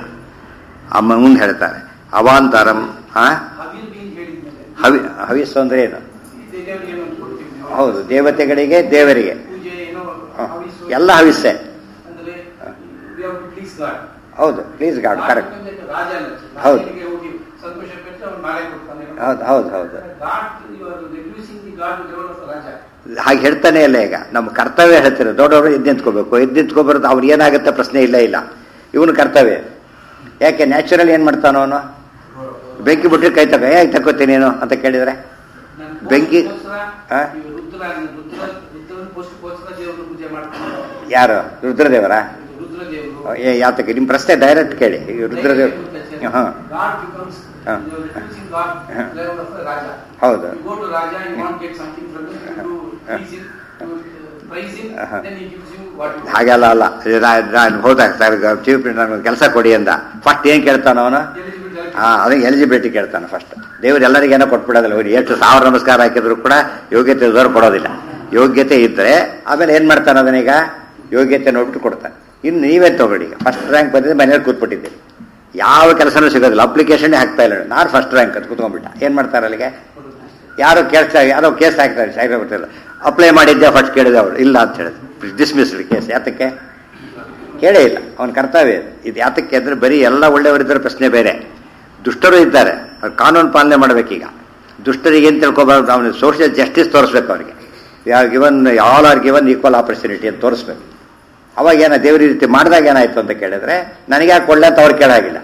ಅಮ್ಮ ಮುಂದೆ ಹೇಳ್ತಾರೆ ಅವಾಂತರಂ ಆ ಹವಿಲ್ ಬೀನ್ ಹೇಳಿದ್ಮೇಲೆ ಹವಿ ಹವಿಸ್ಸು ಅಂದ್ರೆ ಏನು ಈ ದೇವರಿಗೆ ಏನು ಅಂತ ಕೊಡ್ತೀವಿ ನಾವು. ಹೌದು ದೇವತೆಗಳಿಗೆ ದೇವರಿಗೆ ಪೂಜೆ ಏನೋ ಹ. ಹವಿಸ್ಸು ಎಲ್ಲ ಹವಿಸ್ಸೆ ಅಂದ್ರೆ we have to please God. ಹೌದು ಪ್ಲೀಸ್ ಗಾಡ್ ಕರೆಕ್ಟ್ ಯಾಕಂದ್ರೆ ರಾಜ ಅಲ್ಲ. ಹೌದು. ರಾಜನಿಗೆ ಹೋಗಿ ಸಂತೋಷ ಪಟ್ಟು ಅವ್ನು ನಾಳೆ ಕೊಡ್ತಾನೆ ಹೌದು ಹೌದು ಹೌದು God, you are reducing the God level of ರಾಜ ಹಾಗೆ ಹೇಳ್ತಾನೆ ಇಲ್ಲ ಈಗ ನಮ್ಮ ಕರ್ತವ್ಯ ಹೇಳ್ತಾರೆ ದೊಡ್ಡವರು ಎದ್ದು ನಿಂತ್ಕೋಬೇಕು ಎದ್ದು ನಿಂತ್ಕೋಬಾರ್ದು ಅವ್ರು ಏನಾಗುತ್ತೆ ಪ್ರಶ್ನೆ ಇಲ್ಲ ಇಲ್ಲ ಇವನು ಕರ್ತವ್ಯ ಯಾಕೆ ನ್ಯಾಚುರಲ್ ಏನು ಮಾಡ್ತಾನೋ ಅವನು ಬೆಂಕಿ ಬಿಟ್ಟರೆ ಕೈ ತಗೋ ಹೇಗೆ ತಗೋತೀನಿ ನೀನು ಅಂತ ಕೇಳಿದರೆ ನಾನು ಬೆಂಕಿ- ಪೋಸ್ಟ್ಗೋಸ್ಕರ ಹಾ? ಇವ್ರು ರುದ್ರ ರುದ್ರ ರುದ್ರನ ಪೋಸ್ಟ್ಗೋಸ್ಕರ ದೇವರು ಪೂಜೆ ಮಾಡ್ತಾರೆ ಯಾರು ರುದ್ರದೇವರ ರುದ್ರ ದೇವರು ಏ ಯಾತಕ್ಕೆ ನಿಮ್ಮ ಪ್ರಶ್ನೆ ಡೈರೆಕ್ಟ್ ಕೇಳಿ ಈ ರುದ್ರದೇವ್ ಹಾಂ God becomes ಹಾ. you are refusing God ಹಾ. level of a Raja. ಹೌದು You go to Raja, you want to get something from him, you ಹಾ. please him, you uh, praise him, ಹಾ. then he gives you what you want. ಹಾಗೆಲ್ಲ ಅಲ್ಲ ನಾನು ಹೋದಾಗ sir chief ನನಗೆ ಕೆಲಸ ಕೊಡಿ ಅಂದ ಫಸ್ಟ್ ಏನು ಕೇಳ್ತಾನ ಅವನು Eligibility election. ಹಾಂ ಅದಕ್ಕೆ ಎಲಿಜಿಬಿಲಿಟಿ ಕೇಳ್ತಾನೆ ಫಸ್ಟ್ ದೇವ್ರು ಎಲ್ಲರಿಗೂ ಏನೋ ಕೊಟ್ಬಿಡೋದಿಲ್ಲ ಅವ್ರು ಎಷ್ಟು ಸಾವಿರ ನಮಸ್ಕಾರ ಹಾಕಿದ್ರು ಕೂಡ ಯೋಗ್ಯತೆ ಇದ್ದವ್ರು ಕೊಡೋದಿಲ್ಲ ಯೋಗ್ಯತೆ ಇದ್ದರೆ ಆಮೇಲೆ ಏನು ಮಾಡ್ತಾನೆ ಅದನ್ನೀಗ ಯೋಗ್ಯತೆ ನೋಡ್ಬಿಟ್ಟು ಕೊಡ್ತಾನೆ ಇನ್ನು ನೀವೇ ತಗೊಳ್ಳಿ ಈಗ ಫಸ್ಟ್ ರ್ಯಾಂಕ್ ಬಂದಿದ್ದು ಮನೇಲಿ ಕೂತ್ಬಿಟ್ಟಿದ್ದೀರಿ ಯಾವ ಕೆಲಸನೂ ಸಿಗೋದಿಲ್ಲ ಅಪ್ಲಿಕೇಶನ್ನೇ ಹಾಕ್ತಾ ಇಲ್ಲ ನಾನು ಫಸ್ಟ್ ರ್ಯಾಂಕ್ ಅಂತ ಕೂತ್ಕೊಂಡ್ಬಿಟ್ಟ ಏನು ಮಾಡ್ತಾರೆ ಅಲ್ಲಿಗೆ ಯಾರು ಕೇಳ್ತಾ ಯಾರೋ ಕೇಸ್ ಹಾಕ್ತಾರೆ ಸಾಯ್ತಾ ಬರ್ತಿಲ್ಲ ಅಪ್ಲೈ ಮಾಡಿದ್ದೆ ಫಸ್ಟ್ ಕೇಳಿದೆ ಅವರು ಇಲ್ಲ ಅಂತ ಹೇಳಿದ್ರು ಡಿಸ್ಮಿಸ್ಡ್ ಕೇಸ್ ಯಾತಕ್ಕೆ ಕೇಳೇ ಇಲ್ಲ ಅವನ ಕರ್ತವ್ಯ ಇದು. ಇದು ಯಾತಕ್ಕೆ ಅಂದರೆ ಬರೀ ಎಲ್ಲ ಒಳ್ಳೆಯವರಿದ್ದರೆ ಪ್ರಶ್ನೆ ಬೇರೆ ದುಷ್ಟರು ಇದ್ದಾರೆ ಅವ್ರು ಕಾನೂನು ಪಾಲನೆ ಮಾಡಬೇಕೀಗ ದುಷ್ಟರಿಗೆ ಏನು ತಿಳ್ಕೊಬಾರ್ದು ಅವನಿಗೆ ಸೋಷಿಯಲ್ ಜಸ್ಟಿಸ್ ತೋರಿಸ್ಬೇಕು ಅವರಿಗೆ given all or given equal opportunity ಅಂತ ತೋರಿಸ್ಬೇಕು ಅವಾಗ ಏನ ದೇವ್ರ ಈ ರೀತಿ ಮಾಡಿದಾಗ ಏನಾಯ್ತು ಅಂತ ಕೇಳಿದ್ರೆ ನನಗೆ ಯಾಕೆ ಒಳ್ಳೆ ಅಂತ ಅವ್ರು ಕೇಳಾಗಿಲ್ಲ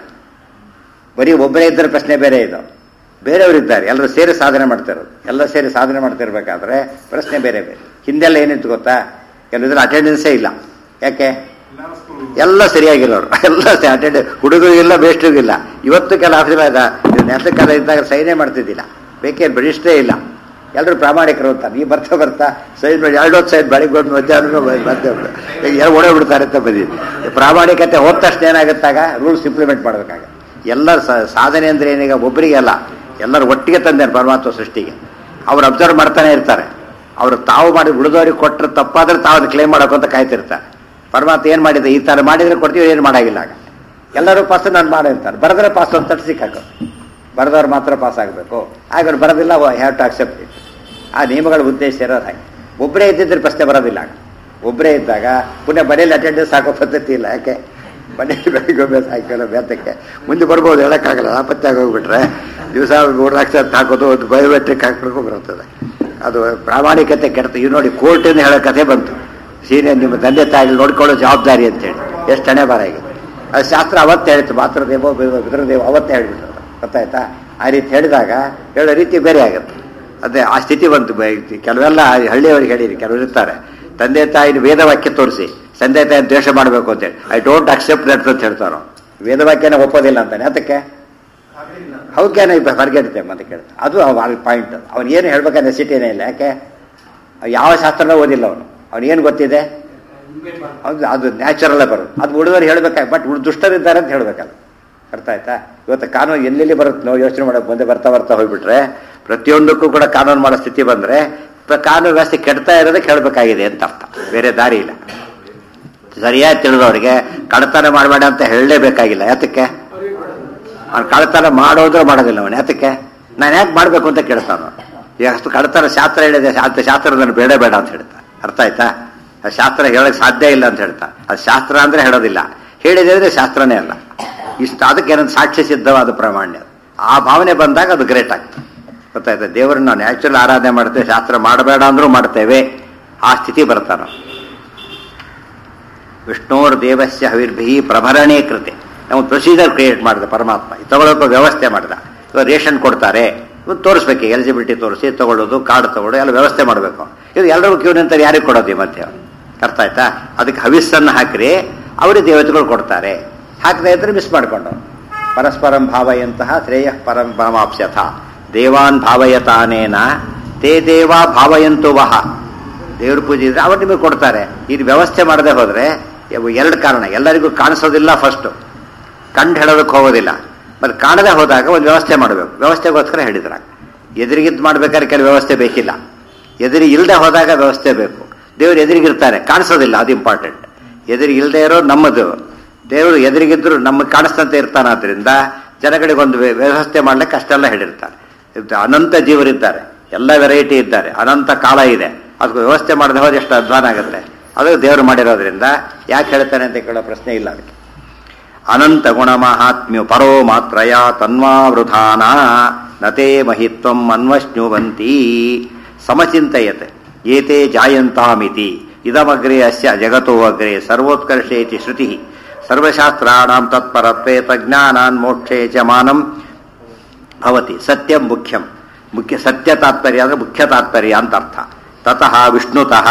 ಬರೀ ಒಬ್ಬರೇ ಇದ್ದರೆ ಪ್ರಶ್ನೆ ಬೇರೆ ಇದು ಬೇರೆಯವರಿದ್ದಾರೆ ಎಲ್ಲರೂ ಸೇರಿ ಸಾಧನೆ ಮಾಡ್ತಿರೋದು ಎಲ್ಲ ಸೇರಿ ಸಾಧನೆ ಮಾಡ್ತಿರ್ಬೇಕಾದ್ರೆ ಪ್ರಶ್ನೆ ಬೇರೆ ಬೇರೆ ಹಿಂದೆಲ್ಲ ಏನಿತ್ತು ಗೊತ್ತಾ ಕೆಲವಿದ್ರೆ ಅಟೆಂಡೆನ್ಸೇ ಇಲ್ಲ ಯಾಕೆ ಎಲ್ಲ ಸರಿಯಾಗಿರೋರು ಎಲ್ಲ ಅಟೆಂಡ್ ಹುಡುಗರಿಗಿಲ್ಲ ಬೇಸ್ಟ್ರಿಗಿಲ್ಲ ಇವತ್ತು ಕೆಲ ಆಫೀಸ್ ನೆಟ್ಟ ಕಾಲ ಇದ್ದಾಗ ಸೈನೇ ಮಾಡ್ತಿದ್ದಿಲ್ಲ ಬೇಕೇ ಬರಿಷ್ಠೇ ಇಲ್ಲ ಎಲ್ಲರೂ ಪ್ರಾಮಾಣಿಕರು ಅಂತ ನೀವು ಬರ್ತಾ ಬರ್ತಾ ಸೈನ್ ಮಾಡಿ ಎರಡೊತ್ತು ಸೈನ್ ಬೆಳಿಗ್ಗೆ ಒಂದು ಮಧ್ಯಾಹ್ನ ಮತ್ತೆ ಎರಡು ಓಡೇ ಬಿಡ್ತಾರೆ ಅಂತ ಬಂದಿದ್ದು ಪ್ರಾಮಾಣಿಕತೆ ಹೋದ ತಕ್ಷಣ ಏನಾಗುತ್ತಾಗ ರೂಲ್ಸ್ ಇಂಪ್ಲಿಮೆಂಟ್ ಮಾಡಬೇಕಾಗ ಎಲ್ಲರ ಸ- ಸಾಧನೆ ಅಂದ್ರೆ ಏನೀಗ ಒಬ್ಬರಿಗೆ ಅಲ್ಲ ಎಲ್ಲರೂ ಒಟ್ಟಿಗೆ ತಂದೇನೆ ಪರಮಾತ್ಮ ಸೃಷ್ಟಿಗೆ ಅವ್ರು ಅಬ್ಸರ್ವ್ ಮಾಡ್ತಾನೆ ಇರ್ತಾರೆ ಅವರು ತಾವು ಮಾಡಿ ಉಳಿದವ್ರಿಗೆ ಕೊಟ್ಟರೆ ತಪ್ಪಾದ್ರೆ ತಾವು ಅದು ಕ್ಲೇಮ್ ಮಾಡೋಕ್ಕಂತ ಕಾಯ್ತಿರ್ತಾರೆ ಪರಮಾತ್ಮ ಏನು ಮಾಡಿದೆ ಈ ಥರ ಮಾಡಿದ್ರೆ ಕೊಡ್ತೀವಿ ಏನು ಮಾಡಾಗಿಲ್ಲ ಆಗ ಎಲ್ಲರೂ ಪಾಸ್ ನಾನು ಮಾಡಿ ಅಂತಾರೆ ಬರೆದ್ರೆ ಪಾಸ್ ಅಂತ ತಟ್ಟು ಸಿಕ್ಕಾಕ ಬರೆದವ್ರು ಮಾತ್ರ ಪಾಸ್ ಆಗಬೇಕು ಆಗ ಅವ್ರು ಬರೋದಿಲ್ಲ ಹ್ಯಾವ್ ಟು ಅಕ್ಸೆಪ್ಟ್ ಇಟ್ ಆ ನಿಯಮಗಳ ಉದ್ದೇಶ ಇರೋದು ಹಾಗೆ ಒಬ್ಬರೇ ಇದ್ದಿದ್ರೆ ಪ್ರಶ್ನೆ ಬರೋದಿಲ್ಲ ಆಗ ಒಬ್ಬರೇ ಇದ್ದಾಗ ಪುನಃ ಮನೇಲಿ ಅಟೆಂಡೆನ್ಸ್ ಹಾಕೋ ಪದ್ಧತಿ ಇಲ್ಲ ಯಾಕೆ ಮನೇಲಿ ಬೆಳಿಗ್ಗೆ ಒಮ್ಮೆ ಸಾಯಂಕಾಲ ಬೇತಕ್ಕೆ ಮುಂದೆ ಬರ್ಬೋದು ಹೇಳೋಕ್ಕಾಗಲ್ಲ ನಾಪತ್ತೆ ಆಗೋಗ್ಬಿಟ್ರೆ ದಿವಸ ಮೂರು ಲಕ್ಷ ಅಂತ ಹಾಕೋದು ಒಂದು ಬಯೋಮೆಟ್ರಿಕ್ ಹಾಕ್ಬೇಕು ಬರ್ತದೆ ಅದು ಪ್ರಾಮಾಣಿಕತೆ ಕೆಡ್ತು ಇವ್ ನೋಡಿ ಕೋರ್ಟಿಂದ ಹೇಳೋ ಕಥೆ ಬಂತು ಸೀನಿಯರ್ ನಿಮ್ಮ ತಂದೆ ತಾಯಿ ನೋಡ್ಕೊಳ್ಳೋ ಜವಾಬ್ದಾರಿ ಅಂತೇಳಿ ಎಷ್ಟು ಹಣೆ ಬರ ಆಗಿದೆ ಅದು ಶಾಸ್ತ್ರ ಅವತ್ತೇ ಹೇಳಿತು ಮಾತೃದೇವೋ ಬಿದ್ರದೇವೋ ಅವತ್ತೇ ಹೇಳ್ಬಿಟ್ಟು ಗೊತ್ತಾಯ್ತಾ ಆ ರೀತಿ ಹೇಳಿದಾಗ ಹೇಳೋ ರೀತಿ ಬೇರೆ ಆಗುತ್ತೆ ಅದೇ ಆ ಸ್ಥಿತಿ ಬಂತು ಬ- ಕೆಲವೆಲ್ಲ ಹಳ್ಳಿಯವರಿಗೆ ಹೇಳಿರಿ ಕೆಲವರು ಇರ್ತಾರೆ ತಂದೆ ತಾಯಿನ ವೇದವಾಕ್ಯ ತೋರಿಸಿ ತಂದೆ ತಾಯಿ ದ್ವೇಷ ಮಾಡಬೇಕು ಅಂತೇಳಿ ಐ ಡೋಂಟ್ ಅಕ್ಸೆಪ್ಟ್ ದಟ್ ಅಂತ ಹೇಳ್ತಾರೋ ವೇದವಾಕ್ಯನ ಒಪ್ಪೋದಿಲ್ಲ ಅಂತಾನೆ ಅದಕ್ಕೆ ಹೌಕ್ಯಾನ ಹೊರಗೆಡ್ತೆ ಅಂತ ಕೇಳ್ತಾರೆ ಅದು ಪಾಯಿಂಟ್ ಅವನು ಏನು ಹೇಳ್ಬೇಕಾದ ನೆಸಿಟಿನೇ ಇಲ್ಲ ಯಾಕೆ ಯಾವ ಶಾಸ್ತ್ರನ ಓದಿಲ್ಲ ಅವನು ಅವನು ಏನು ಗೊತ್ತಿದೆ Invite ಮಾಡ್ತಾರೆ. ಅದು ಅದು ನ್ಯಾಚುರಲ್ಲೇ ಬರೋದು ಅದು ಹುಡುಗರು ಹೇಳ್ಬೇಕಾಗಿ ಬಟ್ ದುಷ್ಟರಿದ್ದಾರೆ ಅಂತ ಹೇಳ್ಬೇಕಲ್ಲ ಅರ್ಥ ಆಯ್ತಾ ಇವತ್ತು ಕಾನೂನು ಎಲ್ಲೆಲ್ಲಿ ಬರುತ್ತೆ ನಾವು ಯೋಚನೆ ಮಾಡೋಕೆ ಮುಂದೆ ಬರ್ತಾ ಬರ್ತಾ ಹೋಗ್ಬಿಟ್ರೆ ಪ್ರತಿಯೊಂದಕ್ಕೂ ಕೂಡ ಕಾನೂನು ಮಾಡೋ ಸ್ಥಿತಿ ಬಂದರೆ ಕಾನೂನು ವ್ಯವಸ್ಥೆ ಕೆಡ್ತಾ ಇರೋದಕ್ಕೆ ಹೇಳಬೇಕಾಗಿದೆ ಅಂತ ಅರ್ಥ ಬೇರೆ ದಾರಿ ಇಲ್ಲ ಸರಿಯಾಗಿ ತಿಳಿದವರಿಗೆ ಕಡತನ ಮಾಡಬೇಡ ಅಂತ ಹೇಳಲೇಬೇಕಾಗಿಲ್ಲ ಯಾತಕ್ಕೆ ಅವ್ನು ಕಳ್ಳತನ ಮಾಡೋದ್ರೆ ಮಾಡೋದಿಲ್ಲ ಅವನು ಯಾತಕ್ಕೆ ನಾನು ಯಾಕೆ ಮಾಡಬೇಕು ಅಂತ ಕೇಳ್ತಾನು ಈಗ ಅಷ್ಟು ಕಳ್ಳತನ ಶಾಸ್ತ್ರ ಹೇಳಿದೆ ಶಾಸ್ತ್ರ ಶಾಸ್ತ್ರದಲ್ಲಿ ಬೇಡ ಬೇಡ ಅಂತ ಹೇಳ್ತಾ ಅರ್ಥ ಆಯ್ತಾ ಆ ಶಾಸ್ತ್ರ ಹೇಳಕ್ ಸಾಧ್ಯ ಇಲ್ಲ ಅಂತ ಹೇಳ್ತಾ ಅದು ಶಾಸ್ತ್ರ ಅಂದ್ರೆ ಹೇಳೋದಿಲ್ಲ ಹೇಳಿದೆ ಅಂದ್ರೆ ಶಾಸ್ತ್ರನೇ ಅಲ್ಲ ಇಷ್ಟು ಅದಕ್ಕೆ ಏನಂತ ಸಾಕ್ಷ್ಯ ಸಿದ್ಧವಾದ ಪ್ರಾಮಾಣ್ಯ ಆ ಭಾವನೆ ಬಂದಾಗ ಅದು ಗ್ರೇಟ್ ಆಗ್ತದೆ ಗೊತ್ತಾಯ್ತಾ ದೇವರನ್ನ ನಾವು ನ್ಯಾಚುರಲ್ ಆರಾಧನೆ ಮಾಡ್ತೇವೆ ಶಾಸ್ತ್ರ ಮಾಡಬೇಡ ಅಂದ್ರೂ ಮಾಡ್ತೇವೆ ಆ ಸ್ಥಿತಿ ಬರ್ತಾನೆ ವಿಷ್ಣೋರ್ ದೇವಸ್ಯ ಹವಿರ್ಭಿ ಪ್ರಭರಣೆ ಕೃತೆ ನಾವು ಪ್ರೊಸೀಜರ್ ಕ್ರಿಯೇಟ್ ಮಾಡಿದ ಪರಮಾತ್ಮ ಇದು ತಗೊಳ್ಳೋಕೆ ವ್ಯವಸ್ಥೆ ಮಾಡಿದ ಇವಾಗ ರೇಷನ್ ಕೊಡ್ತಾರೆ ಇವತ್ತು ತೋರಿಸ್ಬೇಕು ಎಲಿಜಿಬಿಲಿಟಿ ತೋರಿಸಿ ತಗೊಳ್ಳೋದು ಕಾರ್ಡ್ ತಗೊಳ್ಳೋದು ಎಲ್ಲ ವ್ಯವಸ್ಥೆ ಮಾಡಬೇಕು ಇದು ಎಲ್ಲರಿಗೂ ಕ್ಯೂ ನಿಂತಾರೆ ಯಾರಿಗೆ ಕೊಡೋದು ಈ ಮಧ್ಯೆ ಅರ್ಥ ಆಯ್ತಾ ಅದಕ್ಕೆ ಹವಿಸ್ಸನ್ನು ಹಾಕಿರಿ ಅವರೇ ದೇವತೆಗಳು ಕೊಡ್ತಾರೆ ಹಾಕದೇ ಇದ್ರೆ ಮಿಸ್ ಮಾಡ್ಕೊಂಡು ಪರಸ್ಪರಂ ಭಾವಯಂತಹ ಶ್ರೇಯ ಪರಂ ಭಾವಾಪ್ಸ್ಯಥ ದೇವಾನ್ ಭಾವಯತಾನೇನ ತೇ ದೇವಾ ಭಾವಯಂತು ವಹ ದೇವ್ರ ಪೂಜೆ ಇದ್ರೆ ಅವ್ರು ನಿಮಗೆ ಕೊಡ್ತಾರೆ ಇದು ವ್ಯವಸ್ಥೆ ಮಾಡದೆ ಹೋದ್ರೆ ಇವು ಎರಡು ಕಾರಣ ಎಲ್ಲರಿಗೂ ಕಾಣಿಸೋದಿಲ್ಲ ಫಸ್ಟು ಕಂಡು ಹೇಳೋದಕ್ಕೆ ಹೋಗೋದಿಲ್ಲ ಮತ್ತೆ ಕಾಣದೆ ಹೋದಾಗ ಒಂದು ವ್ಯವಸ್ಥೆ ಮಾಡಬೇಕು ವ್ಯವಸ್ಥೆಗೋಸ್ಕರ ಹೇಳಿದ್ರಾಗ ಎದುರಿಗಿದ್ದು ಮಾಡ್ಬೇಕಾದ್ರೆ ಕೆಲವು ವ್ಯವಸ್ಥೆ ಬೇಕಿಲ್ಲ ಎದುರಿಗೆ ಇಲ್ಲದೆ ಹೋದಾಗ ವ್ಯವಸ್ಥೆ ಬೇಕು ದೇವ್ರು ಎದುರಿಗಿರ್ತಾರೆ ಕಾಣಿಸೋದಿಲ್ಲ ಅದು ಇಂಪಾರ್ಟೆಂಟ್ ಎದುರಿಗೆ ಇಲ್ಲದೆ ಇರೋ ನಮ್ಮದು ದೇವರು ಎದುರಿಗಿದ್ರು ನಮಗೆ ಕಾಣಿಸ್ತಂತೆ ಇರ್ತಾನಾದ್ರಿಂದ ಜನಗಳಿಗೆ ಒಂದು ವ್ಯ- ವ್ಯವಸ್ಥೆ ಮಾಡ್ಲಿಕ್ಕೆ ಅಷ್ಟೆಲ್ಲ ಹೇಳಿರ್ತಾರೆ ಇದು ಅನಂತ ಜೀವರಿದ್ದಾರೆ ಎಲ್ಲ ವೆರೈಟಿ ಇದ್ದಾರೆ ಅನಂತ ಕಾಲ ಇದೆ ಅದಕ್ಕೆ ವ್ಯವಸ್ಥೆ ಮಾಡದೆ ಹೋದ್ರೆ ಎಷ್ಟು ಅಧ್ವಾನ ಆಗುತ್ತೆ ಅದು ದೇವರು ಮಾಡಿರೋದ್ರಿಂದ ಯಾಕೆ ಹೇಳ್ತಾನೆ ಅಂತ ಕೇಳೋ ಪ್ರಶ್ನೆ ಇಲ್ಲ ಅದಕ್ಕೆ ಅನಂತ ಗುಣ ಮಹಾತ್ಮ್ಯು ಪರೋ ಮಾತ್ರಯ ತನ್ವಾವೃಧಾನ ನತೇ ಮಹಿತ್ವಂ ಅನ್ವಶ್ನುವಂತಿ ಸಮಚಿಂತಯತೆ ಏತೆ ಜಾಯಂತಾಮಿತಿ ಇದಮಗ್ರೆ ಅಸ್ಯ ಜಗತೋ ಅಗ್ರೆ ಸರ್ವೋತ್ಕರ್ಷೇತಿ ಶ್ರುತಿ ಸರ್ವಶಾಸ್ತ್ರಾಣಾಂ ತತ್ಪರತ್ವೇ ತಜ್ಞಾನಾನ್ ಮೋಕ್ಷೇ ಚ ಮಾನಂ ಭವತಿ ಸತ್ಯಂ ಮುಖ್ಯಂ ಮುಖ್ಯ ಸತ್ಯ ತಾತ್ಪರ್ಯ ಅಂದರೆ ಮುಖ್ಯ ತಾತ್ಪರ್ಯ ಅಂತ ಅರ್ಥ ತತಃ ವಿಷ್ಣುತಃ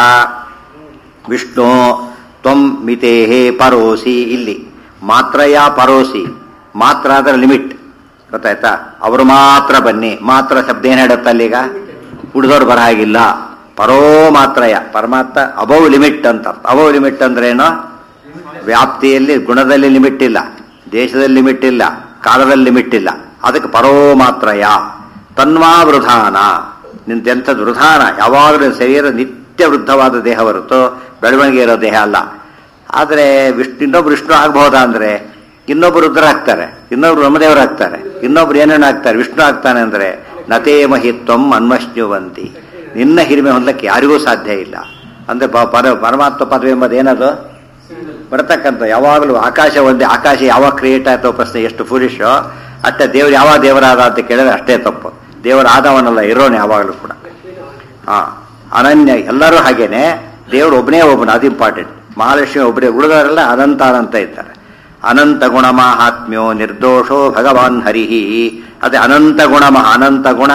ವಿಷ್ಣು ತ್ವಂ ಮಿತೇಹೇ ಪರೋಸಿ ಇಲ್ಲಿ ಮಾತ್ರಯ ಪರೋಸಿ ಮಾತ್ರ ಅದರ ಲಿಮಿಟ್ ಗೊತ್ತಾಯ್ತಾ ಅವರು ಮಾತ್ರ ಬನ್ನಿ ಮಾತ್ರ ಶಬ್ದ ಏನು ಹೇಳುತ್ತೆ ಅಲ್ಲೀಗ ಉಳಿದವ್ರು ಬರ ಹಾಗಿಲ್ಲ ಪರೋ ಮಾತ್ರಯ ಪರಮಾತ್ಮ ಅಬೌವ್ ಲಿಮಿಟ್ ಅಂತ ಅರ್ಥ ಅಬೌವ್ ಲಿಮಿಟ್ ಅಂದ್ರೇನು ವ್ಯಾಪ್ತಿಯಲ್ಲಿ ಗುಣದಲ್ಲಿ ಲಿಮಿಟ್ ಇಲ್ಲ ದೇಶದಲ್ಲಿ ಲಿಮಿಟ್ ಇಲ್ಲ ಕಾಲದಲ್ಲಿ ಲಿಮಿಟ್ ಇಲ್ಲ ಅದಕ್ಕೆ ಪರೋ ಮಾತ್ರಯ ತನ್ವಾ ವೃಧಾನ ನಿಂತೆಂಥದ್ದು ವೃಧಾನ ಯಾವಾಗಲೂ ಶರೀರ ನಿತ್ಯ ವೃದ್ಧವಾದ ದೇಹ ಹೊರತು ಬೆಳವಣಿಗೆ ಇರೋ ದೇಹ ಅಲ್ಲ ಆದರೆ ವಿಷ್ಣು ಇನ್ನೊಬ್ರು ವಿಷ್ಣು ಆಗಬಹುದಾ ಅಂದ್ರೆ ಇನ್ನೊಬ್ರು ರುದ್ರ ಆಗ್ತಾರೆ ಇನ್ನೊಬ್ರು ಬ್ರಹ್ಮದೇವರು ಆಗ್ತಾರೆ ಇನ್ನೊಬ್ರು ಏನೇನು ಆಗ್ತಾರೆ ವಿಷ್ಣು ಆಗ್ತಾನೆ ಅಂದ್ರೆ ನತೇ ಮಹಿತ್ವಂ ಅನ್ವಶ್ನುವಂತಿ ನಿನ್ನ ಹಿರಿಮೆ ಹೊಂದಕ್ಕೆ ಯಾರಿಗೂ ಸಾಧ್ಯ ಇಲ್ಲ ಅಂದ್ರೆ ಪ- ಪರ ಪರಮಾತ್ಮ ಪದವಿ ಎಂಬುದು ಏನದು ಬರತಕ್ಕಂಥ ಯಾವಾಗಲೂ ಆಕಾಶ ಒಂದೇ ಆಕಾಶ ಯಾವಾಗ ಕ್ರಿಯೇಟ್ ಆಯ್ತೋ ಪ್ರಶ್ನೆ ಎಷ್ಟು ಫುಲಿಶೋ ಅಷ್ಟೇ ದೇವ್ರು ಯಾವ ದೇವರಾದ ಅಂತ ಕೇಳಿದ್ರೆ ಅಷ್ಟೇ ತಪ್ಪು ದೇವರು ಆದವನಲ್ಲ ಇರೋನು ಯಾವಾಗಲೂ ಕೂಡ ಹಾ ಅನನ್ಯ ಎಲ್ಲರೂ ಹಾಗೇನೆ ದೇವರು ಒಬ್ಬನೇ ಒಬ್ಬನು ಅದು ಇಂಪಾರ್ಟೆಂಟ್ ಮಹಾಲಕ್ಷ್ಮಿ ಒಬ್ಬರೇ ಉಳಿದವರೆಲ್ಲ ಅನಂತ ಅನಂತ ಇದ್ದಾರೆ ಅನಂತ ಗುಣ ಮಾಹಾತ್ಮ್ಯೋ ನಿರ್ದೋಷೋ ಭಗವಾನ್ ಹರಿಹಿ ಅದೇ ಅನಂತ ಗುಣ ಮಹ ಅನಂತ ಗುಣ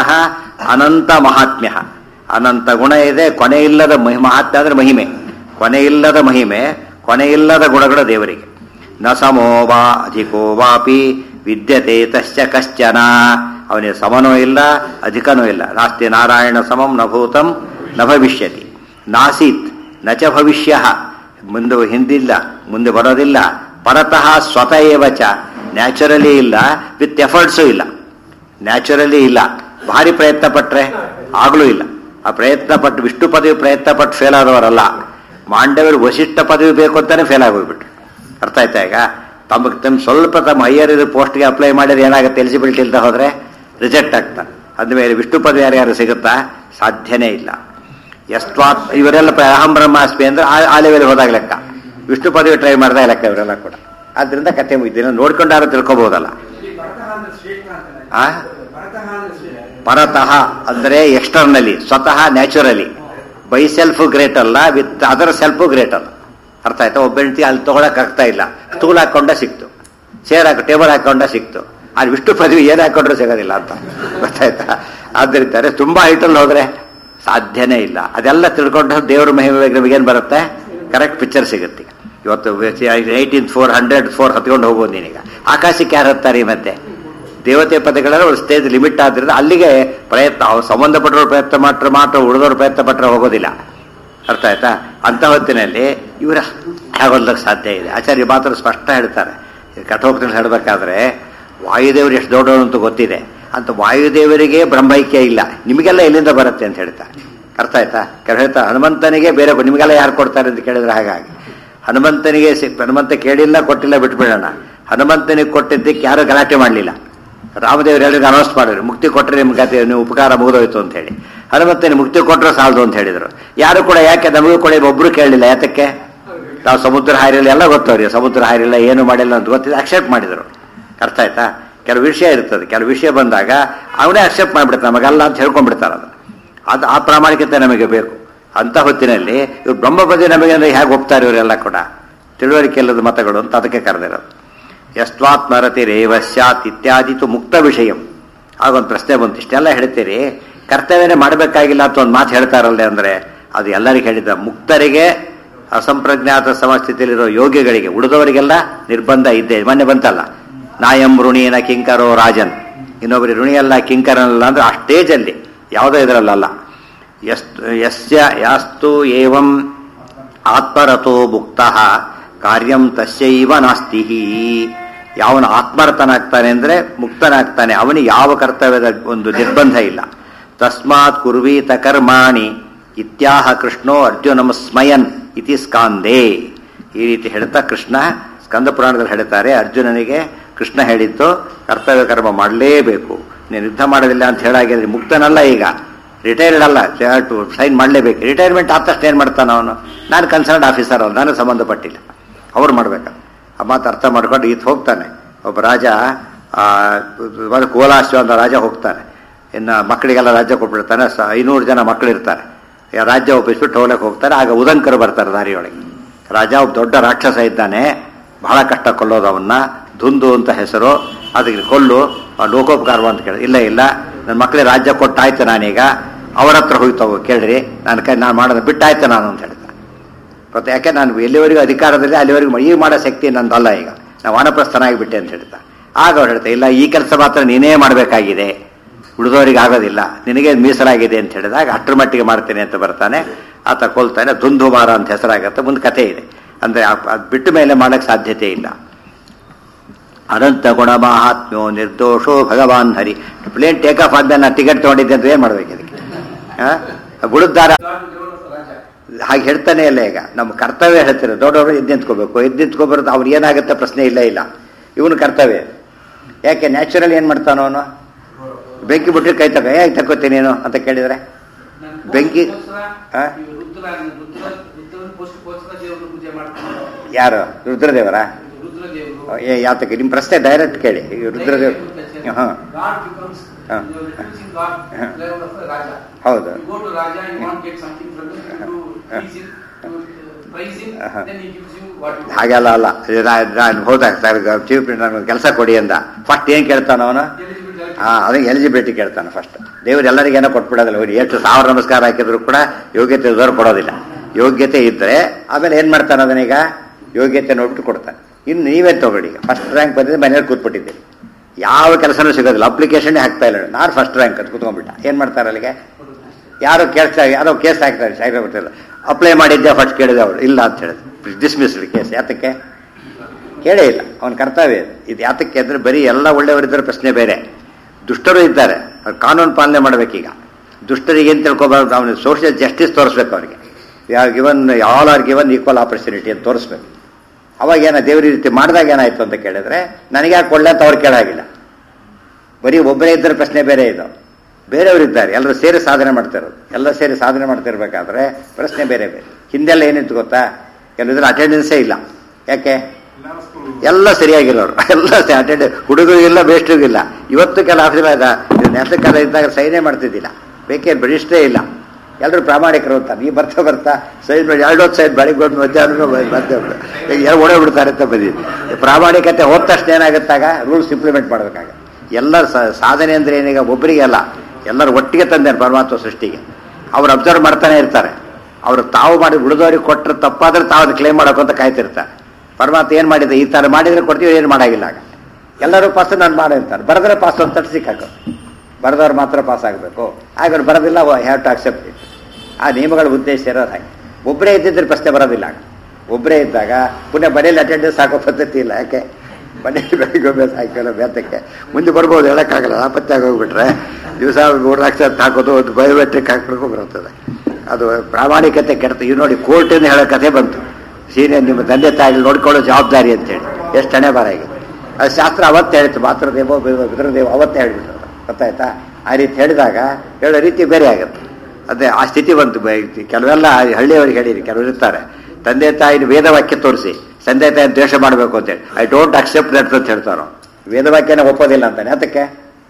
ಅನಂತ ಮಹಾತ್ಮ್ಯ ಅನಂತ ಗುಣ ಇದೆ ಕೊನೆ ಇಲ್ಲದ ಮಹಿ- ಮಹಾತ್ಮ್ಯ ಅಂದ್ರೆ ಮಹಿಮೆ ಕೊನೆ ಇಲ್ಲದ ಮಹಿಮೆ ಕೊನೆ ಇಲ್ಲದ ಗುಣಗಳು ದೇವರಿಗೆ ನ ಸಮೋ ವಾ ಅಧಿಕೋ ವಾಪಿ ವಿದ್ಯತೆ ತಶ್ಚ ಕಶ್ಚನ ಅವನಿಗೆ ಸಮನೂ ಇಲ್ಲ ಅಧಿಕನೂ ಇಲ್ಲ ನಾಸ್ತಿ ನಾರಾಯಣ ಸಮಂ ನ ಭೂತಂ ನ ಭವಿಷ್ಯತಿ ನಾಸೀತ್ ನ ಚ ಭವಿಷ್ಯ ಮುಂದೆ ಹಿಂದಿಲ್ಲ ಮುಂದೆ ಬರೋದಿಲ್ಲ ಪರತಃ ಸ್ವತಃ ಏವ ಚ ನ್ಯಾಚುರಲಿ ಇಲ್ಲ ವಿತ್ ಎಫರ್ಟ್ಸು ಇಲ್ಲ ನ್ಯಾಚುರಲಿ ಇಲ್ಲ ಭಾರಿ ಪ್ರಯತ್ನ ಪಟ್ರೆ ಆಗ್ಲೂ ಇಲ್ಲ ಆ ಪ್ರಯತ್ನ ಪಟ್ಟು ವಿಷ್ಣು ಪದವಿ ಪ್ರಯತ್ನ ಪಟ್ಟು ಫೇಲ್ ಆದವರಲ್ಲ ಮಾಂಡವರು ವಶಿಷ್ಠ ಪದವಿ ಬೇಕು ಅಂತಾನೆ ಫೇಲ್ ಆಗೋಗ್ಬಿಟ್ರು ಅರ್ಥ ಆಯ್ತಾ ಈಗ ತಮಗೆ ತಮ್ಮ ಸ್ವಲ್ಪ ತಮ್ಮ ಹೈಯರ್ ಇರೋ ಪೋಸ್ಟ್ಗೆ ಅಪ್ಲೈ ಮಾಡಿದ್ರೆ ಏನಾಗುತ್ತೆ ಎಲಿಜಿಬಿಲಿಟಿ ಇಲ್ಲದೆ ಹೋದ್ರೆ ರಿಜೆಕ್ಟ್ ಆಗ್ತಾರೆ ಅಂದಮೇಲೆ ವಿಷ್ಣು ಪದವಿ ಯಾರ್ಯಾರು ಸಿಗುತ್ತಾ ಸಾಧ್ಯನೇ ಇಲ್ಲ ಎಷ್ಟ್ವಾತ್ ಇವರೆಲ್ಲ ಪ್ರ- ಅಹಂ ಬ್ರಹ್ಮಾಸ್ಮಿ ಅಂದ್ರೆ ಆ- ಆ ಲೆವೆಲ್ ಹೋದಾಗ ಲೆಕ್ಕ ವಿಷ್ಣು ಪದವಿ ಟ್ರೈ ಮಾಡಿದಾಗ ಲೆಕ್ಕ ಇವರೆಲ್ಲ ಕೂಡ ಆದ್ರಿಂದ ಕತೆ ಮುಗಿದಿನ ನೋಡ್ಕೊಂಡಾರು ತಿಳ್ಕೊಬಹುದಲ್ಲ ಇಲ್ಲಿ ಭರತಃ ಅಂದ್ರೆ ಶ್ರೇಷ್ಠ ಅಂತಾನೆ ಆ ಭರತಃ ಅಂದ್ರೆ ಶ್ರೇಷ್ಠ ಪರತಃ ಅಂದ್ರೆ ಎಕ್ಸ್ಟರ್ನಲಿ ಸ್ವತಃ ನ್ಯಾಚುರಲಿ ಬೈ ಸೆಲ್ಫ್ ಗ್ರೇಟ್ ಅಲ್ಲ ವಿತ್ ಅದರ್ ಸೆಲ್ಫ್ ಗ್ರೇಟ್ ಅಲ್ಲ ಅರ್ಥ ಆಯ್ತಾ ಒಬ್ಬ ಹೆಂಡತಿ ಅಲ್ಲಿ ತಗೊಳಕ್ ಆಗ್ತಾ ಇಲ್ಲ ಸ್ಟೂಲ್ ಹಾಕೊಂಡ ಸಿಕ್ತು ಚೇರ್ ಹಾಕಿ ಟೇಬಲ್ ಹಾಕೊಂಡ ಸಿಕ್ತು ಅಲ್ಲಿ ವಿಷ್ಣು ಪದವಿ ಏನ್ ಹಾಕೊಂಡ್ರು ಸಿಗೋದಿಲ್ಲ ಅಂತ ಗೊತ್ತಾಯ್ತಾ ಆದ್ದರಿಂದ ತುಂಬಾ ಹೈಟಲ್ಲಿ ಹೋದ್ರೆ ಸಾಧ್ಯನೇ ಇಲ್ಲ ಅದೆಲ್ಲ ತಿಳ್ಕೊಂಡು ದೇವ್ರ ಮಹಿಮೆ ನಮಗೇನು ಬರುತ್ತೆ ಕರೆಕ್ಟ್ ಪಿಕ್ಚರ್ ಸಿಗುತ್ತೆ ಇವತ್ತು ಏಯ್ಟೀನ್ ಫೋರ್ ಹಂಡ್ರೆಡ್ ಫೋರ್ ಹತ್ಕೊಂಡು ಹೋಗ್ಬೋದು ನೀನೀಗ ಆಕಾಶಕ್ಕೆ ಯಾರು ಹತ್ತಾರೆ ಮತ್ತೆ ದೇವತೆ ಪದಗಳೆಲ್ಲ ಒಂದು ಸ್ಟೇಜ್ ಲಿಮಿಟ್ ಆದ್ರಿಂದ ಅಲ್ಲಿಗೆ ಪ್ರಯತ್ನ ಅವ್ರು ಸಂಬಂಧಪಟ್ಟವ್ರು ಪ್ರಯತ್ನ ಮಾಡ್ರೆ ಮಾತ್ರ ಉಳಿದವ್ರು ಪ್ರಯತ್ನ ಪಟ್ಟರೆ ಹೋಗೋದಿಲ್ಲ ಅರ್ಥ ಆಯ್ತಾ ಅಂತ ಹೊತ್ತಿನಲ್ಲಿ ಇವರ ಆಗೋದಕ್ಕೆ ಸಾಧ್ಯ ಇದೆ ಆಚಾರ್ಯ ಮಾತ್ರ ಸ್ಪಷ್ಟ ಹೇಳ್ತಾರೆ ಈ ಕಠೋಪನಿಷತ್ ಹೇಳಬೇಕಾದ್ರೆ ವಾಯುದೇವರು ಎಷ್ಟು ದೊಡ್ಡವರು ಅಂತ ಗೊತ್ತಿದೆ ಅಂತ ವಾಯುದೇವರಿಗೆ ಬ್ರಹ್ಮೈಕ್ಯ ಇಲ್ಲ ನಿಮಗೆಲ್ಲ ಎಲ್ಲಿಂದ ಬರುತ್ತೆ ಅಂತ ಹೇಳ್ತಾರೆ ಅರ್ಥ ಆಯ್ತಾ ಕೆಲವು ಹೇಳ್ತಾರೆ ಹನುಮಂತನಿಗೆ ಬೇರೆ ಕೊ- ನಿಮಗೆಲ್ಲ ಯಾರು ಕೊಡ್ತಾರೆ ಅಂತ ಕೇಳಿದ್ರೆ ಹಾಗಾಗಿ ಹನುಮಂತನಿಗೆ ಸಿ- ಹನುಮಂತ ಕೇಳಿಲ್ಲ ಕೊಟ್ಟಿಲ್ಲ ಬಿಟ್ಬಿಡೋಣ ಹನುಮಂತನಿಗೆ ಕೊಟ್ಟಿದ್ದಕ್ಕೆ ಯಾರು ಗಲಾಟೆ ಮಾಡಲಿಲ್ಲ ರಾಮದೇವರು ಎಲ್ಲರಿಗೂ ಅನೌನ್ಸ್ ಮಾಡಿದ್ರು ಮುಕ್ತಿ ಕೊಟ್ಟರೆ ನಿಮ್ಗೆ ಗತಿ ನೀವು ಉಪಕಾರ ಮುಗಿದೋಯ್ತು ಅಂತ ಹೇಳಿ ಹನುಮಂತನಿಗೆ ಮುಕ್ತಿ ಕೊಟ್ಟರೆ ಸಾಲದು ಅಂತ ಹೇಳಿದ್ರು ಯಾರು ಕೂಡ ಯಾಕೆ ನಮಗೂ ಕೂಡ ಒಬ್ರು ಕೇಳಲಿಲ್ಲ ಯಾತಕ್ಕೆ ನಾವು ಸಮುದ್ರ ಹಾರಿಲ್ಲ ಎಲ್ಲ ಗೊತ್ತವ್ರಿಗೆ ಸಮುದ್ರ ಹಾರಿಲ್ಲ ಏನು ಮಾಡಿಲ್ಲ ಅಂತ ಗೊತ್ತಿದೆ ಅಕ್ಸೆಪ್ಟ್ ಮಾಡಿದ್ರು ಅರ್ಥ ಆಯ್ತಾ ಕೆಲವು ವಿಷಯ ಇರ್ತದೆ ಕೆಲವು ವಿಷಯ ಬಂದಾಗ ಅವನೇ ಅಕ್ಸೆಪ್ಟ್ ಮಾಡಿಬಿಡ್ತಾನೆ ನಮಗಲ್ಲ ಅಂತ ಹೇಳ್ಕೊಂಡ್ಬಿಡ್ತಾರೆ ಅದು ಅದು ಆ ಪ್ರಾಮಾಣಿಕತೆ ನಮಗೆ ಬೇಕು ಅಂತ ಹೊತ್ತಿನಲ್ಲಿ ಇವ್ರು ಬ್ರಹ್ಮಪದಿ ನಮಗೆ ಅಂದ್ರೆ ಹೇಗೆ ಒಪ್ತಾರೆ ಇವರೆಲ್ಲ ಕೂಡ ತಿಳುವಳಿಕೆ ಇಲ್ಲದ ಮತಗಳು ಅಂತ ಅದಕ್ಕೆ ಕರೆದಿರೋದು ಯಸ್ವಾತ್ಮರತಿ ರೇವ ಸ್ಯಾತ್ ಇತ್ಯಾದಿ ತು ಮುಕ್ತ ವಿಷಯಂ ಆಗೊಂದು ಪ್ರಶ್ನೆ ಬಂತು ಇಷ್ಟೆಲ್ಲ ಹೇಳ್ತೀರಿ ಕರ್ತವ್ಯನೇ ಮಾಡಬೇಕಾಗಿಲ್ಲ ಅಂತ ಒಂದು ಮಾತು ಹೇಳ್ತಾರಲ್ಲೇ ಅಂದ್ರೆ ಅದು ಎಲ್ಲರಿಗೆ ಹೇಳಿದ್ದ ಮುಕ್ತರಿಗೆ ಅಸಂಪ್ರಜ್ಞಾತ ಸಮಸ್ಥಿತಿಯಲ್ಲಿರೋ ಯೋಗಿಗಳಿಗೆ ಉಳಿದವರಿಗೆಲ್ಲ ನಿರ್ಬಂಧ ಇದ್ದೇ ಮೊನ್ನೆ ಬಂತಲ್ಲ ನಾಯಂ ಋಣಿಯನ ಕಿಂಕರೋ ರಾಜನ್ ಇನ್ನೊಬ್ಬರು ಋಣಿಯಲ್ಲ ಕಿಂಕರನಲ್ಲ ಅಂದ್ರೆ ಆ ಸ್ಟೇಜಲ್ಲಿ ಯಾವುದೋ ಇದರಲ್ಲ ಯಸ್ತು ಯಸ್ಯ ಯಾಸ್ತು ಏವಂ ಆತ್ಮರಥೋ ಮುಕ್ತ ಕಾರ್ಯಂ ತಸ್ಯೈವ ನಾಸ್ತಿ ಯಾವನು ಆತ್ಮರತನಾಗ್ತಾನೆ ಅಂದ್ರೆ ಮುಕ್ತನಾಗ್ತಾನೆ ಅವನಿಗೆ ಯಾವ ಕರ್ತವ್ಯದ ಒಂದು ನಿರ್ಬಂಧ ಇಲ್ಲ ತಸ್ಮಾತ್ ಕುರ್ವೀತ ಕರ್ಮಾಣಿ ಇತ್ಯಾಹ ಕೃಷ್ಣೋ ಅರ್ಜುನಂ ಸ್ಮಯನ್ ಇತಿ ಸ್ಕಾಂದೇ ಈ ರೀತಿ ಹೇಳ್ತಾ ಕೃಷ್ಣ ಸ್ಕಂದ ಪುರಾಣದಲ್ಲಿ ಹೇಳ್ತಾರೆ ಅರ್ಜುನನಿಗೆ ಕೃಷ್ಣ ಹೇಳಿದ್ದು ಕರ್ತವ್ಯ ಕರ್ಮ ಮಾಡಲೇಬೇಕು ನೀನು ಯುದ್ಧ ಮಾಡೋದಿಲ್ಲ ಅಂತ ಹೇಳಾಗಿದ್ರೆ ಮುಕ್ತನಲ್ಲ ಈಗ ರಿಟೈರ್ಡ್ ಅಲ್ಲ ಟು ಸೈನ್ ಮಾಡಲೇಬೇಕು ರಿಟೈರ್ಮೆಂಟ್ ಆದ ತಕ್ಷಣ ಏನು ಮಾಡ್ತಾನೆ ಅವನು ನಾನು ಕನ್ಸರ್ನ್ ಆಫೀಸರ್ ಅವ್ನು ನನಗೆ ಸಂಬಂಧಪಟ್ಟಿಲ್ಲ ಅವ್ರು ಮಾಡ್ಬೇಕು ಆ ಮಾತು ಅರ್ಥ ಮಾಡ್ಕೊಂಡು ಈತ ಹೋಗ್ತಾನೆ ಒಬ್ಬ ರಾಜ ಆ, ಒಂದು ಕೋಲಾಶ್ವ ಅಂತ ರಾಜ ಹೋಗ್ತಾನೆ ಇನ್ನು ಮಕ್ಕಳಿಗೆಲ್ಲ ರಾಜ್ಯ ಕೊಟ್ಬಿಡ್ತಾನೆ ಸ ಐನೂರು ಜನ ಮಕ್ಕಳಿರ್ತಾರೆ ಈ ರಾಜ್ಯ ಒಪ್ಪಿಸ್ಬಿಟ್ಟು ಹೋಗ್ಲಿಕ್ಕೆ ಹೋಗ್ತಾರೆ ಆಗ ಉದಂಕರು ಬರ್ತಾರೆ ದಾರಿಯೊಳಗೆ ರಾಜ ಒಬ್ಬ ದೊಡ್ಡ ರಾಕ್ಷಸ ಇದ್ದಾನೆ ಬಹಳ ಕಷ್ಟ ಕೊಲ್ಲೋದು ಅವನ್ನ ಧುಂದು ಅಂತ ಹೆಸರು ಅದಕ್ಕೆ ಕೊಲ್ಲು ಆ ಲೋಕೋಪಕಾರವ ಅಂತ ಕೇಳಿ ಇಲ್ಲ ಇಲ್ಲ ನನ್ನ ಮಕ್ಕಳಿಗೆ ರಾಜ್ಯ ಕೊಟ್ಟಾಯ್ತು ನಾನೀಗ ಅವ್ರ ಹತ್ರ ಹೋಗ್ತಾವು ಕೇಳ್ರಿ ನನ್ನ ಕೈ ನಾನು ಮಾಡೋದು ಬಿಟ್ಟಾಯ್ತು ನಾನು ಅಂತ ಹೇಳ್ತಾ ಮತ್ತೆ ಯಾಕೆ ನಾನು ಎಲ್ಲಿವರೆಗೂ ಅಧಿಕಾರದಲ್ಲಿ ಅಲ್ಲಿವರೆಗೂ ಈಗ ಮಾಡೋ ಶಕ್ತಿ ನಂದಲ್ಲ ಈಗ ನಾವು ವಾನಪ್ರಸ್ಥನಾಗಿಬಿಟ್ಟೆ ಅಂತ ಹೇಳ್ತಾ ಆಗ ಅವ್ರು ಹೇಳ್ತಾ ಇಲ್ಲ ಈ ಕೆಲಸ ಮಾತ್ರ ನೀನೇ ಮಾಡಬೇಕಾಗಿದೆ ಉಳಿದವರಿಗೆ ಆಗೋದಿಲ್ಲ ನಿನಗೆ ಮೀಸಲಾಗಿದೆ ಅಂತ ಹೇಳಿದಾಗ ಅಷ್ಟರ ಮಟ್ಟಿಗೆ ಮಾಡ್ತೇನೆ ಅಂತ ಬರ್ತಾನೆ ಆತ ಕೊಲ್ತಾನೆ ದುಂದುಮಾರ ಅಂತ ಹೆಸರಾಗತ್ತೆ ಮುಂದೆ ಕಥೆ ಇದೆ ಅಂದ್ರೆ ಆ- ಅದ್ ಬಿಟ್ಟ ಮೇಲೆ ಮಾಡಕ್ ಸಾಧ್ಯತೆ ಇಲ್ಲ ಅನಂತ ಗುಣ ಮಹಾತ್ಮ್ಯೋ ನಿರ್ದೋಷೋ ಭಗವಾನ್ ಹರಿ ಪ್ಲೇನ್ ಟೇಕ್ ಆಫ್ ಆದ್ಮೇಲೆ ನಾನು ಟಿಕೆಟ್ ತಗೊಂಡಿದ್ದೆ ಅಂತ ಏನ್ ಮಾಡ್ಬೇಕು ಇದಕ್ಕೆ ಆ? ಬುಡದ್ದಾರ God will give us the Raja. ಹಾಗೆ ಹೇಳ್ತಾನೆ ಇಲ್ಲ ಈಗ ನಮ್ಮ ಕರ್ತವ್ಯ ಹೇಳ್ತಾರೆ ದೊಡ್ಡವರು ಎದ್ದು ನಿಂತ್ಕೋಬೇಕು ಎದ್ದು ನಿಂತ್ಕೊಬಾರ್ದು ಅವ್ರು ಏನಾಗುತ್ತೆ ಪ್ರಶ್ನೆ ಇಲ್ಲ ಇಲ್ಲ ಇವನು ಕರ್ತವ್ಯ ಯಾಕೆ ನ್ಯಾಚುರಲ್ ಏನ್ ಮಾಡ್ತಾನೋ ಅವನು ಬೆಂಕಿ ಬಿಟ್ಟರೆ ಕೈ ತಗೋ ಹೇಗೆ ತಕ್ಕೋತೀನಿ ನೀನು ಅಂತ ಕೇಳಿದ್ರೆ ನಾನು ಬೆಂಕಿ- ಪೋಸ್ಟ್ಗೋಸ್ಕರ ಆ? ಈ ರುದ್ರ ರುದ್ರ ರುದ್ರನ ಪೋಸ್ಟ್ಗೋಸ್ಕರ ದೇವರನ್ನು ಪೂಜೆ ಮಾಡ್ತಾರೆ ಯಾರು ರುದ್ರದೇವರ ರುದ್ರ ದೇವರು ಏ ಯಾತಕ್ಕೆ ನಿಮ್ಮ ಪ್ರಶ್ನೆ ಡೈರೆಕ್ಟ್ ಕೇಳಿ ಈಗ ರುದ್ರದೇವ್ ಹಾ God becomes ಹಾ. you are refusing God ಹಾ. level of a Raja. ಹೌದು You go to Raja, you want to get something from him, you ಹಾ. please him, you uh, praise him, ಆಹಾ. then he gives you what you want. ಹಾಗೆಲ್ಲ ಅಲ್ಲ ಇದು ನಾ- ನಾನು ಹೋದಾಗ ಸರ್ ಚೀಫ್ ನನಗೆ ಕೆಲಸ ಕೊಡಿ ಅಂದ ಫಸ್ಟ್ ಏನ್ ಕೇಳ್ತಾನ ಅವನು Eligibility election. ಹಾ ಅದಕ್ಕೆ ಎಲಿಜಿಬಿಲಿಟಿ ಕೇಳ್ತಾನೆ ಫಸ್ಟ್ ದೇವ್ರು ಎಲ್ಲರಿಗೂ ಏನೋ ಕೊಟ್ಬಿಡೋದಿಲ್ಲ ಅವ್ರು ಎಷ್ಟು ಸಾವಿರ ನಮಸ್ಕಾರ ಹಾಕಿದ್ರು ಕೂಡ ಯೋಗ್ಯತೆ ಇದ್ದವ್ರು ಕೊಡೋದಿಲ್ಲ ಯೋಗ್ಯತೆ ಇದ್ರೆ ಆಮೇಲೆ ಏನ್ ಮಾಡ್ತಾನೆ ಅದನ್ನೀಗ ಯೋಗ್ಯತೆ ನೋಡ್ಬಿಟ್ಟು ಕೊಡ್ತಾನೆ ಇನ್ನು ನೀವೇ ತಗೊಳ್ಳಿ ಈಗ ಫಸ್ಟ್ ರ್ಯಾಂಕ್ ಬಂದಿದ್ರೆ ಮನೇಲಿ ಕೂತ್ಬಿಟ್ಟಿದ್ದೀರಿ ಯಾವ ಕೆಲಸನೂ ಸಿಗೋದಿಲ್ಲ ಅಪ್ಲಿಕೇಶನ್ ಹಾಕ್ತಾ ಇಲ್ಲ ನಾನು ಫಸ್ಟ್ ರ್ಯಾಂಕ್ ಅಂತ ಕೂತ್ಕೊಂಡ್ಬಿಟ್ಟ ಏನ್ ಮಾಡ್ತಾರೆ ಅಲ್ಲಿಗೆ ಯಾರು ಕೇಳ್ತಾ ಯಾರೋ ಕೇಸ್ ಹಾಕ್ತಾರೆ ಸಾಯ್ಬೇ ಗೊತ್ತಿಲ್ಲ ಅಪ್ಲೈ ಮಾಡಿದ್ದೆ ಫಸ್ಟ್ ಕೇಳಿದೆ ಅವರು ಇಲ್ಲ ಅಂತ ಹೇಳಿದ್ರು ಡಿಸ್ಮಿಸ್ಡ್ ಕೇಸ್ ಯಾತಕ್ಕೆ ಕೇಳೇ ಇಲ್ಲ ಅವನ ಕರ್ತವ್ಯ ಇದು. ಇದು ಯಾತಕ್ಕೆ ಅಂದ್ರೆ ಬರೀ ಎಲ್ಲ ಒಳ್ಳೆಯವರಿದ್ದರೆ ಪ್ರಶ್ನೆ ಬೇರೆ ದುಷ್ಟರು ಇದ್ದಾರೆ ಅವ್ರು ಕಾನೂನು ಪಾಲನೆ ಮಾಡ್ಬೇಕೀಗ ದುಷ್ಟರಿಗೆ ಏನು ತಿಳ್ಕೊಬಾರ್ದು ಅವನು ಸೋಷಿಯಲ್ ಜಸ್ಟಿಸ್ ತೋರಿಸ್ಬೇಕು ಅವರಿಗೆ given all or given equal opportunity ಅಂತ ತೋರಿಸ್ಬೇಕು ಅವಾಗ ಏನ ದೇವ್ರ ಈ ರೀತಿ ಮಾಡಿದಾಗ ಏನಾಯ್ತು ಅಂತ ಕೇಳಿದ್ರೆ ನನಗೆ ಯಾಕೆ ಕೊಳ್ಳೆ ಅಂತ ಅವ್ರು ಕೇಳಾಗಿಲ್ಲ ಬರೀ ಒಬ್ಬರೇ ಇದ್ದರೆ ಪ್ರಶ್ನೆ ಬೇರೆ ಇದು ಬೇರೆಯವರಿದ್ದಾರೆ ಎಲ್ಲರೂ ಸೇರಿ ಸಾಧನೆ ಮಾಡ್ತಿರೋದು ಎಲ್ಲ ಸೇರಿ ಸಾಧನೆ ಮಾಡ್ತಿರ್ಬೇಕಾದ್ರೆ ಪ್ರಶ್ನೆ ಬೇರೆ ಬೇರೆ ಹಿಂದೆಲ್ಲ ಏನಿತ್ತು ಗೊತ್ತಾ ಕೆಲವಿದ್ರೆ ಅಟೆಂಡೆನ್ಸೇ ಇಲ್ಲ ಯಾಕೆ ಎಲ್ಲ ಸರಿಯಾಗಿರೋರು ಎಲ್ಲ ಅಟೆಂಡ್ ಹುಡುಗರಿಗಿಲ್ಲ ಬೇಸ್ಟ್ರಿಗಿಲ್ಲ ಇವತ್ತು ಕೆಲ ಆಫೀಸರ್ ನೆಸಕ್ಕೆಲ್ಲ ಇದ್ದಾಗ ಸೈನೇ ಮಾಡ್ತಿದ್ದಿಲ್ಲ ಬೇಕೇ ಬರಿಷ್ಠೇ ಇಲ್ಲ ಎಲ್ಲರೂ ಪ್ರಾಮಾಣಿಕರು ಅಂತ ನೀವು ಬರ್ತಾ ಬರ್ತಾ ಸೈನ್ ಮಾಡಿ ಎರಡೊತ್ತು ಸೈನ್ ಬೆಳಿಗ್ಗೆ ಒಂದು ಮಧ್ಯಾಹ್ನ ಮತ್ತೆ ಎರಡು ಓಡೇ ಬಿಡ್ತಾರೆ ಅಂತ ಬಂದಿ ಪ್ರಾಮಾಣಿಕತೆ ಹೋದ ತಕ್ಷಣ ಏನಾಗುತ್ತಾಗ ರೂಲ್ಸ್ ಇಂಪ್ಲಿಮೆಂಟ್ ಮಾಡಬೇಕಾಗ ಎಲ್ಲ ಸ- ಸಾಧನೆ ಅಂದ್ರೆ ಏನೀಗ ಒಬ್ಬರಿಗೆ ಅಲ್ಲ ಎಲ್ಲರೂ ಒಟ್ಟಿಗೆ ತಂದೇನೆ ಪರಮಾತ್ಮ ಸೃಷ್ಟಿಗೆ ಅವ್ರು ಅಬ್ಸರ್ವ್ ಮಾಡ್ತಾನೆ ಇರ್ತಾರೆ ಅವರು ತಾವು ಮಾಡಿ ಉಳಿದವ್ರಿಗೆ ಕೊಟ್ಟರೆ ತಪ್ಪಾದ್ರೆ ತಾವು ಅದನ್ನ ಕ್ಲೇಮ್ ಮಾಡೋಕೆ ಕಾಯ್ತಿರ್ತಾರೆ ಪರಮಾತ್ಮ ಏನು ಮಾಡಿದೆ ಈ ಥರ ಮಾಡಿದ್ರೆ ಕೊಡ್ತೀವಿ ಏನು ಮಾಡಾಗಿಲ್ಲ ಆಗ ಎಲ್ಲರೂ ಪಾಸ್ ನಾನು ಮಾಡಿರ್ತಾರೆ ಬರೆದ್ರೆ ಪಾಸ್ ಅಂತ ತಟ್ಟು ಸಿಕ್ಕಾಕ ಬರೆದವ್ರು ಮಾತ್ರ ಪಾಸ್ ಆಗಬೇಕು ಆಗ ಅವ್ರು ಬರೋದಿಲ್ಲ ಹ್ಯಾವ್ ಟು ಅಕ್ಸೆಪ್ಟ್ ಇಟ್ ಆ ನಿಯಮಗಳ ಉದ್ದೇಶ ಇರೋದು ಹಾಗೆ ಒಬ್ಬರೇ ಇದ್ದಿದ್ರೆ ಪ್ರಶ್ನೆ ಬರೋದಿಲ್ಲ ಆಗ ಒಬ್ಬರೇ ಇದ್ದಾಗ ಪುನಃ ಮನೇಲಿ ಅಟೆಂಡೆನ್ಸ್ ಹಾಕೋ ಪದ್ಧತಿ ಇಲ್ಲ ಯಾಕೆ ಮನೇಲಿ ಬೆಳಿಗ್ಗೆ ಒಮ್ಮೆ ಸಾಯಂಕಾಲ ಬೇತಕ್ಕೆ ಮುಂದೆ ಬರ್ಬೋದು ಹೇಳೋಕ್ಕಾಗಲ್ಲ ನಾಪತ್ತೆ ಆಗೋಗ್ಬಿಟ್ರೆ ದಿವಸ ಮೂರು ಲಕ್ಷ ಅಂತ ಹಾಕೋದು ಒಂದು ಬಯೋಮೆಟ್ರಿಕ್ ಹಾಕ್ಬೇಕು ಬರ್ತದೆ ಅದು ಪ್ರಾಮಾಣಿಕತೆ ಕೆಡ್ತು ಇವ್ ನೋಡಿ ಕೋರ್ಟಿಂದ ಹೇಳೋ ಕಥೆ ಬಂತು ಸೀನಿಯರ್ ನಿಮ್ಮ ತಂದೆ ತಾಯಿ ನೋಡ್ಕೊಳ್ಳೋ ಜವಾಬ್ದಾರಿ ಅಂತೇಳಿ ಎಷ್ಟು ಹಣೆ ಬರ ಆಗಿದೆ ಅದು ಶಾಸ್ತ್ರ ಅವತ್ತೇ ಹೇಳಿತ್ತು ಮಾತೃದೇವೋ ಬಿದ್ರದೇವ ಅವತ್ತೇ ಹೇಳಿಬಿಟ್ರು ಗೊತ್ತಾಯ್ತಾ ಆ ರೀತಿ ಹೇಳಿದಾಗ ಹೇಳೋ ರೀತಿ ಬೇರೆ ಆಗುತ್ತೆ ಅದೇ ಆ ಸ್ಥಿತಿ ಬಂತು ಬ- ಕೆಲವೆಲ್ಲ ಹಳ್ಳಿಯವರಿಗೆ ಹೇಳಿರಿ ಕೆಲವರು ಇರ್ತಾರೆ ತಂದೆ ತಾಯಿನ ವೇದವಾಕ್ಯ ತೋರಿಸಿ ತಂದೆ ತಾಯಿ ದ್ವೇಷ ಮಾಡಬೇಕು ಅಂತೇಳಿ ಐ ಡೋಂಟ್ ಅಕ್ಸೆಪ್ಟ್ ದಟ್ ಅಂತ ಹೇಳ್ತಾರೋ ವೇದವಾಕ್ಯನ ಒಪ್ಪೋದಿಲ್ಲ ಅಂತಾನೆ ಅದಕ್ಕೆ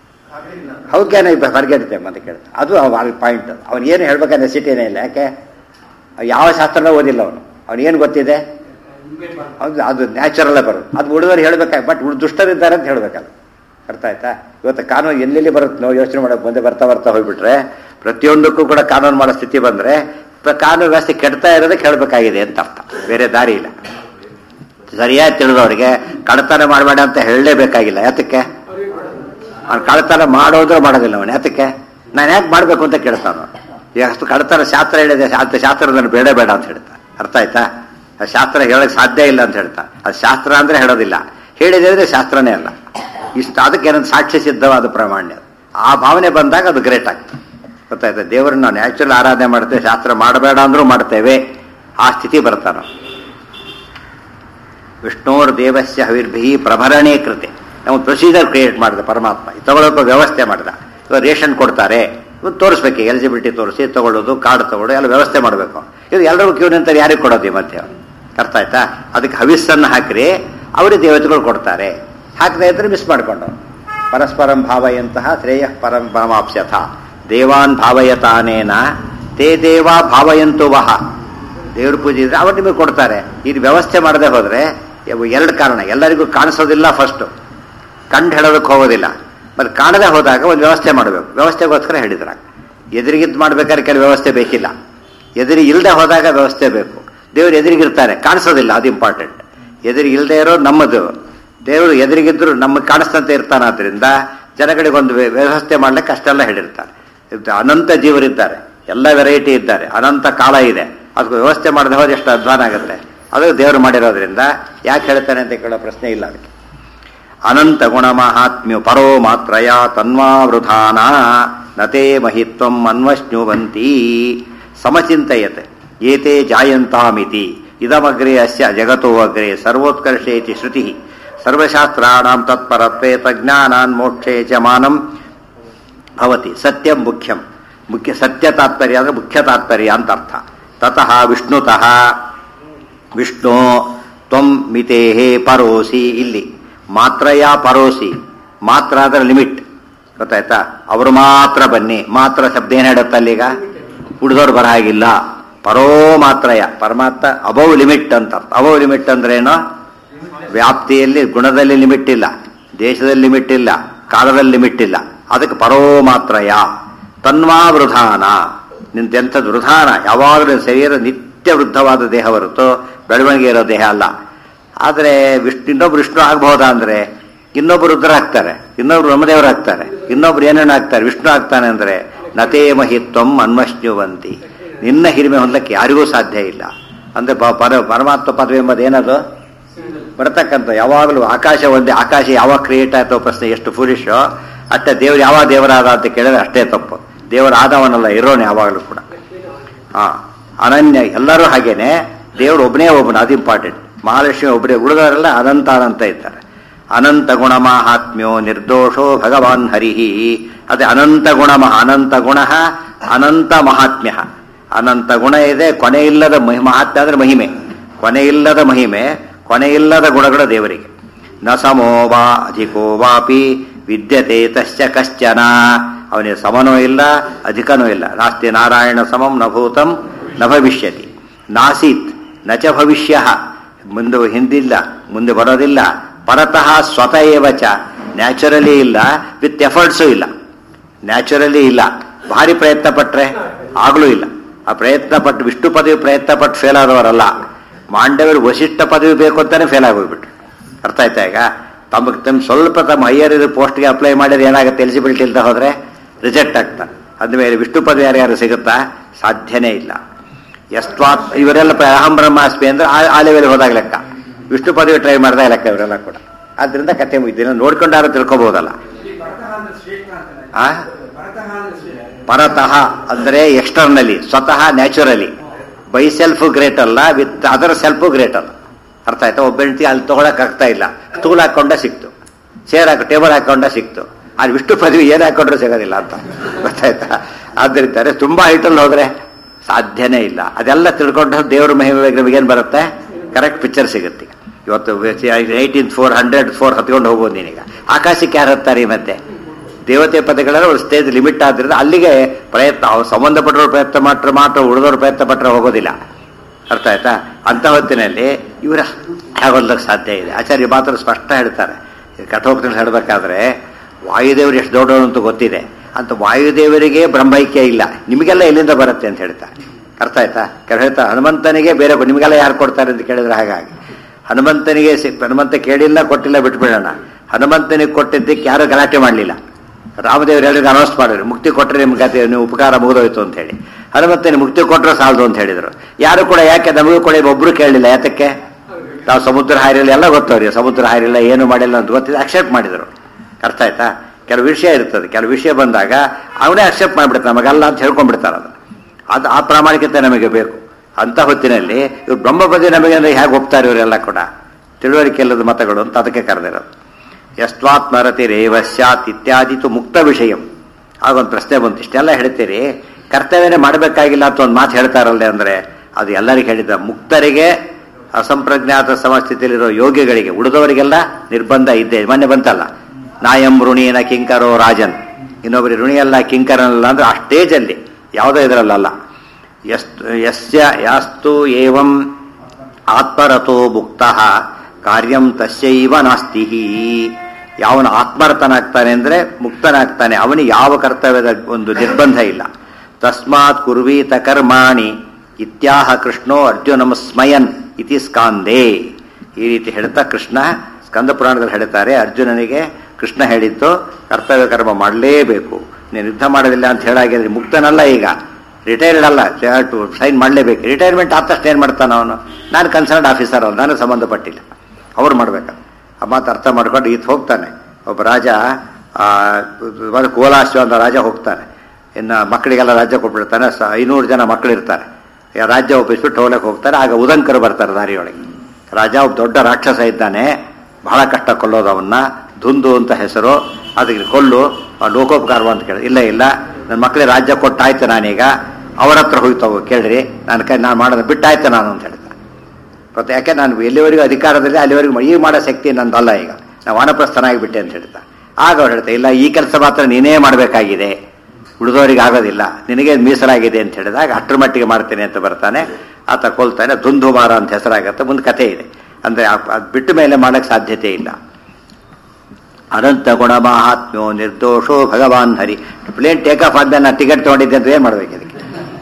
how can I forget them ಅಂತ ಕೇಳ್ತಾರೆ ಅದು ಪಾಯಿಂಟ್ ಅವ್ನು ಏನು ಹೇಳ್ಬೇಕಂದ್ರೆ ಸಿಟಿನೇ ಇಲ್ಲ ಯಾಕೆ ಅವ್ ಯಾವ ಶಾಸ್ತ್ರನೂ ಓದಿಲ್ಲ ಅವನು ಅವ್ನು ಏನು ಗೊತ್ತಿದೆ Invite ಮಾಡ್ತಾರೆ. ಅದು ಅದು ನ್ಯಾಚುರಲ್ಲೇ ಬರೋದು ಅದು ಹುಡುಗರು ಹೇಳ್ಬೇಕಾಗಿ ಬಟ್ ದುಷ್ಟರಿದ್ದಾರೆ ಅಂತ ಹೇಳ್ಬೇಕಲ್ಲ ಅರ್ಥ ಆಯ್ತಾ ಇವತ್ತು ಕಾನೂನು ಎಲ್ಲೆಲ್ಲಿ ಬರುತ್ತೆ ನಾವು ಯೋಚನೆ ಮಾಡೋಕೆ ಮುಂದೆ ಬರ್ತಾ ಬರ್ತಾ ಹೋಗ್ಬಿಟ್ರೆ ಪ್ರತಿಯೊಂದಕ್ಕೂ ಕೂಡ ಕಾನೂನು ಮಾಡೋ ಸ್ಥಿತಿ ಬಂದರೆ ಕಾನೂನು ವ್ಯವಸ್ಥೆ ಕೆಡ್ತಾ ಇರೋದಕ್ಕೆ ಹೇಳಬೇಕಾಗಿದೆ ಅಂತ ಅರ್ಥ ಬೇರೆ ದಾರಿ ಇಲ್ಲ ಸರಿಯಾಗಿ ತಿಳಿದವರಿಗೆ ಕಡತನ ಮಾಡಬೇಡ ಅಂತ ಹೇಳಲೇಬೇಕಾಗಿಲ್ಲ ಯಾತಕ್ಕೆ ಅವ್ನು ಕಳ್ಳತನ ಮಾಡೋದ್ರೆ ಮಾಡೋದಿಲ್ಲ ಅವನು ಯಾತಕ್ಕೆ ನಾನು ಯಾಕೆ ಮಾಡಬೇಕು ಅಂತ ಕೇಳ್ತಾನು ಈಗ ಅಷ್ಟು ಕಳ್ಳತನ ಶಾಸ್ತ್ರ ಹೇಳಿದೆ ಶಾಸ್ತ್ರ ಶಾಸ್ತ್ರ ನಾನು ಬೇಡ ಬೇಡ ಅಂತ ಹೇಳ್ತಾ ಅರ್ಥ ಆಯ್ತಾ ಆ ಶಾಸ್ತ್ರ ಹೇಳಕ್ ಸಾಧ್ಯ ಇಲ್ಲ ಅಂತ ಹೇಳ್ತಾ ಅದು ಶಾಸ್ತ್ರ ಅಂದ್ರೆ ಹೇಳೋದಿಲ್ಲ ಹೇಳಿದೆ ಅಂದ್ರೆ ಶಾಸ್ತ್ರನೇ ಅಲ್ಲ ಇಷ್ಟು ಅದಕ್ಕೆ ಏನಂತ ಸಾಕ್ಷ್ಯ ಸಿದ್ಧವಾದ ಪ್ರಾಮಾಣ್ಯ ಆ ಭಾವನೆ ಬಂದಾಗ ಅದು ಗ್ರೇಟ್ ಆಗ್ತದೆ ಗೊತ್ತಾಯ್ತಾ ದೇವರನ್ನ ನಾವು ನ್ಯಾಚುರಲ್ ಆರಾಧನೆ ಮಾಡ್ತೇವೆ ಶಾಸ್ತ್ರ ಮಾಡಬೇಡ ಅಂದ್ರೂ ಮಾಡ್ತೇವೆ ಆ ಸ್ಥಿತಿ ಬರ್ತಾನೆ ವಿಷ್ಣೋರ್ ದೇವಸ್ಯ ಹವಿರ್ಭಿ ಪ್ರಭರಣೇ ಕೃತೆ ನಾವು ಪ್ರೊಸೀಜರ್ ಕ್ರಿಯೇಟ್ ಮಾಡಿದ ಪರಮಾತ್ಮ ಇದು ತಗೊಳ್ಳೋಕೆ ವ್ಯವಸ್ಥೆ ಮಾಡಿದ ಇವಾಗ ರೇಷನ್ ಕೊಡ್ತಾರೆ ಇವಾಗ ತೋರಿಸ್ಬೇಕು ಎಲಿಜಿಬಿಲಿಟಿ ತೋರಿಸಿ ತಗೊಳ್ಳೋದು ಕಾರ್ಡ್ ತಗೊಳ್ಳೋದು ಎಲ್ಲ ವ್ಯವಸ್ಥೆ ಮಾಡಬೇಕು ಇದು ಎಲ್ಲರಿಗೂ ಕ್ಯೂ ನಿಂತಾರೆ ಯಾರಿಗೆ ಕೊಡೋದು ಈ ಮಧ್ಯೆ ಅರ್ಥ ಆಯ್ತಾ ಅದಕ್ಕೆ ಹವಿಸ್ಸನ್ನು ಹಾಕ್ರಿ ಅವರಿಗೆ ದೇವತೆಗಳು ಕೊಡ್ತಾರೆ ಹಾಕದೇ ಇದ್ರೆ ಮಿಸ್ ಮಾಡ್ಕೊಂಡು ಪರಸ್ಪರಂ ಭಾವಯಂತಹ ಶ್ರೇಯ ಪರಂ ಭಾವಾಪ್ಸ್ಯಥ ದೇವಾನ್ ಭಾವಯತಾನೇನ ತೇ ದೇವಾ ಭಾವಯಂತು ವಹ ದೇವ್ರ ಪೂಜೆ ಇದ್ರೆ ಅವ್ರು ನಿಮಗೆ ಕೊಡ್ತಾರೆ ಇದು ವ್ಯವಸ್ಥೆ ಮಾಡದೆ ಹೋದ್ರೆ ಇವು ಎರಡು ಕಾರಣ ಎಲ್ಲರಿಗೂ ಕಾಣಿಸೋದಿಲ್ಲ ಫಸ್ಟು ಕಂಡು ಹೇಳೋದಕ್ಕೆ ಹೋಗೋದಿಲ್ಲ ಮತ್ತು ಕಾಣದೆ ಹೋದಾಗ ಒಂದು ವ್ಯವಸ್ಥೆ ಮಾಡಬೇಕು ವ್ಯವಸ್ಥೆಗೋಸ್ಕರ ಹೇಳಿದ್ರ ಎದುರಿಗಿದ್ದು ಮಾಡ್ಬೇಕಾದ್ರೆ ಕೆಲವು ವ್ಯವಸ್ಥೆ ಬೇಕಿಲ್ಲ ಎದುರಿಗೆ ಇಲ್ಲದೆ ಹೋದಾಗ ವ್ಯವಸ್ಥೆ ಬೇಕು ದೇವರು ಎದುರಿಗಿರ್ತಾರೆ ಕಾಣಿಸೋದಿಲ್ಲ ಅದು ಇಂಪಾರ್ಟೆಂಟ್ ಎದುರಿಗೆ ಇಲ್ಲದೆ ಇರೋ ನಮ್ಮದು ದೇವರು ಎದುರಿಗಿದ್ರು ನಮಗೆ ಕಾಣಿಸ್ತಂತೆ ಇರ್ತಾನಾದ್ರಿಂದ ಜನಗಳಿಗೊಂದು ವ್ಯ- ವ್ಯವಸ್ಥೆ ಮಾಡ್ಲಿಕ್ಕೆ ಅಷ್ಟೆಲ್ಲ ಹೇಳಿರ್ತಾರೆ ಇದು ಅನಂತ ಜೀವರಿದ್ದಾರೆ ಎಲ್ಲ ವೆರೈಟಿ ಇದ್ದಾರೆ ಅನಂತ ಕಾಲ ಇದೆ ಅದಕ್ಕೆ ವ್ಯವಸ್ಥೆ ಮಾಡದೆ ಹೋದ್ರೆ ಎಷ್ಟು ಅಧ್ವಾನ ಆಗುತ್ತೆ ಅದು ದೇವರು ಮಾಡಿರೋದ್ರಿಂದ ಯಾಕೆ ಹೇಳ್ತಾನೆ ಅಂತ ಕೇಳೋ ಪ್ರಶ್ನೆ ಇಲ್ಲ ಅದಕ್ಕೆ ಅನಂತ ಗುಣ ಮಹಾತ್ಮ್ಯು ಪರೋ ಮಾತ್ರಯ ತನ್ವಾವೃಧಾನ ನತೇ ಮಹಿತ್ವಂ ಅನ್ವಶ್ನುವಂತಿ ಸಮಚಿಂತಯತೆ ಏತೆ ಜಾಯಂತಾಮಿತಿ ಇದಮಗ್ರೆ ಅಸ್ಯ ಜಗತೋ ಅಗ್ರೆ ಸರ್ವೋತ್ಕರ್ಷೇತಿ ಶ್ರುತಿ ಸರ್ವಶಾಸ್ತ್ರಾಣಾಂ ತತ್ಪರತ್ವೇ ತಜ್ಞಾನಾನ್ ಮೋಕ್ಷೇ ಚ ಮಾನಂ ಭವತಿ ಸತ್ಯಂ ಮುಖ್ಯಂ ಮುಖ್ಯ ಸತ್ಯ ತಾತ್ಪರ್ಯ ಅಂದ್ರೆ ಮುಖ್ಯ ತಾತ್ಪರ್ಯ ಅಂತ ಅರ್ಥ ತತಃ ವಿಷ್ಣುತಃ ವಿಷ್ಣು ತ್ವಂ ಮಿತೇಹೇ ಪರೋಸಿ ಇಲ್ಲಿ ಮಾತ್ರಯ ಪರೋಸಿ ಮಾತ್ರ ಅದರ ಲಿಮಿಟ್ ಗೊತ್ತಾಯ್ತಾ ಅವರು ಮಾತ್ರ ಬನ್ನಿ ಮಾತ್ರ ಶಬ್ದ ಏನ್ ಹೇಳುತ್ತೆ ಅಲ್ಲೀಗ ಉಳಿದವ್ರು ಬರ ಹಾಗಿಲ್ಲ ಪರೋ ಮಾತ್ರಯ ಪರಮಾತ್ಮ ಅಬೌವ್ ಲಿಮಿಟ್ ಅಂತ ಅಬೌವ್ ಲಿಮಿಟ್ ಅಂದ್ರೆ ಏನು ವ್ಯಾಪ್ತಿಯಲ್ಲಿ ಗುಣದಲ್ಲಿ ಲಿಮಿಟ್ ಇಲ್ಲ ದೇಶದಲ್ಲಿ ಲಿಮಿಟ್ ಇಲ್ಲ ಕಾಲದಲ್ಲಿ ಲಿಮಿಟ್ ಇಲ್ಲ ಅದಕ್ಕೆ ಪರೋ ಮಾತ್ರಯ ತನ್ವಾ ವೃಧಾನ ನಿಂತೆಂಥದ್ದು ವೃಧಾನ ಯಾವಾಗಲೂ ಶರೀರ ನಿತ್ಯ ವೃದ್ಧವಾದ ದೇಹ ಹೊರತು ಬೆಳವಣಿಗೆ ಇರೋ ದೇಹ ಅಲ್ಲ ಆದರೆ ವಿಷ್ಣು ಇನ್ನೊಬ್ರು ವಿಷ್ಣು ಆಗಬಹುದಾ ಅಂದ್ರೆ ಇನ್ನೊಬ್ರು ರುದ್ರ ಆಗ್ತಾರೆ ಇನ್ನೊಬ್ರು ಬ್ರಹ್ಮದೇವರು ಆಗ್ತಾರೆ ಇನ್ನೊಬ್ರು ಏನೇನು ಆಗ್ತಾರೆ ವಿಷ್ಣು ಆಗ್ತಾನೆ ಅಂದ್ರೆ ನತೇ ಮಹಿತ್ವಂ ಅನ್ವಶ್ನುವಂತಿ ನಿನ್ನ ಹಿರಿಮೆ ಹೊಂದಕ್ಕೆ ಯಾರಿಗೂ ಸಾಧ್ಯ ಇಲ್ಲ ಅಂದ್ರೆ ಪ- ಪರ ಪರಮಾತ್ಮ ಪದವಿ ಎಂಬುದು ಏನದು ಬರತಕ್ಕಂಥ ಯಾವಾಗಲೂ ಆಕಾಶ ಒಂದೇ ಆಕಾಶ ಯಾವಾಗ ಕ್ರಿಯೇಟ್ ಆಯ್ತೋ ಪ್ರಶ್ನೆ ಎಷ್ಟು ಫುಲಿಶೋ ಅಷ್ಟೇ ದೇವ್ರು ಯಾವ ದೇವರಾದ ಅಂತ ಕೇಳಿದ್ರೆ ಅಷ್ಟೇ ತಪ್ಪು ದೇವರು ಆದವನಲ್ಲ ಇರೋನು ಯಾವಾಗಲೂ ಕೂಡ ಹಾ ಅನನ್ಯ ಎಲ್ಲರೂ ಹಾಗೇನೆ ದೇವರು ಒಬ್ಬನೇ ಒಬ್ಬನು ಅದು ಇಂಪಾರ್ಟೆಂಟ್ ಮಹಾಲಕ್ಷ್ಮಿ ಒಬ್ಬರೇ ಉಳಿದವರೆಲ್ಲ ಅನಂತ ಅನಂತ ಇದ್ದಾರೆ ಅನಂತ ಗುಣ ಮಾಹಾತ್ಮ್ಯೋ ನಿರ್ದೋಷೋ ಭಗವಾನ್ ಹರಿಹಿ ಅದೇ ಅನಂತ ಗುಣ ಮಹ ಅನಂತ ಗುಣ ಅನಂತ ಮಹಾತ್ಮ್ಯ ಅನಂತ ಗುಣ ಇದೆ ಕೊನೆ ಇಲ್ಲದ ಮಹಿ ಮಹಾತ್ಮ್ಯ ಅಂದ್ರೆ ಮಹಿಮೆ ಕೊನೆ ಇಲ್ಲದ ಮಹಿಮೆ ಕೊನೆ ಇಲ್ಲದ ಗುಣಗಳ ದೇವರಿಗೆ ನ ಸಮೋ ವಾ ಅಧಿಕೋ ವಾಪಿ ವಿದ್ಯತೆ ತಶ್ಚ ಕಶ್ಚನ ಅವನಿಗೆ ಸಮನೂ ಇಲ್ಲ ಅಧಿಕನೂ ಇಲ್ಲ ನಾಸ್ತಿ ನಾರಾಯಣ ಸಮಂ ನ ಭೂತಂ ನ ಭವಿಷ್ಯತಿ ನಾಸೀತ್ ನ ಚ ಭವಿಷ್ಯ ಮುಂದೆ ಹಿಂದಿಲ್ಲ ಮುಂದೆ ಬರೋದಿಲ್ಲ ಪರತಃ ಸ್ವತಃ ಏವ ಚ ನ್ಯಾಚುರಲಿ ಇಲ್ಲ ವಿತ್ ಎಫರ್ಟ್ಸು ಇಲ್ಲ ನ್ಯಾಚುರಲಿ ಇಲ್ಲ ಭಾರಿ ಪ್ರಯತ್ನ ಪಟ್ರೆ ಆಗ್ಲೂ ಇಲ್ಲ ಆ ಪ್ರಯತ್ನ ಪಟ್ಟು ವಿಷ್ಣು ಪದವಿ ಪ್ರಯತ್ನ ಪಟ್ಟು ಫೇಲ್ ಆದವರಲ್ಲ ಮಾಂಡವರು ವಶಿಷ್ಠ ಪದವಿ ಬೇಕು ಅಂತಾನೆ ಫೇಲ್ ಆಗೋಗ್ಬಿಟ್ರು ಅರ್ಥ ಆಯ್ತಾ ಈಗ ತಮಗೆ ತಮ್ಮ ಸ್ವಲ್ಪ ತಮ್ಮ ಹೈಯರ್ ಇರೋ ಪೋಸ್ಟ್ಗೆ ಅಪ್ಲೈ ಮಾಡಿದ್ರೆ ಏನಾಗುತ್ತೆ ಎಲಿಜಿಬಿಲಿಟಿ ಇಲ್ದ ಹೋದ್ರೆ ರಿಜೆಕ್ಟ್ ಆಗ್ತಾರೆ ಅದ್ಮೇಲೆ ವಿಷ್ಣು ಪದವಿ ಯಾರ್ಯಾರು ಸಿಗುತ್ತಾ ಸಾಧ್ಯನೇ ಇಲ್ಲ ಎಷ್ಟ್ವಾತ್ ಇವರೆಲ್ಲ ಪ್ರ- ಅಹಂ ಬ್ರಹ್ಮಾಸ್ಮಿ ಅಂದ್ರೆ ಆ- ಆ ಲೆವೆಲ್ ಹೋದಾಗ ಲೆಕ್ಕ ವಿಷ್ಣು ಪದವಿ ಟ್ರೈ ಮಾಡಿದಾಗ ಲೆಕ್ಕ ಇವರೆಲ್ಲ ಕೂಡ ಆದ್ರಿಂದ ಕತೆ ಮುಗಿದಿನ ನೋಡ್ಕೊಂಡಾರು ತಿಳ್ಕೊಬಹುದಲ್ಲ ಇಲ್ಲಿ ಭರತಃ ಅಂದ್ರೆ ಶ್ರೇಷ್ಠ ಅಂತಾನೆ ಆ ಭರತಃ ಅಂದ್ರೆ ಶ್ರೇಷ್ಠ ಪರತಃ ಅಂದ್ರೆ ಎಕ್ಸ್ಟರ್ನಲಿ ಸ್ವತಃ ನ್ಯಾಚುರಲಿ ಬೈ ಸೆಲ್ಫ್ ಗ್ರೇಟ್ ಅಲ್ಲ ವಿತ್ ಅದರ್ ಸೆಲ್ಫ್ ಗ್ರೇಟ್ ಅಲ್ಲ ಅರ್ಥ ಆಯ್ತಾ ಒಬ್ಬ ಹೆಂಡತಿ ಅಲ್ಲಿ ತಗೊಳಕ್ ಆಗ್ತಾ ಇಲ್ಲ ಸ್ಟೂಲ್ ಹಾಕೊಂಡ ಸಿಕ್ತು ಚೇರ್ ಹಾಕಿ ಟೇಬಲ್ ಹಾಕೊಂಡ ಸಿಕ್ತು ಅಲ್ಲಿ ವಿಷ್ಣು ಪದವಿ ಏನು ಹಾಕೊಂಡ್ರು ಸಿಗೋದಿಲ್ಲ ಅಂತ ಗೊತ್ತಾಯ್ತಾ ಆದ್ದರಿಂದ ತುಂಬಾ ಹೈಟಲ್ಲಿ ಹೋದ್ರೆ ಸಾಧ್ಯನೇ ಇಲ್ಲ ಅದೆಲ್ಲ ತಿಳ್ಕೊಂಡು ದೇವ್ರ ಮಹಿಮೆ ನಮಗೇನು ಬರುತ್ತೆ ಕರೆಕ್ಟ್ ಪಿಕ್ಚರ್ ಸಿಗುತ್ತೆ ಇವತ್ತು ಏಯ್ಟೀನ್ ಫೋರ್ ಹಂಡ್ರೆಡ್ ಫೋರ್ ಹತ್ಕೊಂಡು ಹೋಗ್ಬೋದು ನೀನೀಗ ಆಕಾಶಕ್ಕೆ ಯಾರು ಹತ್ತಾರೆ ಈ ಮತ್ತೆ ದೇವತೆ ಪದಗಳೆಲ್ಲ ಒಂದು ಸ್ಟೇಜ್ ಲಿಮಿಟ್ ಆದ್ರಿಂದ ಅಲ್ಲಿಗೆ ಪ್ರಯತ್ನ ಅವ್ರು ಸಂಬಂಧಪಟ್ಟವ್ರು ಪ್ರಯತ್ನ ಮಾಡ್ರೆ ಮಾತ್ರ ಉಳಿದವ್ರು ಪ್ರಯತ್ನ ಪಟ್ಟರೆ ಹೋಗೋದಿಲ್ಲ ಅರ್ಥ ಆಯ್ತಾ ಅಂತ ಹೊತ್ತಿನಲ್ಲಿ ಇವರ ಆಗೋದಕ್ಕೆ ಸಾಧ್ಯ ಇದೆ ಆಚಾರ್ಯ ಮಾತ್ರ ಸ್ಪಷ್ಟ ಹೇಳ್ತಾರೆ ಈ ಕಠೋಪನಿಷತ್ ಹೇಳಬೇಕಾದ್ರೆ ವಾಯುದೇವರು ಎಷ್ಟು ದೊಡ್ಡವರು ಅಂತ ಗೊತ್ತಿದೆ ಅಂತ ವಾಯುದೇವರಿಗೆ ಬ್ರಹ್ಮೈಕ್ಯ ಇಲ್ಲ ನಿಮಗೆಲ್ಲ ಎಲ್ಲಿಂದ ಬರುತ್ತೆ ಅಂತ ಹೇಳ್ತಾರೆ ಅರ್ಥ ಆಯ್ತಾ ಕೆಲವು ಹೇಳ್ತಾ ಹನುಮಂತನಿಗೆ ಬೇರೆ ಕೊ- ನಿಮಗೆಲ್ಲ ಯಾರು ಕೊಡ್ತಾರೆ ಅಂತ ಕೇಳಿದ್ರೆ ಹಾಗಾಗಿ ಹನುಮಂತನಿಗೆ ಸಿ- ಹನುಮಂತ ಕೇಳಿಲ್ಲ ಕೊಟ್ಟಿಲ್ಲ ಬಿಟ್ಬಿಡೋಣ ಹನುಮಂತನಿಗೆ ಕೊಟ್ಟಿದ್ದಕ್ಕೆ ಯಾರು ಗಲಾಟೆ ಮಾಡಲಿಲ್ಲ ರಾಮದೇವರು ಹೇಳಿದ್ರೆ ಅನೌನ್ಸ್ ಮಾಡಿದ್ರು ಮುಕ್ತಿ ಕೊಟ್ಟರೆ ನಿಮ್ಗೆ ಅದೇ ನೀವು ಉಪಕಾರ ಮುಗಿದೋಯ್ತು ಅಂತ ಹೇಳಿ ಹನುಮಂತನಿಗೆ ಮುಕ್ತಿ ಕೊಟ್ಟರೆ ಸಾಲದು ಅಂತ ಹೇಳಿದ್ರು ಯಾರು ಕೂಡ ಯಾಕೆ ನಮಗೂ ಕೂಡ ಒಬ್ರು ಕೇಳಲಿಲ್ಲ ಯಾತಕ್ಕೆ ನಾವು ಸಮುದ್ರ ಹಾರಿಲ್ಲ ಎಲ್ಲ ಗೊತ್ತವ್ರಿಗೆ ಸಮುದ್ರ ಹಾರಿಲ್ಲ ಏನು ಮಾಡಿಲ್ಲ ಅಂತ ಗೊತ್ತಿದೆ ಅಕ್ಸೆಪ್ಟ್ ಮಾಡಿದ್ರು ಅರ್ಥ ಆಯ್ತಾ ಕೆಲವು ವಿಷಯ ಇರ್ತದೆ ಕೆಲವು ವಿಷಯ ಬಂದಾಗ ಅವನೇ ಅಕ್ಸೆಪ್ಟ್ ಮಾಡಿಬಿಡ್ತಾನೆ ನಮಗಲ್ಲ ಅಂತ ಹೇಳ್ಕೊಂಡ್ಬಿಡ್ತಾರೆ ಅದು ಅದು ಆ ಪ್ರಾಮಾಣಿಕತೆ ನಮಗೆ ಬೇಕು ಅಂತ ಹೊತ್ತಿನಲ್ಲಿ ಇವ್ರು ಬ್ರಹ್ಮಪದಿ ನಮಗೆ ಅಂದ್ರೆ ಹೇಗೆ ಒಪ್ತಾರೆ ಇವರೆಲ್ಲ ಕೂಡ ತಿಳುವಳಿಕೆ ಇಲ್ಲದ ಮತಗಳು ಅಂತ ಅದಕ್ಕೆ ಕರೆದಿರೋದು ಯಸ್ವಾತ್ಮರತಿರೇವ ಸ್ಯಾತ್ ಇತ್ಯಾದಿತು ಮುಕ್ತ ವಿಷಯಂ ಆಗೊಂದು ಪ್ರಶ್ನೆ ಬಂತು ಇಷ್ಟೆಲ್ಲ ಹೇಳ್ತೀರಿ ಕರ್ತವ್ಯನೇ ಮಾಡಬೇಕಾಗಿಲ್ಲ ಅಂತ ಒಂದು ಮಾತು ಹೇಳ್ತಾರಲ್ಲ ಅಂದ್ರೆ ಅದು ಎಲ್ಲರಿಗೆ ಹೇಳಿದ ಮುಕ್ತರಿಗೆ ಅಸಂಪ್ರಜ್ಞಾತ ಸಮಸ್ಥಿತಿಯಲ್ಲಿರೋ ಯೋಗಿಗಳಿಗೆ ಉಳಿದವರಿಗೆಲ್ಲ ನಿರ್ಬಂಧ ಇದ್ದೇ ಮೊನ್ನೆ ಬಂತಲ್ಲ ನಾಯಂ ಋಣಿಯನ ಕಿಂಕರೋ ರಾಜನ್ ಇನ್ನೊಬ್ಬರಿ ಋಣಿಯಲ್ಲ ಕಿಂಕರನಲ್ಲ ಅಂದ್ರೆ ಆ ಸ್ಟೇಜಲ್ಲಿ ಯಾವುದೋ ಇದರಲ್ಲ ಯಸ್ತು ಯಸ್ಯ ಯಾಸ್ತು ಏವಂ ಆತ್ಮರಥೋ ಮುಕ್ತ ಕಾರ್ಯಂ ತಸ್ಯೈವ ನಾಸ್ತಿ ಯಾವನು ಆತ್ಮರ್ಥನಾಗ್ತಾನೆ ಅಂದ್ರೆ ಮುಕ್ತನಾಗ್ತಾನೆ ಅವನಿಗೆ ಯಾವ ಕರ್ತವ್ಯದ ಒಂದು ನಿರ್ಬಂಧ ಇಲ್ಲ ತಸ್ಮಾತ್ ಕುರ್ವೀತ ಕರ್ಮಾಣಿ ಇತ್ಯಾಹ ಕೃಷ್ಣೋ ಅರ್ಜುನಮ ಸ್ಮಯನ್ ಇತಿ ಸ್ಕಾಂದೇ ಈ ರೀತಿ ಹೇಳ್ತಾ ಕೃಷ್ಣ ಸ್ಕಂದ ಪುರಾಣದಲ್ಲಿ ಹೇಳ್ತಾರೆ ಅರ್ಜುನನಿಗೆ ಕೃಷ್ಣ ಹೇಳಿದ್ದು ಕರ್ತವ್ಯ ಕರ್ಮ ಮಾಡಲೇಬೇಕು ನೀನು ಯುದ್ಧ ಮಾಡೋದಿಲ್ಲ ಅಂತ ಹೇಳಾಗಿದ್ರೆ ಮುಕ್ತನಲ್ಲ ಈಗ ರಿಟೈರ್ಡ್ ಅಲ್ಲ ಟು ಸೈನ್ ಮಾಡಲೇಬೇಕು ರಿಟೈರ್ಮೆಂಟ್ ಆದ ತಕ್ಷಣ ಏನು ಮಾಡ್ತಾನೆ ಅವನು ನಾನು ಕನ್ಸರ್ನ್ ಆಫೀಸರ್ ಅಲ್ಲ ನನಗೆ ಸಂಬಂಧಪಟ್ಟಿಲ್ಲ ಅವ್ರು ಮಾಡ್ಬೇಕು ಆ ಮಾತು ಅರ್ಥ ಮಾಡ್ಕೊಂಡು ಈತ ಹೋಗ್ತಾನೆ ಒಬ್ಬ ರಾಜ ಆ, ಒಂದು ಕೋಲಾಶ್ವ ಅಂತ ರಾಜ ಹೋಗ್ತಾನೆ ಇನ್ನು ಮಕ್ಕಳಿಗೆಲ್ಲ ರಾಜ್ಯ ಕೊಟ್ಬಿಡ್ತಾನೆ ಸ ಐನೂರು ಜನ ಮಕ್ಕಳಿರ್ತಾರೆ ಆ ರಾಜ್ಯ ಒಪ್ಪಿಸ್ಬಿಟ್ಟು ಹೋಗ್ಲಿಕ್ಕೆ ಹೋಗ್ತಾರೆ ಆಗ ಉದಂಕರು ಬರ್ತಾರೆ ದಾರಿಯೊಳಗೆ ರಾಜ ಒಬ್ಬ ದೊಡ್ಡ ರಾಕ್ಷಸ ಇದ್ದಾನೆ ಬಹಳ ಕಷ್ಟ ಕೊಲ್ಲೋದು ಅವನ್ನ ದುಂದು ಅಂತ ಹೆಸರು ಅದಕ್ಕೆ ಕೊಲ್ಲು ಆ ಲೋಕೋಪಕಾರವ ಅಂತ ಕೇಳಿ ಇಲ್ಲ ಇಲ್ಲ ನನ್ನ ಮಕ್ಕಳಿಗೆ ರಾಜ್ಯ ಕೊಟ್ಟಾಯ್ತು ನಾನೀಗ ಅವರ ಹತ್ರ ಹೋಗ್ತಾವು ಕೇಳ್ರಿ ನಾನು ಕೈ ನಾನು ಮಾಡೋದು ಬಿಟ್ಟಾಯ್ತು ನಾನು ಅಂತ ಹೇಳ್ತಾನೆ ಮತ್ತೆ ಯಾಕೆ ನಾನು ಎಲ್ಲಿವರೆಗೂ ಅಧಿಕಾರದಲ್ಲಿ ಅಲ್ಲಿವರೆಗೂ ಈಗ ಮಾಡೋ ಶಕ್ತಿ ನಂದಲ್ಲ ಈಗ ನಾವು ವಾನಪ್ರಸ್ಥನಾಗಿಬಿಟ್ಟೆ ಅಂತ ಹೇಳ್ತಾ ಆಗ ಅವ್ರು ಹೇಳ್ತಾ ಇಲ್ಲ ಈ ಕೆಲಸ ಮಾತ್ರ ನೀನೇ ಮಾಡಬೇಕಾಗಿದೆ ಉಳಿದವರಿಗೆ ಆಗೋದಿಲ್ಲ ನಿನಗೆ ಮೀಸಲಾಗಿದೆ ಅಂತ ಹೇಳಿದಾಗ ಅಷ್ಟರ ಮಟ್ಟಿಗೆ ಮಾಡ್ತೇನೆ ಅಂತ ಬರ್ತಾನೆ ಆತ ಕೊಲ್ತಾನೆ ದುಂದುಮಾರ ಅಂತ ಹೆಸರಾಗತ್ತೆ ಮುಂದೆ ಕಥೆ ಇದೆ ಅಂದರೆ ಅದು ಬಿಟ್ಟ ಮೇಲೆ ಮಾಡಕ್ಕೆ ಸಾಧ್ಯತೆ ಇಲ್ಲ ಅನಂತ ಗುಣ ಮಹಾತ್ಮ್ಯೋ ನಿರ್ದೋಷೋ ಭಗವಾನ್ ಹರಿ ಪ್ಲೇನ್ ಟೇಕ್ ಆಫ್ ಆದ್ಮೇಲೆ ನಾನು ಟಿಕೆಟ್ ತೊಗೊಂಡಿದ್ದೆ ಅಂತ ಏನು ಮಾಡ್ಬೇಕು ಇದಕ್ಕೆ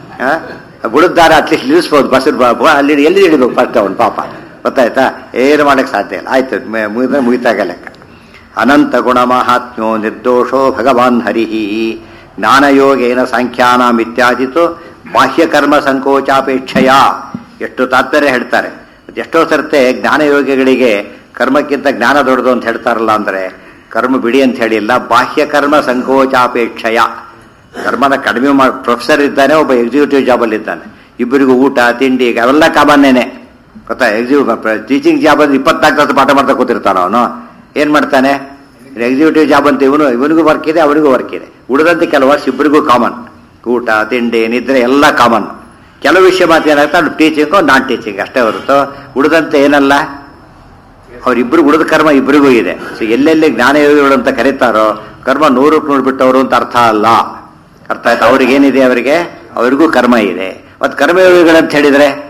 ಬುಡದಾರ ಅಟ್ಲೀಸ್ಟ್ ನಿಲ್ಲಿಸ್ಬೋದು ಬಸ್ ಅಲ್ಲಿ ಎಲ್ಲಿ ಇಡಬೇಕು ಫಸ್ಟ್ ಅವನು ಪಾಪ ಗೊತ್ತಾಯ್ತಾ ಏನು ಮಾಡಕ್ಕೆ ಸಾಧ್ಯ ಇಲ್ಲ ಆಯ್ತು ಮುಗಿದ್ರೆ ಮುಗಿತಾಗ ಲೆಕ್ಕ ಅನಂತ ಗುಣ ಮಹಾತ್ಮ್ಯೋ ನಿರ್ದೋಷೋ ಭಗವಾನ್ ಹರಿ ಜ್ಞಾನಯೋಗೇನ ಸಾಂಖ್ಯಾನಾಂ ಇತ್ಯಾದಿತು ಬಾಹ್ಯಕರ್ಮ ಸಂಕೋಚಾಪೇಕ್ಷೆಯ ಎಷ್ಟು ತಾತ್ಪರ್ಯ ಹೇಳ್ತಾರೆ ಎಷ್ಟೋ ಸರ್ತೆ ಜ್ಞಾನಯೋಗಿಗಳಿಗೆ ಕರ್ಮಕ್ಕಿಂತ ಜ್ಞಾನ ದೊಡ್ಡದು ಅಂತ ಹೇಳ್ತಾರಲ್ಲ ಅಂದ್ರೆ ಕರ್ಮ ಬಿಡಿ ಅಂತ ಹೇಳಿಲ್ಲ ಬಾಹ್ಯಕರ್ಮ ಸಂಕೋಚಾಪೇಕ್ಷೆಯ ಕರ್ಮನ ಕಡಿಮೆ ಮಾಡಿ ಪ್ರೊಫೆಸರ್ ಇದ್ದಾನೆ ಒಬ್ಬ ಎಕ್ಸಿಕ್ಯೂಟಿವ್ ಜಾಬಲ್ಲಿ ಇದ್ದಾನೆ ಇಬ್ಬರಿಗೂ ಊಟ ತಿಂಡಿ ಅವೆಲ್ಲ ಕಾಮನ್ನೇನೆ ಗೊತ್ತಾ ಎಕ್ಸಿಕ್ಯೂ ಟೀಚಿಂಗ್ ಜಾಬ್ ಅಂದ್ರೆ ಇಪ್ಪತ್ನಾಲ್ಕು ತಾಸು ಪಾಠ ಮಾಡ್ತಾ ಕೂತಿರ್ತಾನ ಅವನು ಏನ್ ಮಾಡ್ತಾನೆ ಎಕ್ಸಿಕ್ಯೂಟಿವ್ ಜಾಬ್ ಅಂತ ಇವನು ಇವನಿಗೂ ವರ್ಕ್ ಇದೆ ಅವನಿಗೂ ವರ್ಕ್ ಇದೆ ಉಳಿದಂತೆ ಕೆಲವು ವರ್ಷ ಇಬ್ಬರಿಗೂ ಕಾಮನ್ ಊಟ ತಿಂಡಿ ನಿದ್ರೆ ಎಲ್ಲ ಕಾಮನ್ ಕೆಲವು ವಿಷಯ ಮಾತ್ರ ಏನಾಗುತ್ತೆ ಅದು ಟೀಚಿಂಗು ನಾನ್ ಟೀಚಿಂಗ್ ಅಷ್ಟೇ ಹೊರತು ಉಳಿದಂತೆ ಏನಲ್ಲ ಅವರಿಬ್ಬರು ಉಳಿದ ಕರ್ಮ ಇಬ್ಬರಿಗೂ ಇದೆ ಸೊ ಎಲ್ಲೆಲ್ಲಿ ಜ್ಞಾನಯೋಗಿಗಳು ಅಂತ ಕರೀತಾರೋ ಕರ್ಮ ನೂರಕ್ಕೆ ನೂರು ಬಿಟ್ಟವರು ಅಂತ ಅರ್ಥ ಅಲ್ಲ ಅರ್ಥ ಆಯ್ತು ಅವ್ರಿಗೆ ಏನಿದೆ ಅವರಿಗೆ ಅವರಿಗೂ ಕರ್ಮ ಇದೆ ಮತ್ತು ಕರ್ಮಯೋಗಿಗಳು ಅಂತ ಹೇಳಿದ್ರೆ